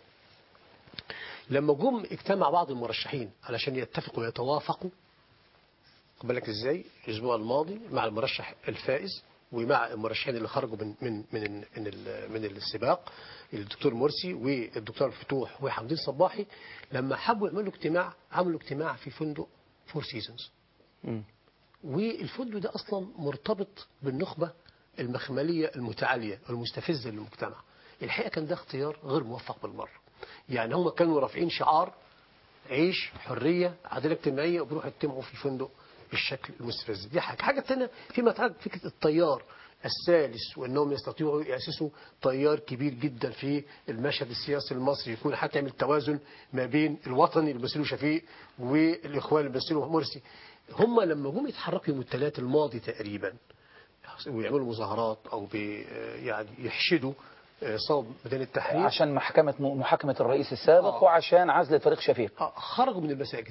لما جم اجتمع بعض المرشحين علشان يتفقوا ويتوافقوا خد بالك ازاي الاسبوع الماضي مع المرشح الفائز ومع المرشحين اللي خرجوا من من من ال- من, ال- من السباق الدكتور مرسي والدكتور فتوح وحمدين صباحي لما حبوا يعملوا اجتماع عملوا اجتماع في فندق فور سيزونز مم. والفندق ده اصلا مرتبط بالنخبه المخمليه المتعاليه المستفزه للمجتمع الحقيقه كان ده اختيار غير موفق بالمره يعني هم كانوا رافعين شعار عيش حريه عداله اجتماعيه وبيروحوا يجتمعوا في فندق بالشكل المستفز دي حاجه حاجه ثانيه فيما يتعلق فكره التيار الثالث وانهم يستطيعوا ياسسوا تيار كبير جدا في المشهد السياسي المصري يكون حتى يعمل توازن ما بين الوطني اللي بيمثله شفيق والاخوان اللي بيمثله مرسي هم لما جم يتحركوا يوم الثلاث الماضي تقريبا ويعملوا مظاهرات او بي يعني يحشدوا آه، صوب ميدان التحرير عشان محكمة محاكمة الرئيس السابق وعشان عزل فريق شفيق آه، خرجوا من المساجد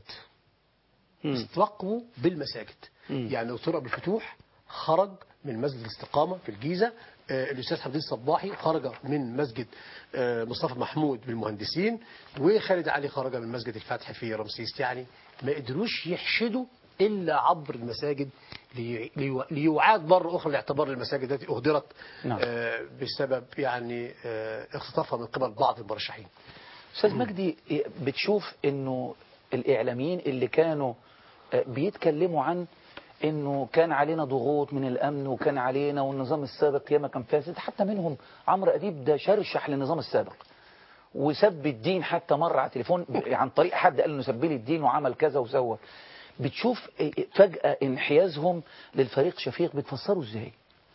استوقفوا بالمساجد يعني دكتور ابو الفتوح خرج من مسجد الاستقامه في الجيزه آه، الاستاذ حمدين صباحي خرج من مسجد آه، مصطفى محمود بالمهندسين وخالد علي خرج من مسجد الفتح في رمسيس يعني ما قدروش يحشدوا الا عبر المساجد لي- ليو- ليعاد مره اخرى لاعتبار المساجد التي اهدرت نعم. آه، بسبب يعني آه، اختطافها من قبل بعض المرشحين أستاذ مجدي بتشوف أنه الإعلاميين اللي كانوا آه، بيتكلموا عن أنه كان علينا ضغوط من الأمن وكان علينا والنظام السابق ياما كان فاسد حتى منهم عمرو أديب ده شرشح للنظام السابق وسب الدين حتى مرة على التليفون عن طريق حد قال انه سب لي الدين وعمل كذا وسوى بتشوف فجأة انحيازهم للفريق شفيق بتفسره ازاي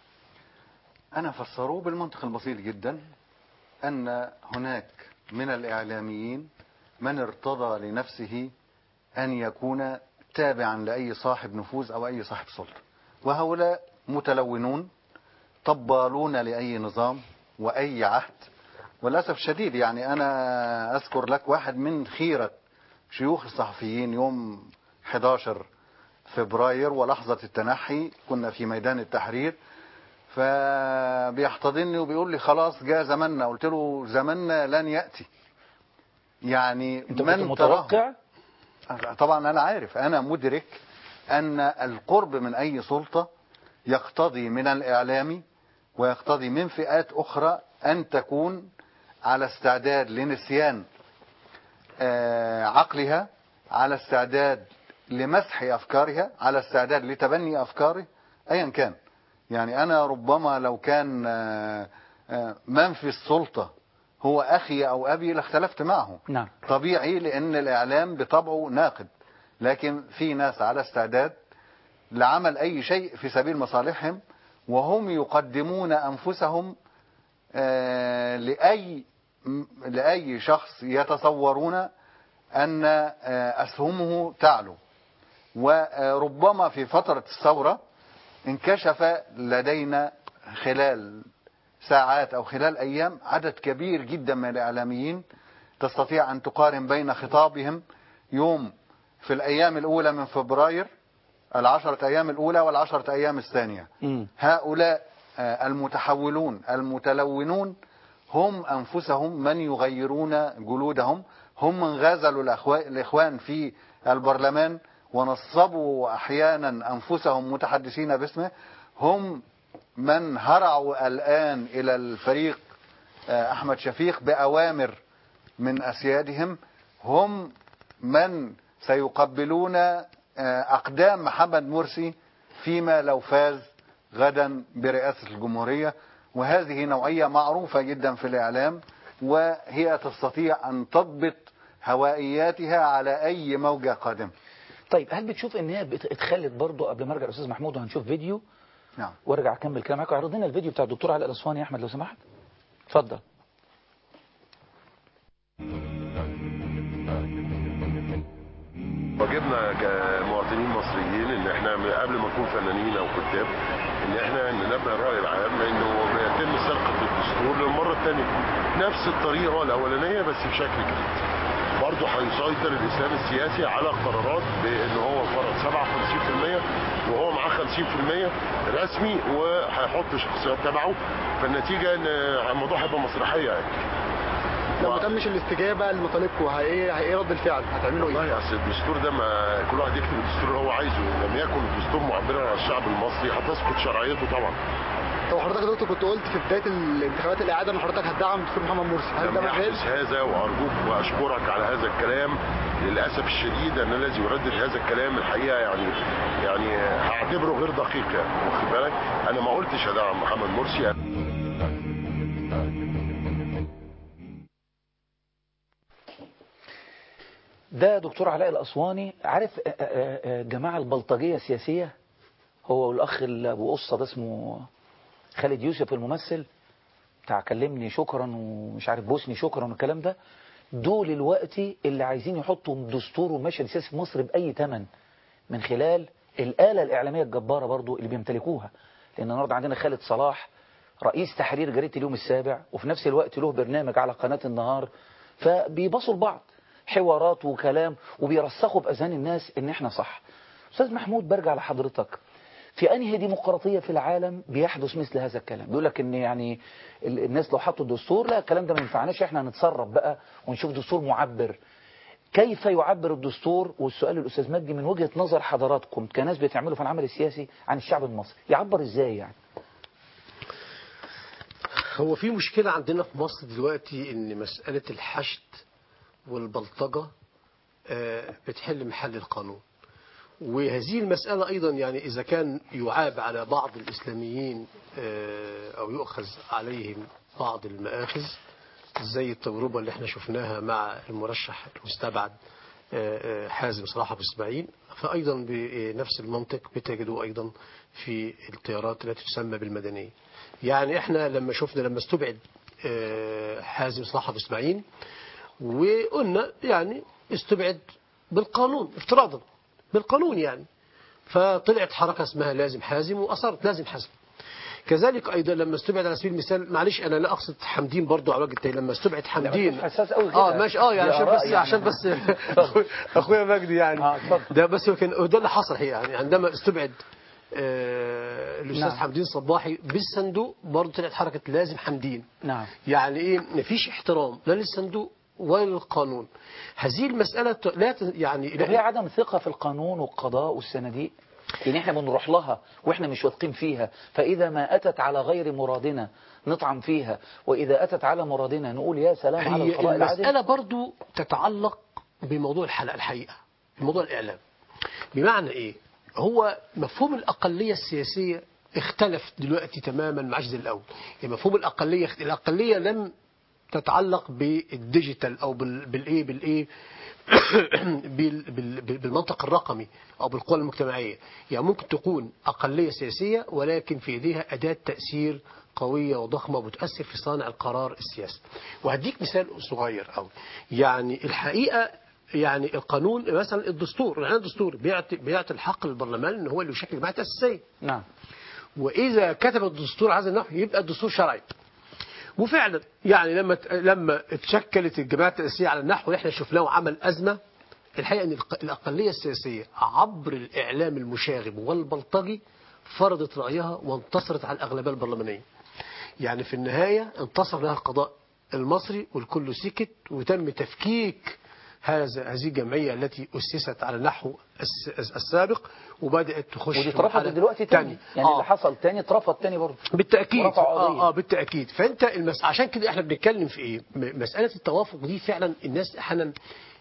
أنا فسروه بالمنطق البسيط جدا أن هناك من الإعلاميين من ارتضى لنفسه أن يكون تابعا لأي صاحب نفوذ أو أي صاحب سلطة وهؤلاء متلونون طبالون لأي نظام وأي عهد وللأسف الشديد يعني أنا أذكر لك واحد من خيرة شيوخ الصحفيين يوم 11 فبراير ولحظة التنحي كنا في ميدان التحرير فبيحتضني وبيقول لي خلاص جاء زماننا قلت له زماننا لن يأتي يعني انت كنت من متوقع تراه- طبعا أنا عارف أنا مدرك أن القرب من أي سلطة يقتضي من الإعلام ويقتضي من فئات أخرى أن تكون على استعداد لنسيان آه، عقلها على استعداد لمسح أفكارها على استعداد لتبني أفكاره أيا كان يعني أنا ربما لو كان آه، آه، من في السلطة هو أخي أو أبي لاختلفت معه نعم طبيعي لأن الإعلام بطبعه ناقد لكن في ناس على استعداد لعمل أي شيء في سبيل مصالحهم وهم يقدمون أنفسهم آه، لأي م- لأي شخص يتصورون أن آه، أسهمه تعلو وربما في فترة الثورة انكشف لدينا خلال ساعات أو خلال أيام عدد كبير جدا من الإعلاميين تستطيع أن تقارن بين خطابهم يوم في الأيام الأولى من فبراير العشرة أيام الأولى والعشرة أيام الثانية هؤلاء آه، المتحولون المتلونون هم أنفسهم من يغيرون جلودهم هم من غازلوا الأخوا- الإخوان في البرلمان ونصبوا أحيانا أنفسهم متحدثين باسمه هم من هرعوا الآن إلى الفريق آه، أحمد شفيق بأوامر من أسيادهم هم من سيقبلون آه، أقدام محمد مرسي فيما لو فاز غدا برئاسة الجمهورية وهذه نوعية معروفة جدا في الإعلام وهي تستطيع أن تضبط هوائياتها على أي موجة قادمة طيب هل بتشوف ان هي بت- اتخلت برضه قبل ما ارجع الاستاذ محمود وهنشوف فيديو نعم وارجع اكمل كلام معاك اعرض لنا الفيديو بتاع الدكتور علاء الاسواني يا احمد لو سمحت اتفضل واجبنا كمواطنين مصريين ان احنا من قبل ما نكون فنانين او كتاب ان احنا ننبه الراي العام لانه بيتم سرقه الدستور للمره الثانيه نفس الطريقه الاولانيه بس بشكل جديد برضه هيسيطر الاسلام السياسي على قرارات بان هو فرض 57% وهو معاه 50% رسمي وهيحط شخصيات تبعه فالنتيجه ان الموضوع هيبقى مسرحيه يعني لو ما تمش الاستجابه لمطالبكم ايه ايه رد الفعل هتعملوا ايه؟ والله اصل الدستور ده ما كل واحد يكتب الدستور اللي هو عايزه لم يكن الدستور معبرا عن الشعب المصري هتسقط شرعيته طبعا طب حضرتك يا دكتور كنت قلت في بدايه الانتخابات الاعاده ان حضرتك هتدعم الدكتور محمد مرسي هل لم ده ما يحدث هذا وارجوك واشكرك على هذا الكلام للاسف الشديد ان الذي يردد هذا الكلام الحقيقه يعني يعني هعتبره غير دقيق يعني واخد بالك انا ما قلتش هدعم محمد مرسي ده دكتور علاء الأسواني عارف آه، آه، آه، جماعة البلطجية السياسية هو والأخ اللي أبو قصة ده اسمه خالد يوسف الممثل بتاع كلمني شكرا ومش عارف بوسني شكرا والكلام ده دول الوقت اللي عايزين يحطوا دستور والمشهد السياسي في مصر بأي ثمن من خلال الآلة الإعلامية الجبارة برضو اللي بيمتلكوها لأن النهارده عندنا خالد صلاح رئيس تحرير جريدة اليوم السابع وفي نفس الوقت له برنامج على قناة النهار فبيبصوا لبعض حوارات وكلام وبيرسخوا بأذهان الناس إن إحنا صح أستاذ محمود برجع لحضرتك في أنهي ديمقراطية في العالم بيحدث مثل هذا الكلام بيقول لك إن يعني ال- الناس لو حطوا الدستور لا الكلام ده ما ينفعناش إحنا هنتصرف بقى ونشوف دستور معبر كيف يعبر الدستور والسؤال الأستاذ مجدي من وجهة نظر حضراتكم كناس بتعملوا في العمل السياسي عن الشعب المصري يعبر إزاي يعني هو في مشكلة عندنا في مصر دلوقتي ان مسألة الحشد والبلطجة آه، بتحل محل القانون وهذه المسألة أيضا يعني إذا كان يعاب على بعض الإسلاميين آه، أو يؤخذ عليهم بعض المآخذ زي التجربة اللي احنا شفناها مع المرشح المستبعد آه، آه، حازم صلاح أبو إسماعيل فأيضا بنفس المنطق بتجده أيضا في التيارات التي تسمى بالمدنية يعني احنا لما شفنا لما استبعد آه، حازم صلاح أبو إسماعيل وقلنا يعني استبعد بالقانون افتراضا بالقانون يعني فطلعت حركة اسمها لازم حازم وأصرت لازم حازم كذلك أيضا لما استبعد على سبيل المثال معلش أنا لا أقصد حمدين برضو على وجه التاني لما استبعد حمدين حساس قوي اه ماشي اه يعني دي عشان آراء بس يعني. عشان بس اخويا مجدي يعني ده بس هو كان ده اللي حصل هي يعني عندما استبعد آه الاستاذ نعم. حمدين صباحي بالصندوق برضه طلعت حركه لازم حمدين نعم يعني ايه مفيش احترام لا للصندوق ولا للقانون هذه المساله ت- لا ت- يعني طب ليه عدم ثقة في القانون والقضاء والصناديق يعني احنا بنروح لها واحنا مش واثقين فيها فإذا ما أتت على غير مرادنا نطعن فيها وإذا أتت على مرادنا نقول يا سلام على هي القضاء العادل المسألة برضو تتعلق بموضوع الحلقة الحقيقة بموضوع الإعلام بمعنى إيه هو مفهوم الأقلية السياسية اختلف دلوقتي تماما مع زي الأول يعني مفهوم الأقلية الأقلية لم تتعلق بالديجيتال أو بال- بالإيه بالإيه بال- بال- بال- بالمنطق الرقمي أو بالقوى المجتمعية يعني ممكن تكون أقلية سياسية ولكن في إيديها أداة تأثير قوية وضخمة بتأثر في صانع القرار السياسي وهديك مثال صغير أوي يعني الحقيقة يعني القانون مثلا الدستور الإعلان الدستوري بيعطي بيعطي الحق للبرلمان ان هو اللي يشكل الجماعه التاسيسيه نعم واذا كتب الدستور على هذا النحو يبقى الدستور شرعي وفعلا يعني لما لما اتشكلت الجماعه التاسيسيه على النحو اللي احنا شفناه وعمل ازمه الحقيقه ان الق- الاقليه السياسيه عبر الاعلام المشاغب والبلطجي فرضت رايها وانتصرت على الاغلبيه البرلمانيه يعني في النهايه انتصر لها القضاء المصري والكل سكت وتم تفكيك هذا هذه الجمعيه التي اسست على النحو الس- السابق وبدات تخش ودي في مرحلة اترفضت دلوقتي تاني تانية. يعني آه. اللي حصل تاني اترفض تاني برضه بالتاكيد ورفعوا قضية. اه اه بالتاكيد فانت المس... عشان كده احنا بنتكلم في ايه م- مساله التوافق دي فعلا الناس احيانا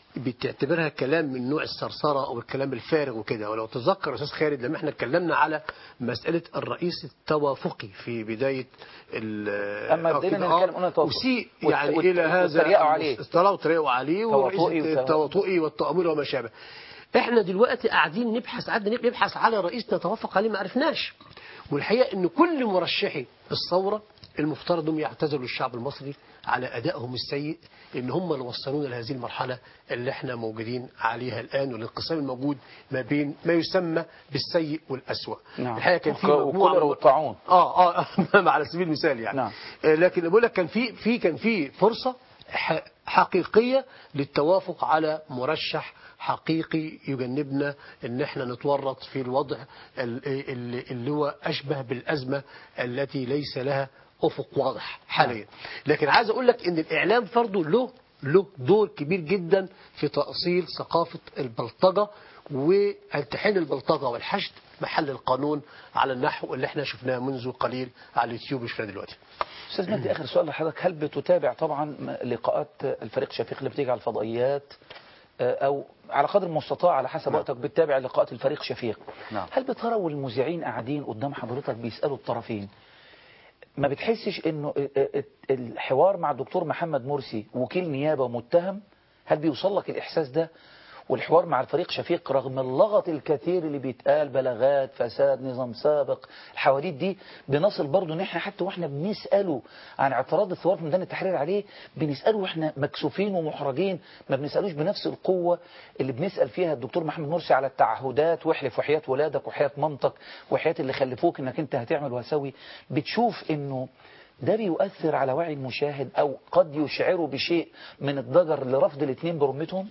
بتعتبرها كلام من نوع الثرثرة أو الكلام الفارغ وكده ولو تذكر أستاذ خالد لما احنا اتكلمنا على مسألة الرئيس التوافقي في بداية ال- أما أو بدينا كده، نتكلم آه، قلنا توافق. أسيء والت- يعني والت- إلى هذا والتريقوا عليه. الطلاق وتريقوا عليه توافقي ورئيس وتوافق. التواطؤي والتأمل وما شابه احنا دلوقتي قاعدين نبحث قعدنا نبحث على رئيس نتوافق عليه ما عرفناش والحقيقة ان كل مرشحي الثورة المفترض انهم يعتذروا للشعب المصري على ادائهم السيء ان هم اللي وصلونا لهذه المرحلة اللي احنا موجودين عليها الان والانقسام الموجود ما بين ما يسمى بالسيء والأسوأ نعم. الحقيقة كان في وك- مجموعة وكولر والطاعون. اه اه على سبيل المثال يعني نعم. آه، لكن بقول لك كان في في كان في فرصه ح- حقيقيه للتوافق على مرشح حقيقي يجنبنا ان احنا نتورط في الوضع ال- اللي اللي هو اشبه بالازمه التي ليس لها افق واضح حاليا لكن عايز اقول لك ان الاعلام برضه له له دور كبير جدا في تاصيل ثقافه البلطجه والتحين البلطجه والحشد محل القانون على النحو اللي احنا شفناه منذ قليل على اليوتيوب شفناه دلوقتي استاذ مجدي اخر سؤال لحضرتك هل بتتابع طبعا لقاءات الفريق شفيق اللي بتيجي على الفضائيات آه، او على قدر المستطاع على حسب وقتك بتتابع لقاءات الفريق شفيق نعم. هل بترى والمذيعين قاعدين قدام حضرتك بيسالوا الطرفين ما بتحسش انه الحوار مع الدكتور محمد مرسي وكيل نيابه ومتهم هل بيوصل لك الاحساس ده والحوار مع الفريق شفيق رغم اللغط الكثير اللي بيتقال بلاغات فساد نظام سابق الحواديت دي بنصل برضه ان احنا حتى واحنا بنساله عن اعتراض الثوار في ميدان التحرير عليه بنساله واحنا مكسوفين ومحرجين ما بنسالوش بنفس القوه اللي بنسال فيها الدكتور محمد مرسي على التعهدات واحلف وحياه ولادك وحياه مامتك وحياه اللي خلفوك انك انت هتعمل وهسوي بتشوف انه ده بيؤثر على وعي المشاهد او قد يشعره بشيء من الضجر لرفض الاثنين برمتهم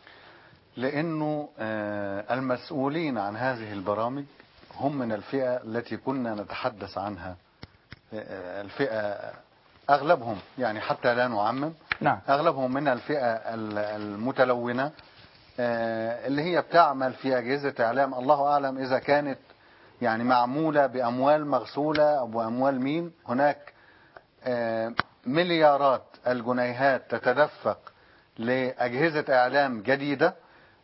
لأنه آه، المسؤولين عن هذه البرامج هم من الفئة التي كنا نتحدث عنها آه، الفئة أغلبهم يعني حتى لا نعمم نعم أغلبهم من الفئة ال- المتلونة آه، اللي هي بتعمل في أجهزة إعلام الله أعلم إذا كانت يعني معمولة بأموال مغسولة أو بأموال مين هناك آه، مليارات الجنيهات تتدفق لأجهزة إعلام جديدة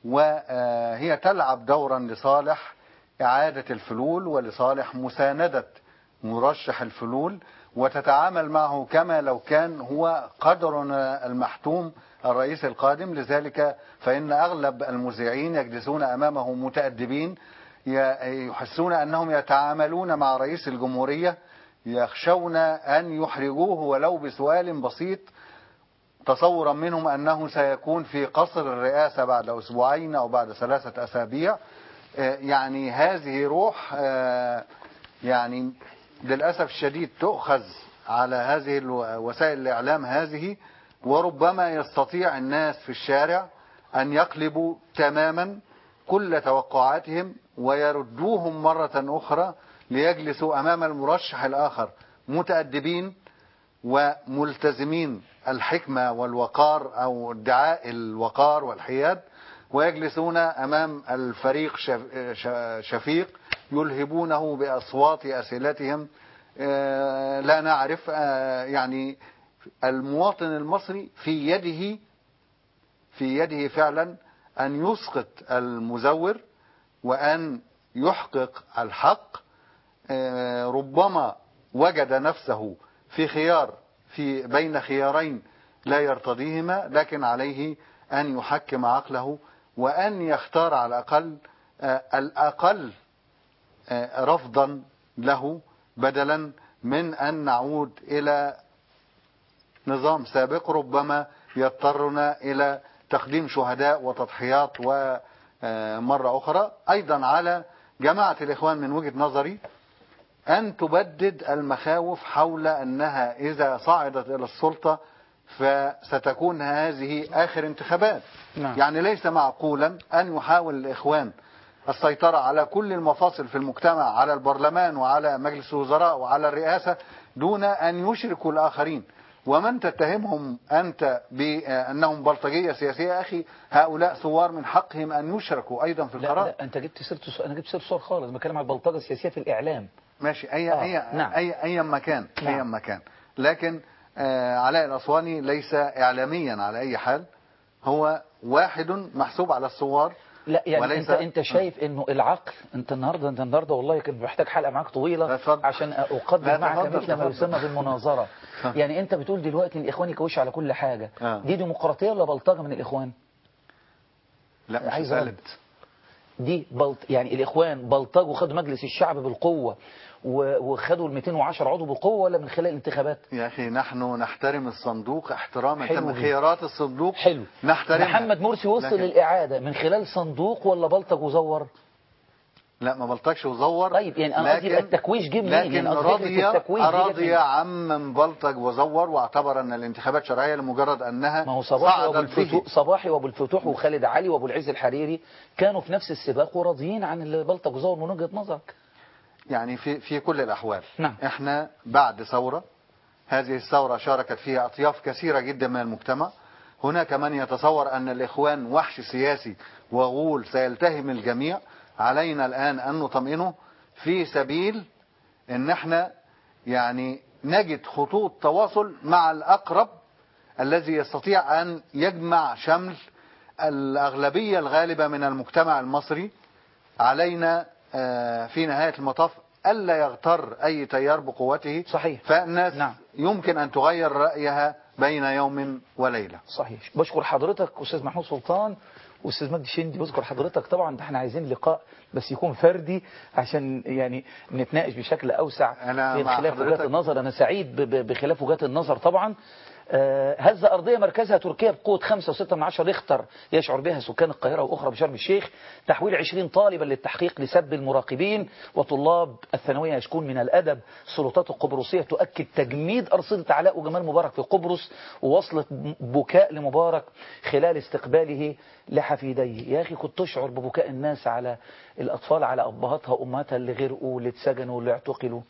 وهي تلعب دورا لصالح إعادة الفلول ولصالح مساندة مرشح الفلول وتتعامل معه كما لو كان هو قدرنا المحتوم الرئيس القادم لذلك فإن أغلب المذيعين يجلسون أمامه متأدبين ي- يحسون أنهم يتعاملون مع رئيس الجمهورية يخشون أن يحرجوه ولو بسؤال بسيط تصورا منهم أنه سيكون في قصر الرئاسة بعد أسبوعين أو بعد ثلاثة أسابيع آه، يعني هذه روح آه، يعني للأسف الشديد تؤخذ على هذه الو- وسائل الإعلام هذه وربما يستطيع الناس في الشارع أن يقلبوا تماما كل توقعاتهم ويردوهم مرة أخرى ليجلسوا أمام المرشح الآخر متأدبين وملتزمين الحكمة والوقار أو ادعاء الوقار والحياد ويجلسون أمام الفريق شف- ش- شفيق يلهبونه بأصوات أسئلتهم آه، لا نعرف آه، يعني المواطن المصري في يده في يده فعلا أن يسقط المزور وأن يحقق الحق آه، ربما وجد نفسه في خيار في بين خيارين لا يرتضيهما لكن عليه أن يحكم عقله وأن يختار على الأقل آه، الأقل آه، رفضا له بدلا من أن نعود إلى نظام سابق ربما يضطرنا إلى تقديم شهداء وتضحيات ومرة أخرى أيضا على جماعة الإخوان من وجهة نظري أن تبدد المخاوف حول أنها إذا صعدت إلى السلطة فستكون هذه آخر انتخابات نعم. يعني ليس معقولا أن يحاول الإخوان السيطرة على كل المفاصل في المجتمع على البرلمان وعلى مجلس الوزراء وعلى الرئاسة دون أن يشركوا الآخرين ومن تتهمهم أنت بأنهم بلطجية سياسية يا أخي هؤلاء ثوار من حقهم أن يشركوا أيضا في لا, القرار لا انت جبت سيره السؤال- انا جبت سيره الصور خالص بتكلم على البلطجه السياسيه في الاعلام ماشي أي آه، أي نعم. أي أي مكان نعم. أي مكان لكن آه علاء الأسواني ليس إعلاميا على أي حال هو واحد محسوب على الصور لا يعني وليس- انت انت شايف انه العقل انت النهارده انت النهارده والله كنت محتاج حلقه معاك طويله عشان لا، اقدم معك تفضل، مثل ما تفضل. يسمى بالمناظره يعني انت بتقول دلوقتي ان الاخوان يكوش على كل حاجه آه. دي ديمقراطيه ولا بلطجه من الاخوان لا مش عايز مسألة رد دي بلط يعني الاخوان بلطجوا خدوا مجلس الشعب بالقوه و- وخدوا ال 210 عضو بالقوه ولا من خلال الانتخابات يا أخي نحن نحترم الصندوق احتراما حلو تم دي. خيارات الصندوق حلو نحترمها محمد مرسي وصل لكن- للاعاده من خلال صندوق ولا بلطج وزور لا ما بلطجش وزور طيب يعني انا قصدي يبقى التكويش جه منين لكن يعني قصدي فكرة رضي التكويش دي جت رضي منين؟ عمن بلطج وزور واعتبر ان الانتخابات شرعيه لمجرد انها ما هو صباحي وابو صعدت به الفتوح صباحي وابو الفتوح وخالد علي وابو العز الحريري كانوا في نفس السباق وراضيين عن اللي بلطج وزور من وجهه نظرك يعني في في كل الاحوال نعم. احنا بعد ثوره هذه الثوره شاركت فيها اطياف كثيره جدا من المجتمع هناك من يتصور ان الاخوان وحش سياسي وغول سيلتهم الجميع علينا الان ان نطمئنه في سبيل ان احنا يعني نجد خطوط تواصل مع الاقرب الذي يستطيع ان يجمع شمل الاغلبيه الغالبه من المجتمع المصري علينا آه، في نهاية المطاف ألا يغتر أي تيار بقوته صحيح فالناس نعم. يمكن أن تغير رأيها بين يوم وليلة صحيح بشكر حضرتك استاذ محمود سلطان واستاذ مجدي شندي بشكر حضرتك طبعا ده احنا عايزين لقاء بس يكون فردي عشان يعني نتناقش بشكل اوسع أنا في مع خلاف حضرتك. وجهات النظر انا سعيد ب- ب- بخلاف وجهات النظر طبعا آه، هزة أرضية مركزها تركيا بقوة 5.6 من عشر ريختر يشعر بها سكان القاهرة وأخرى بشرم الشيخ تحويل 20 طالبا للتحقيق لسب المراقبين وطلاب الثانوية يشكون من الأدب السلطات القبرصية تؤكد تجميد أرصدة علاء وجمال مبارك في قبرص ووصلت بكاء لمبارك خلال استقباله لحفيديه يا أخي كنت تشعر ببكاء الناس على الأطفال على أبهاتها وأمهاتها اللي غرقوا واللي اتسجنوا واللي اعتقلوا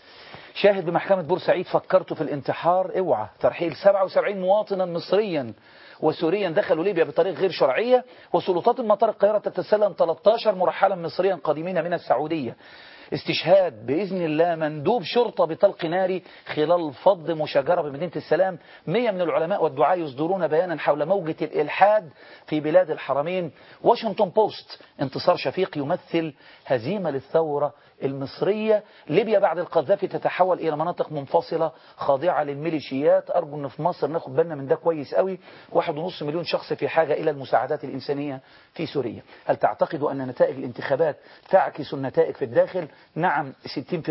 شاهد بمحكمة بورسعيد فكرت في الانتحار اوعى ترحيل 77 مواطنا مصريا وسوريا دخلوا ليبيا بطريق غير شرعية وسلطات مطار القاهرة تتسلم 13 مرحلا مصريا قادمين من السعودية استشهاد بإذن الله مندوب شرطة بطلق ناري خلال فض مشاجرة بمدينة السلام 100 من العلماء والدعاة يصدرون بيانا حول موجة الإلحاد في بلاد الحرمين واشنطن بوست انتصار شفيق يمثل هزيمة للثورة المصرية ليبيا بعد القذافي تتحول إلى مناطق منفصلة خاضعة للميليشيات أرجو أن في مصر ناخد بالنا من ده كويس قوي واحد ونص مليون شخص في حاجة إلى المساعدات الإنسانية في سوريا هل تعتقد أن نتائج الانتخابات تعكس النتائج في الداخل نعم 60%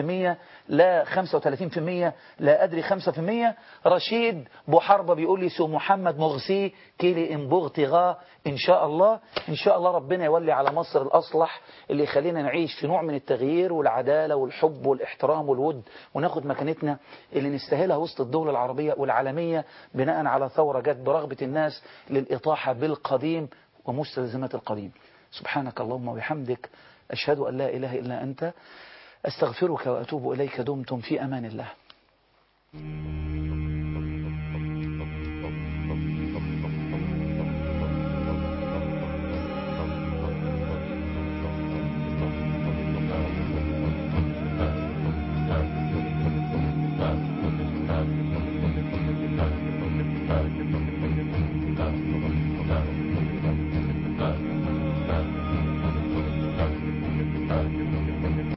لا 35% لا أدري 5% رشيد بوحربة بيقول لي سو محمد مغسي كيلي إن بغتغا إن شاء الله إن شاء الله ربنا يولي على مصر الأصلح اللي يخلينا نعيش في نوع من التغيير والعدالة والحب والاحترام والود وناخد مكانتنا اللي نستاهلها وسط الدول العربية والعالمية بناء على ثورة جت برغبة الناس للإطاحة بالقديم ومستلزمات القديم سبحانك اللهم وبحمدك أشهد أن لا إله إلا أنت أستغفرك وأتوب إليك دمتم في أمان الله